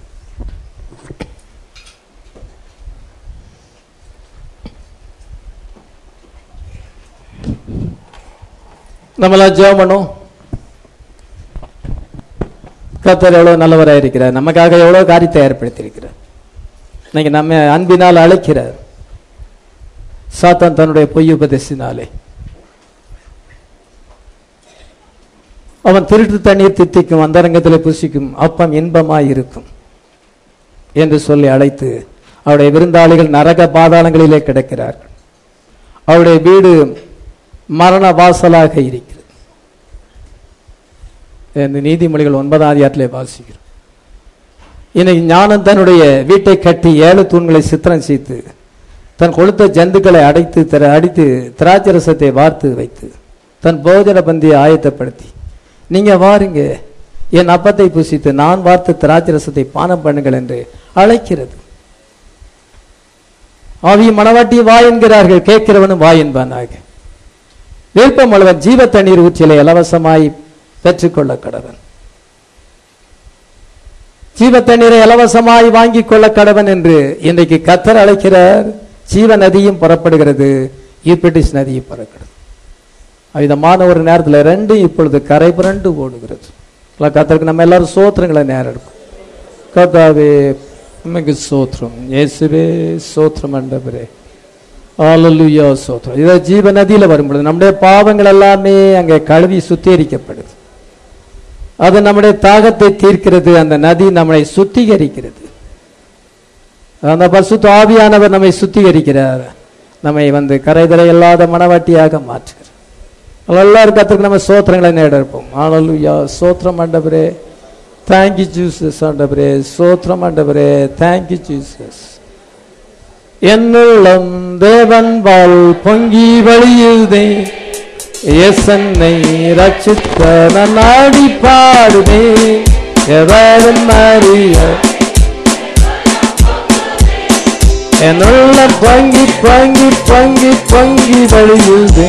நம்மளாம் ஜெபம் பண்ணோம் கர்த்தர் எவ்வளவு நல்லவராக இருக்கிறார் நமக்காக எவ்வளவு காரியத்தை ஏற்படுத்தி இருக்கிறார் இன்னைக்கு நம்ம அன்பினால் அழைக்கிறார் சாத்தான் தன்னுடைய பொய் உபதேசினாலே அவன் திருட்டு தண்ணீர் தித்திக்கும் அந்தரங்கத்தில் புசிக்கும் அப்பம் இன்பமாய் இருக்கும் என்று சொல்லி அழைத்து அவருடைய விருந்தாளிகள் நரக பாதாளங்களிலே கிடக்கிறார்கள் அவருடைய வீடு மரண வாசலாக இருக்கிறது இந்த நீதிமொழிகள் ஒன்பதாம் அதிகாரத்திலே வாசிக்கிறோம் இன்னைக்கு ஞானம் தன்னுடைய வீட்டை கட்டி ஏழு தூண்களை சித்திரம் செய்து தன் கொளுத்த ஜந்துக்களை அடைத்து திர அடித்து திராட்சரசத்தை வார்த்து வைத்து தன் போஜன பந்தியை ஆயத்தப்படுத்தி நீங்க வாருங்க என் அப்பத்தை புசித்து நான் வார்த்த திராட்சரசத்தை பானம் பண்ணுங்கள் என்று அழைக்கிறது ஆவிய மணவாட்டி வா என்கிறார்கள் கேட்கிறவனும் வா என்பானாக விருப்பம் உள்ளவன் ஜீவ தண்ணீர் ஊற்றிலை இலவசமாய் பெற்றுக்கொள்ள கடவன் ஜீவ தண்ணீரை இலவசமாய் வாங்கிக் கொள்ள கடவன் என்று இன்றைக்கு கத்தர் அழைக்கிறார் ஜீவ நதியும் புறப்படுகிறது ஈப்பிட்டிஸ் நதியும் புறக்கிறது விதமான ஒரு நேரத்தில் ரெண்டும் இப்பொழுது கரை புரண்டு ஓடுகிறது கத்தருக்கு நம்ம எல்லாரும் சோத்திரங்களை நேரம் எடுக்கும் கத்தாவே உமக்கு சோத்திரம் இயேசுவே சோத்திரம் அண்டவரே ஆலலுயா சோத்திரம் இதை ஜீவ நதியில வரும்பொழுது நம்முடைய பாவங்கள் எல்லாமே அங்கே கழுவி சுத்திகரிக்கப்படுது அது நம்முடைய தாகத்தை தீர்க்கிறது அந்த நதி நம்மை சுத்திகரிக்கிறது அந்த பசுத்த ஆவியானவர் நம்மை சுத்திகரிக்கிறார் நம்மை வந்து கரைதரை இல்லாத மனவாட்டியாக மாற்றுகிறார் எல்லாரும் கத்திற்கு நம்ம சோத்திரங்களை நேட இருப்போம் ஆலலுயா சோத்திரம் ஆண்டவரே தேங்க்யூ ஜூசஸ் ஆண்டவரே சோத்திரம் ஆண்டவரே தேங்க்யூ ஜூசஸ் என்னுள்ளம் தேவன் வாழ் பொங்கி வழியுதே எசன்னை ரச்சித்த நாடி பாடுதே எவரும் அறிய என்னுள்ள பொங்கி பொங்கி பொங்கி பொங்கி வழியுதே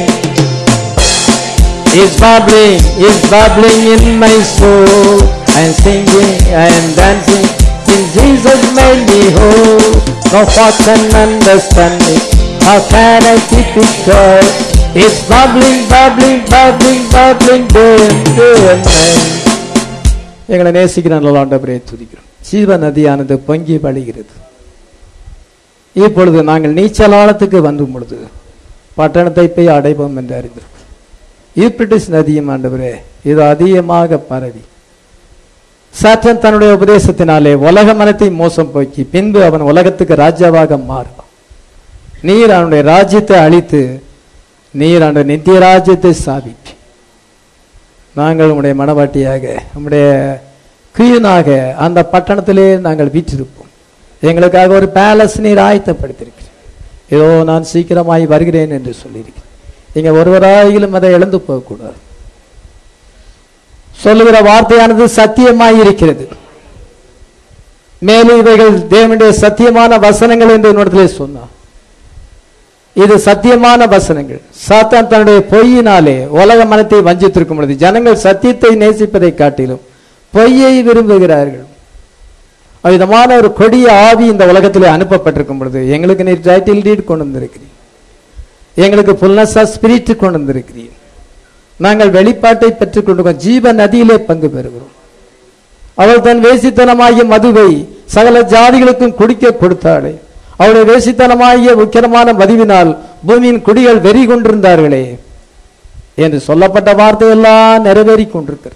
is bubbling, is bubbling in my soul. I'm singing, I am dancing, since Jesus made me whole. No heart can understand it. How can I keep it quiet? It's bubbling, bubbling, bubbling, bubbling day and day and night. எங்களை நேசிக்கிற நல்ல ஆண்டவரே துதிக்கிறோம் ஜீவ நதியானது பொங்கி வழிகிறது இப்பொழுது நாங்கள் நீச்சல் ஆழத்துக்கு வந்தும் பொழுது பட்டணத்தை போய் அடைவோம் என்று அறிந்திருக்கிறோம் ஈப்பிட்டிஸ் நதியும் ஆண்டவரே இது அதிகமாக பரவி சாத்தன் தன்னுடைய உபதேசத்தினாலே உலக மனத்தை மோசம் போக்கி பின்பு அவன் உலகத்துக்கு ராஜாவாக மாறுவான் நீர் அவனுடைய ராஜ்யத்தை அழித்து நீர் அவனுடைய நித்திய ராஜ்யத்தை ஸ்தாபிப்பி நாங்கள் உம்முடைய மனவாட்டியாக உம்முடைய குயினாக அந்த பட்டணத்திலே நாங்கள் வீற்றிருப்போம் எங்களுக்காக ஒரு பேலஸ் நீர் ஆயத்தப்படுத்தியிருக்கிறேன் ஏதோ நான் சீக்கிரமாய் வருகிறேன் என்று சொல்லியிருக்கிறேன் நீங்க ஒருவராயிலும் அதை இழந்து போகக்கூடாது சொல்லுகிற வார்த்தையானது சத்தியமாய் இருக்கிறது மேலும் இவைகள் தேவனுடைய சத்தியமான வசனங்கள் என்று என்னிடத்திலே சொன்னார் இது சத்தியமான வசனங்கள் சாத்தான் தன்னுடைய பொய்யினாலே உலக மனத்தை வஞ்சித்திருக்கும் பொழுது ஜனங்கள் சத்தியத்தை நேசிப்பதை காட்டிலும் பொய்யை விரும்புகிறார்கள் அவ்விதமான ஒரு கொடிய ஆவி இந்த உலகத்திலே அனுப்பப்பட்டிருக்கும் பொழுது எங்களுக்கு நீர் டைட்டில் டீட் கொண்டு வந்திருக்கிறீர் எங்களுக்கு ஃபுல்னஸ் ஆஃப் ஸ்பிரிட் கொண்டு வந்திருக்கிறீர் நாங்கள் வெளிப்பாட்டை பெற்றுக் கொண்டு ஜீவ நதியிலே பங்கு பெறுகிறோம் அவள் தன் வேசித்தனமாகிய மதுவை சகல ஜாதிகளுக்கும் குடிக்க கொடுத்தாளே அவளுடைய வேசித்தனமாகிய உக்கிரமான மதுவினால் பூமியின் குடிகள் வெறி கொண்டிருந்தார்களே என்று சொல்லப்பட்ட வார்த்தையெல்லாம் நிறைவேறி கொண்டிருக்கிறது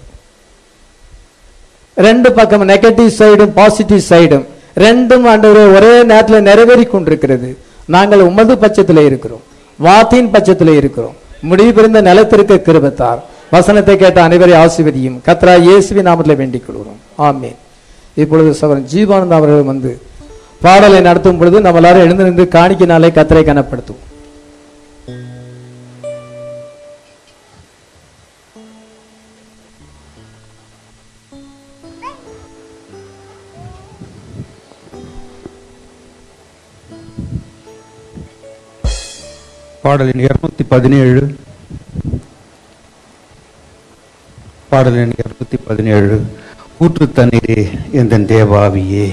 ரெண்டு பக்கம் நெகட்டிவ் சைடும் பாசிட்டிவ் சைடும் ரெண்டும் ஆண்டவரே ஒரே நேரத்தில் நிறைவேறி கொண்டிருக்கிறது நாங்கள் உமது பட்சத்தில் இருக்கிறோம் வாத்தின் பட்சத்தில் இருக்கிறோம் முடிவு பிறந்த நிலத்திற்கு கிருபத்தார் வசனத்தை கேட்ட அனைவரை ஆசிர்வதியும் கத்ரா இயேசுவி நாமத்தில் வேண்டிக் கொள்கிறோம் ஆமென் இப்பொழுது சவரன் ஜீவானந்த அவர்கள் வந்து பாடலை நடத்தும் பொழுது நம்ம எல்லாரும் எழுந்து நின்று காணிக்கினாலே கத்தரை கனப்படுத்துவோம் பாடலின் இருநூத்தி பதினேழு பாடலின் இருநூத்தி பதினேழு ஊற்று தண்ணீரே எந்த தேவாவியே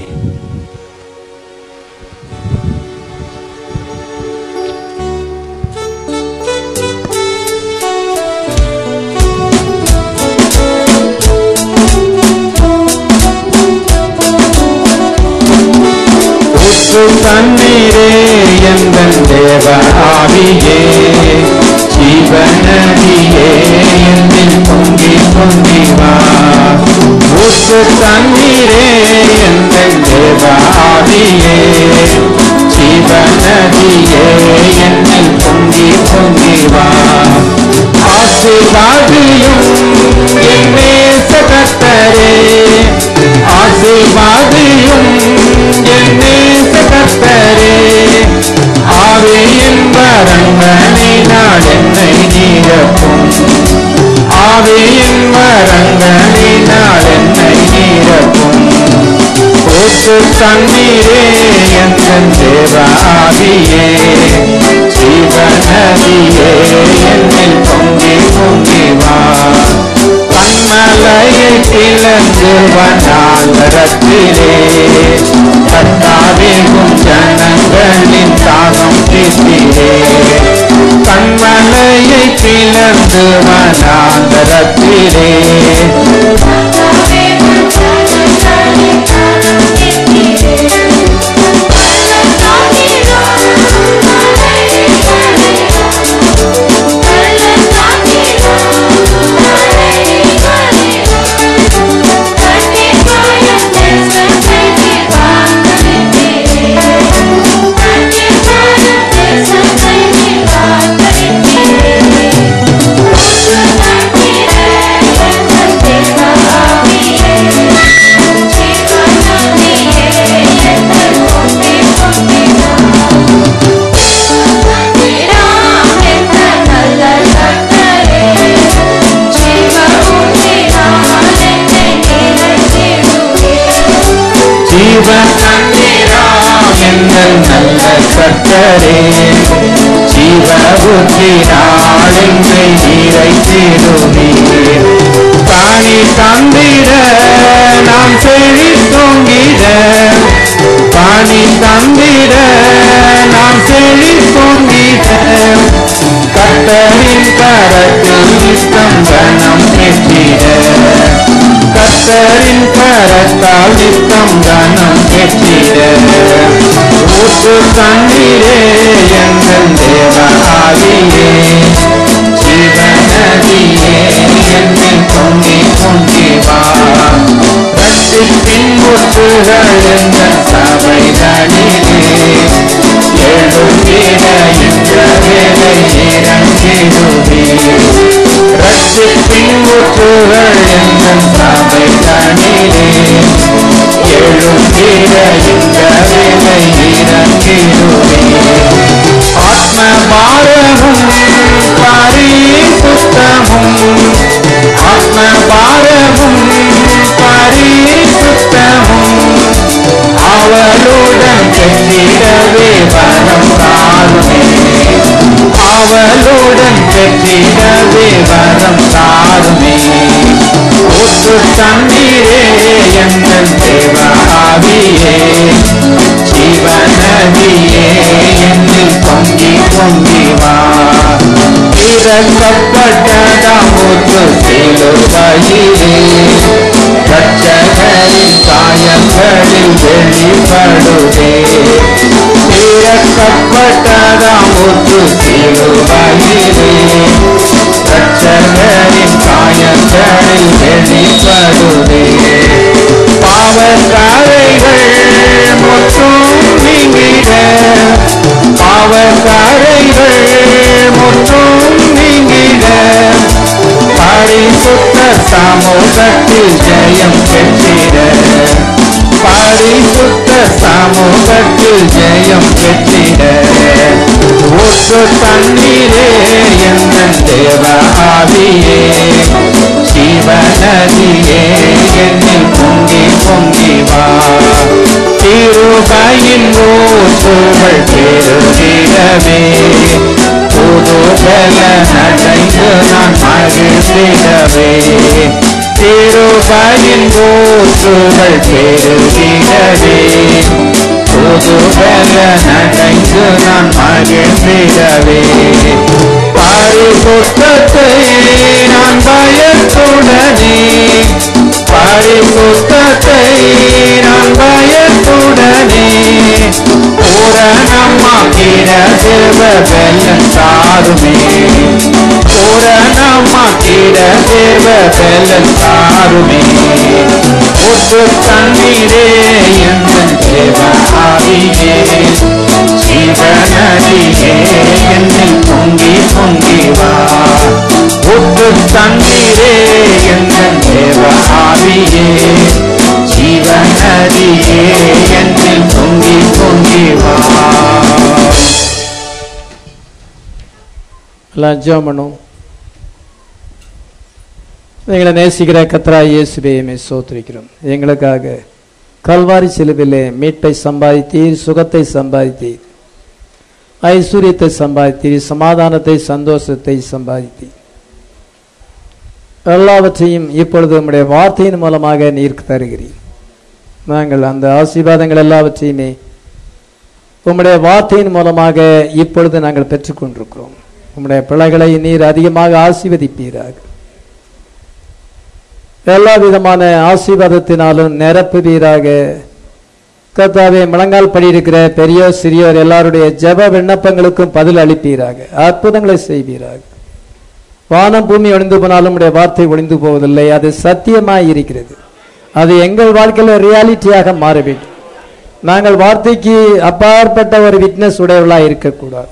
ஊற்று தண்ணீரே எந்தன் தேவ ஆவியே ஜீவநதியே என்னில் பொங்கி பொங்கி வா ஊற்று தண்ணீரே எந்தன் தேவ ஆவியே ஜீவநதியே என்னில் பொங்கி பொங்கி வா ஆசீர்வாதியும் என் நேச கர்த்தரே ஆசீர்வாதியும் என் நேச கர்த்தரே ஆவியின் வரங்களினால் என்னை நீரப்பும் ஆவியின் வரங்களினால் என்னை நீரப்பும் ஊற்று தண்ணீரே என் தேவ ஆவியே ஜீவநதியே என்னில் பொங்கி பொங்கி வா கண்மலையை கிளந்து வனாந்தரத்திலே கத்தாவேகும் ஜனங்களின் தாகம் தீர்த்திலே கண்மலையை கிளந்து வனாந்தரத்திலே ஜீவன் தண்ணீராம் எங்கள் நல்ல கர்த்தரே ஜீவ புத்தினால் எங்கள் நீரை தீருவீர் காணி தந்திட நாம் செழி தூங்கிட பாணி தந்திட நாம் செழி தூங்கிட கர்த்தரின் கரத்தில் நித்தம் கணம் பெற்றிட கர்த்தரின் கரத்தால் நித்தம் கனம் பெற்றிட ஊற்று தண்ணீரே எங்கள் தேவ ஆவியே ஜீவநதியே என்னில் பொங்கி பொங்கி வா ரட்சிப்பின் முற்றுகள் எங்கள் சபைகளிலே எழுந்திட ரட்சிப்பின் ஊற்றுகள் எங்கள் சபை தனிலே எழுந்திர இந்த வேலை இறங்கிடுவே ஆத்ம பாரமும் பரிசுத்தமும் ஆத்ம பாரமும் பரிசுத்தமும் அவளுடன் பெற்றிடவே வரம் தாருமே அவளுடன் பெற்றிடவே வரம் தாருமே ஊற்று தண்ணீரே எங்கள் தேவாவியே ஜீவநதியே என்னில் பொங்கி பொங்கி வா இறக்கப்பட்டதாம் ஊற்று சிலுவையிலே ரட்சகரின் காயங்களில் வெளிப்படுதே இறக்கப்பட்டதாம் ஊற்று சிலுவையிலே ரட்சகரின் காயங்களில் வெளிப்படுதே பாவக்காரைகள் முற்றும் நீங்கிட பாவக்காரைகள் முற்றும் நீங்கிட பரிசுத்த சமூகத்தில் ஜெயம் பெற்றிட பரிசுத்த சமூகத்தில் ஜெயம் பெற்றிட ஊற்று தண்ணீரே எந்த தேவ ஆவியே சிவநதியே என்னில் பொங்கி பொங்கி வா திருபையின் ஊற்றுகள் பெருகிடவே புதுபல நடைந்து நான் மகிழ்ந்திடவே திருபையின் ஊற்றுகள் பெருகிடவே புதுபல நடைந்து நான் மகிழ்ந்திடவே பரிசுத்தத்தை நான் பயத்துடனே பரிசுத்தத்தை நான் பயத்துடனே பூரணமாக்கிட தேவ வெள்ளம் சாருமே பூரணமாக்கிட தேவ வெள்ளம் சாருமே ஒட்டு தண்ணீரே எந்த தேவ ஆவியே ஜீவநதியே என்னில் பொங்கி பொங்கி வா ஒட்டு தண்ணீரே எந்த தேவ ஆவியே ஜீவநதியே என்னில் பொங்கி பொங்கி வா எல்லாம் ஜெபம் பண்ணும் எங்களை நேசிக்கிற கத்ரா இயேசுவையுமே சோத்திருக்கிறோம் எங்களுக்காக கல்வாரி சிலுவிலே மீட்பை சம்பாதித்தீர் சுகத்தை சம்பாதித்தீர் ஐஸ்வர்யத்தை சம்பாதித்தீர் சமாதானத்தை சந்தோஷத்தை சம்பாதித்தீர் எல்லாவற்றையும் இப்பொழுது உம்முடைய வார்த்தையின் மூலமாக நீர் தருகிறீர் நாங்கள் அந்த ஆசீர்வாதங்கள் எல்லாவற்றையுமே உம்முடைய வார்த்தையின் மூலமாக இப்பொழுது நாங்கள் பெற்றுக்கொண்டிருக்கிறோம் உம்முடைய பிள்ளைகளை நீர் அதிகமாக ஆசீர்வதிப்பீராக எல்லா விதமான ஆசீர்வாதத்தினாலும் நிரப்புவீராக கர்த்தாவே முழங்கால் படியிருக்கிற பெரியோர் சிறியோர் எல்லாருடைய ஜெப விண்ணப்பங்களுக்கும் பதில் அளிப்பீராக அற்புதங்களை செய்வீராக வானம் பூமி ஒளிந்து போனாலும் உடைய வார்த்தை ஒளிந்து போவதில்லை அது சத்தியமாய் இருக்கிறது அது எங்கள் வாழ்க்கையில ரியாலிட்டியாக மாற வேண்டும் நாங்கள் வார்த்தைக்கு அப்பாற்பட்ட ஒரு விட்னஸ் உடையவர்களாக இருக்கக்கூடாது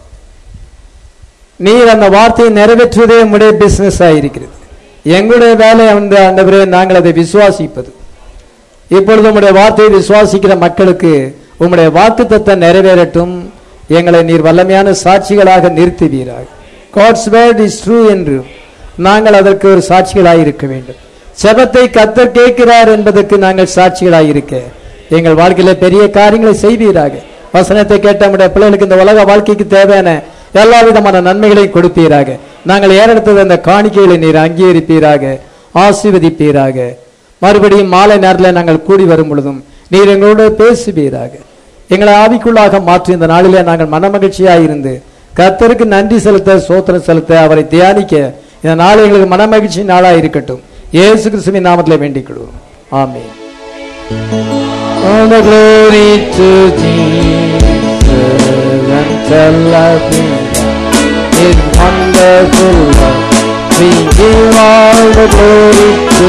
நீர் அந்த வார்த்தையை நிறைவேற்றுவதே உடைய பிசினஸ் இருக்கிறது எங்களுடைய வேலை அந்த ஆண்டவரே நாங்கள் அதை விசுவாசிப்பது இப்பொழுது உம்முடைய வார்த்தையை விசுவாசிக்கிற மக்களுக்கு உம்முடைய வாக்கு நிறைவேறட்டும் எங்களை நீர் வல்லமையான சாட்சிகளாக நிறுத்துவீராக காட்ஸ் வேர்ட் இஸ் ட்ரூ என்று நாங்கள் அதற்கு ஒரு சாட்சிகளாக இருக்க வேண்டும் செபத்தை கத்தர் கேட்கிறார் என்பதற்கு நாங்கள் சாட்சிகளாக இருக்க எங்கள் வாழ்க்கையில பெரிய காரியங்களை செய்வீராக வசனத்தை கேட்ட நம்முடைய பிள்ளைகளுக்கு இந்த உலக வாழ்க்கைக்கு தேவையான எல்லா விதமான நன்மைகளையும் கொடுப்பீராக நாங்கள் ஏறெடுத்தது அந்த காணிக்கைகளை நீர் அங்கீகரிப்பீராக ஆசீர்வதிப்பீராக மறுபடியும் மாலை நேரத்தில் நாங்கள் கூடி வரும் பொழுதும் நீர் எங்களோடு பேசுவீராக எங்களை ஆவிக்குள்ளாக மாற்றி இந்த நாளிலே நாங்கள் மனமகிழ்ச்சியாக இருந்து கர்த்தருக்கு நன்றி செலுத்த சோத்திரம் செலுத்த அவரை தியானிக்க இந்த நாள் எங்களுக்கு மனமகிழ்ச்சி நாளாக இருக்கட்டும் இயேசு கிறிஸ்துவின் நாமத்தில் வேண்டிக் கொள்வோம் ஆமென் All the glory to Jesus and tell him His wonderful love. We give all the glory to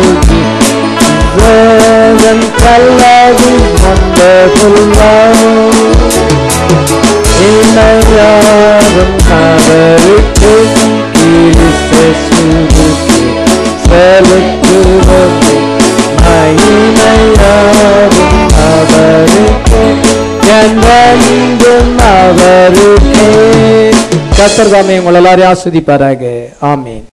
Jesus and tell His wonderful love. இணையாரும் அவருக்கு கிறிஸ்து கத்தர் தாமே உங்கள் எல்லாரையும் ஆஸ்வதிப்பாராக ஆமீன்